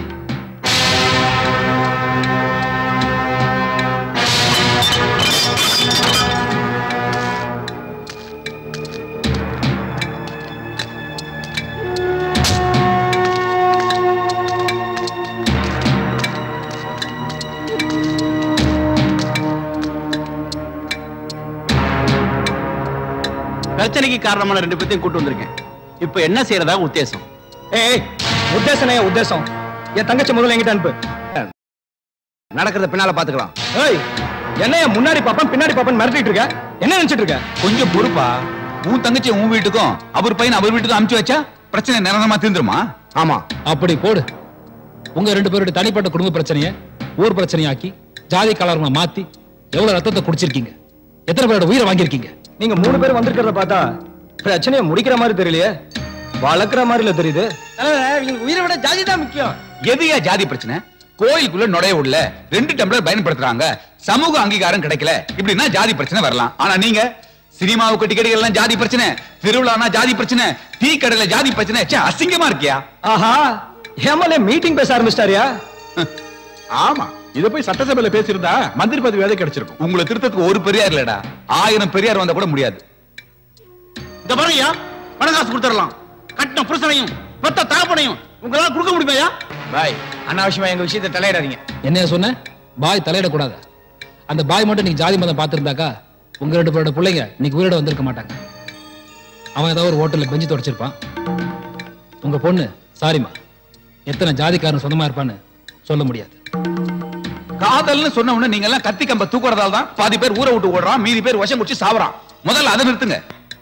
பிரச்சனைக்கு காரணமான ரெண்டு பேத்தையும் கூட்டு வந்திருக்கேன் இப்ப என்ன செய்யறதா உத்தேசம் ஏய் உத்தேசம் ஏன் உத்தேசம் என் தங்கச்சி முதல்ல என்கிட்ட அனுப்பு நடக்கிறத பின்னால பாத்துக்கலாம் ஏய் என்னைய முன்னாடி பாப்பன் பின்னாடி பாப்பன் மிரட்டிட்டு இருக்க என்ன நினைச்சிட்டு இருக்க கொஞ்சம் பொறுப்பா உன் தங்கச்சி உன் வீட்டுக்கும் அவர் பையன் அவர் வீட்டுக்கும் அனுப்பிச்சு வச்சா பிரச்சனை நிரந்தரமா தீர்ந்துருமா ஆமா அப்படி போடு உங்க ரெண்டு பேருடைய தனிப்பட்ட குடும்ப பிரச்சனைய ஊர் பிரச்சனையாக்கி ஜாதி கலர்களை மாத்தி எவ்வளவு ரத்தத்தை குடிச்சிருக்கீங்க எத்தனை பேரோட உயிரை வாங்கியிருக்கீங்க நீங்க மூணு பேர் வந்திருக்கிறத பார்த்தா பிரச்சனையை முடிக்கிற மாதிரி தெரியலையே வளர்க்குற மாதிரி இல்ல தெரியுது இவங்களுக்கு உயிரை விட ஜாதி தான் முக்கியம் எதுயா ஜாதி பிரச்சனை கோயிலுக்குள்ள நுழைய விடல ரெண்டு டம்ளர் பயன்படுத்துறாங்க சமூக அங்கீகாரம் கிடைக்கல இப்படின்னா ஜாதி பிரச்சனை வரலாம் ஆனா நீங்க சினிமாவுக்கு டிக்கெட் எல்லாம் ஜாதி பிரச்சனை திருவிழானா ஜாதி பிரச்சனை டீ கடையில ஜாதி பிரச்சனை ச்சே, அசிங்கமா இருக்கியா ஆஹா எம்எல்ஏ மீட்டிங் பேச ஆரம்பிச்சிட்டாரியா ஆமா இத போய் சட்டசபையில பேசியிருந்தா மந்திரி பதவி வேலை கிடைச்சிருக்கும் உங்களை திருத்தத்துக்கு ஒரு பெரியார் இல்லடா ஆயிரம் பெரியார் வந்தா கூட முடியாது இந்த பாருங்கய்யா பணம் காசு கொடுத்துடலாம் கட்டின புருஷனையும் மொத்த தகப்பனையும் உங்களால கொடுக்க முடியுமாயா பாய் அனாவசியமா எங்க விஷயத்தை தலையிடாதீங்க என்ன சொன்ன பாய் தலையிடக்கூடாது அந்த பாய் மட்டும் நீங்க ஜாதி மதம் பார்த்திருந்தாக்கா உங்க ரெண்டு பேரோட பிள்ளைங்க இன்னைக்கு உயிரோட வந்திருக்க மாட்டாங்க அவன் ஏதாவது ஒரு ஹோட்டல்ல பெஞ்சு தொடச்சிருப்பான் உங்க பொண்ணு சாரிம்மா எத்தனை ஜாதிக்காரன் சொந்தமா இருப்பான்னு சொல்ல முடியாது காதல்னு சொன்ன உடனே நீங்க எல்லாம் கத்தி கம்ப தூக்குறதால தான் பாதி பேர் ஊரை விட்டு ஓடுறான் மீதி பேர் விஷம் குடிச்சு சாவறான் முதல்ல அதை நிறுத்துங்க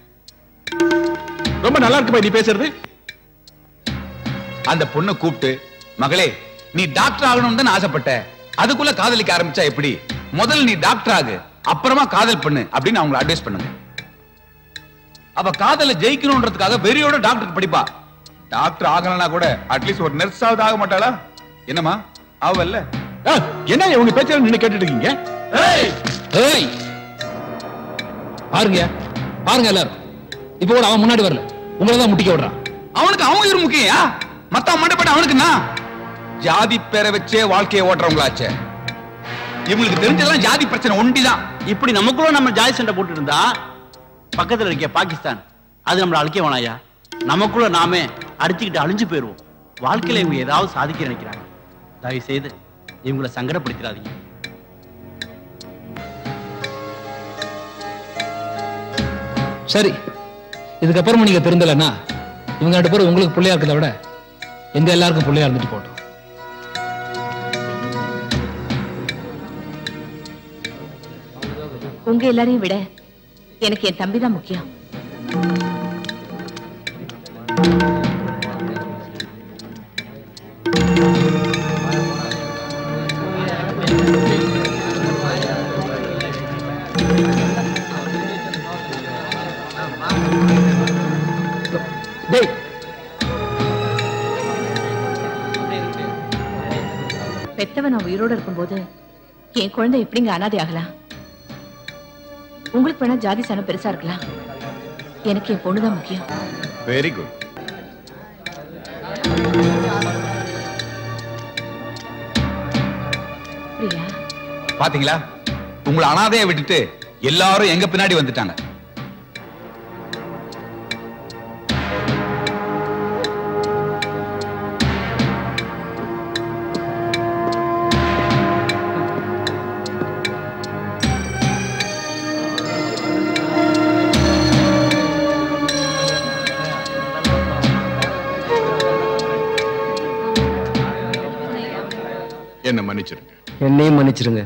ரொம்ப நல்லா இருக்கு நீ பேசுறது அந்த பொண்ணை கூப்பிட்டு மகளே நீ டாக்டர் ஆகணும்னு தான் ஆசைப்பட்ட அதுக்குள்ள காதலிக்க ஆரம்பிச்சா எப்படி முதல்ல நீ டாக்டர் ஆகு அப்புறமா காதல் பண்ணு அப்படின்னு அவங்களை அட்வைஸ் பண்ணுங்க அவ காதல ஜெயிக்கணும்ன்றதுக்காக வெறியோட டாக்டருக்கு படிப்பா டாக்டர் ஆகலனா கூட அட்லீஸ்ட் ஒரு நர்ஸ் ஆகுது ஆக மாட்டாளா என்னமா அவல்ல என்ன உங்க பேச்ச நின்னு கேட்டுட்டு இருக்கீங்க ஏய் பாருங்க பாருங்க எல்லாரும் இப்போ கூட அவன் முன்னாடி வரல உங்களை தான் முட்டிக்க விடுறான் அவனுக்கு அவன் உயிர் முக்கியா மத்த மண்டப்பட்ட அவனுக்கு என்ன ஜாதி பேரை வச்சே வாழ்க்கையை ஓட்டுறவங்களாச்சே இவங்களுக்கு தெரிஞ்சதெல்லாம் ஜாதி பிரச்சனை ஒண்டிதான் இப்படி நமக்குள்ள நம்ம ஜாதி சண்டை போட்டு இருந்தா பக்கத்துல இருக்க பாகிஸ்தான் அது நம்மள அழிக்க வேணாயா நமக்குள்ள நாமே அடிச்சுக்கிட்டு அழிஞ்சு போயிருவோம் வாழ்க்கையில இவங்க ஏதாவது சாதிக்க நினைக்கிறாங்க தயவு செய்து இவங்களை சங்கடப்படுத்திடாதீங்க சரி இதுக்கப்புறமா நீங்க திருந்தலைன்னா இவங்க ரெண்டு பேரும் உங்களுக்கு பிள்ளையா இருக்கிறத விட எங்க எல்லாருக்கும் பிள்ளையா இருந்துட்டு போட்டோம் உங்க எல்லாரையும் விட எனக்கு என் தம்பி தான் முக்கியம் டேய் பெத்தவன் நான் உயிரோட இருக்கும்போது என் குழந்தை எப்படிங்க அனாதை ஆகலாம் உங்களுக்கு வேணா ஜாதி சனம் பெருசா இருக்கலாம் எனக்கு என் பொண்ணுதான் முக்கியம் வெரி குட் பிரியா பாத்தீங்களா உங்களை அனாதைய விட்டுட்டு எல்லாரும் எங்க பின்னாடி வந்துட்டாங்க என்ன மன்னிச்சிருங்க என்னையும் மன்னிச்சிருங்க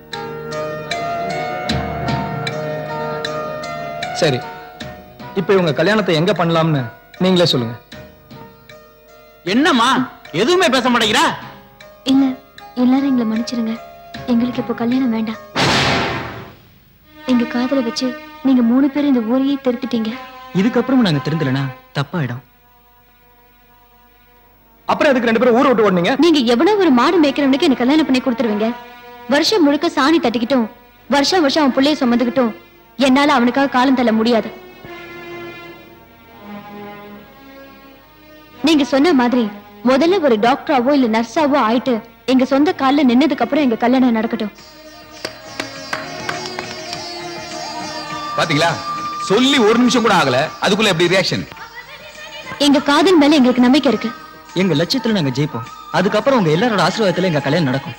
சரி இப்போ இவங்க கல்யாணத்தை எங்க பண்ணலாம்னு நீங்களே சொல்லுங்க என்னம்மா எதுவுமே பேச மாட்டேங்கிறா இல்ல எல்லாரும் எங்களை மன்னிச்சிருங்க எங்களுக்கு இப்போ கல்யாணம் வேண்டாம் எங்க காதல வச்சு நீங்க மூணு பேரும் இந்த ஊரையே திருத்திட்டீங்க இதுக்கப்புறம் நாங்க திருந்தலனா தப்பாயிடும் அப்புறம் அதுக்கு ரெண்டு பேரும் ஊரை விட்டு ஓடுனீங்க நீங்க எவ்வளவு ஒரு மாடு மேய்க்கிறவனுக்கு எனக்கு கல்யாணம் பண்ணி கொடுத்துருவீங்க வருஷம் முழுக்க சாணி தட்டிக்கிட்டும் வருஷம் வருஷம் அவன் புள்ளைய சுமந்துக்கிட்டும் என்னால அவனுக்காக காலம் தள்ள முடியாது நீங்க சொன்ன மாதிரி முதல்ல ஒரு டாக்டராவோ இல்ல நர்ஸாவோ ஆயிட்டு எங்க சொந்த கால்ல நின்னதுக்கு அப்புறம் எங்க கல்யாணம் நடக்கட்டும் பாத்தீங்களா சொல்லி ஒரு நிமிஷம் கூட ஆகல அதுக்குள்ள எப்படி ரியாக்ஷன் எங்க காதல் மேல எங்களுக்கு நம்பிக்கை இருக்கு எங்க லட்சியத்துல நாங்க ஜெயிப்போம் அதுக்கப்புறம் உங்க எல்லாரோட ஆசீர்வாதத்துல எங்க கல்யாணம் நடக்கும்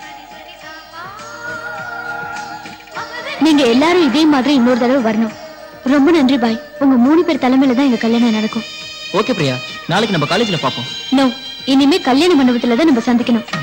நீங்க எல்லாரும் இதே மாதிரி இன்னொரு தடவை வரணும் ரொம்ப நன்றி பாய் உங்க மூணு பேர் தலைமையில தான் எங்க கல்யாணம் நடக்கும் ஓகே பிரியா நாளைக்கு நம்ம காலேஜ்ல பாப்போம் நோ இனிமே கல்யாண மண்டபத்துல தான் நம்ம சந்திக்கணும்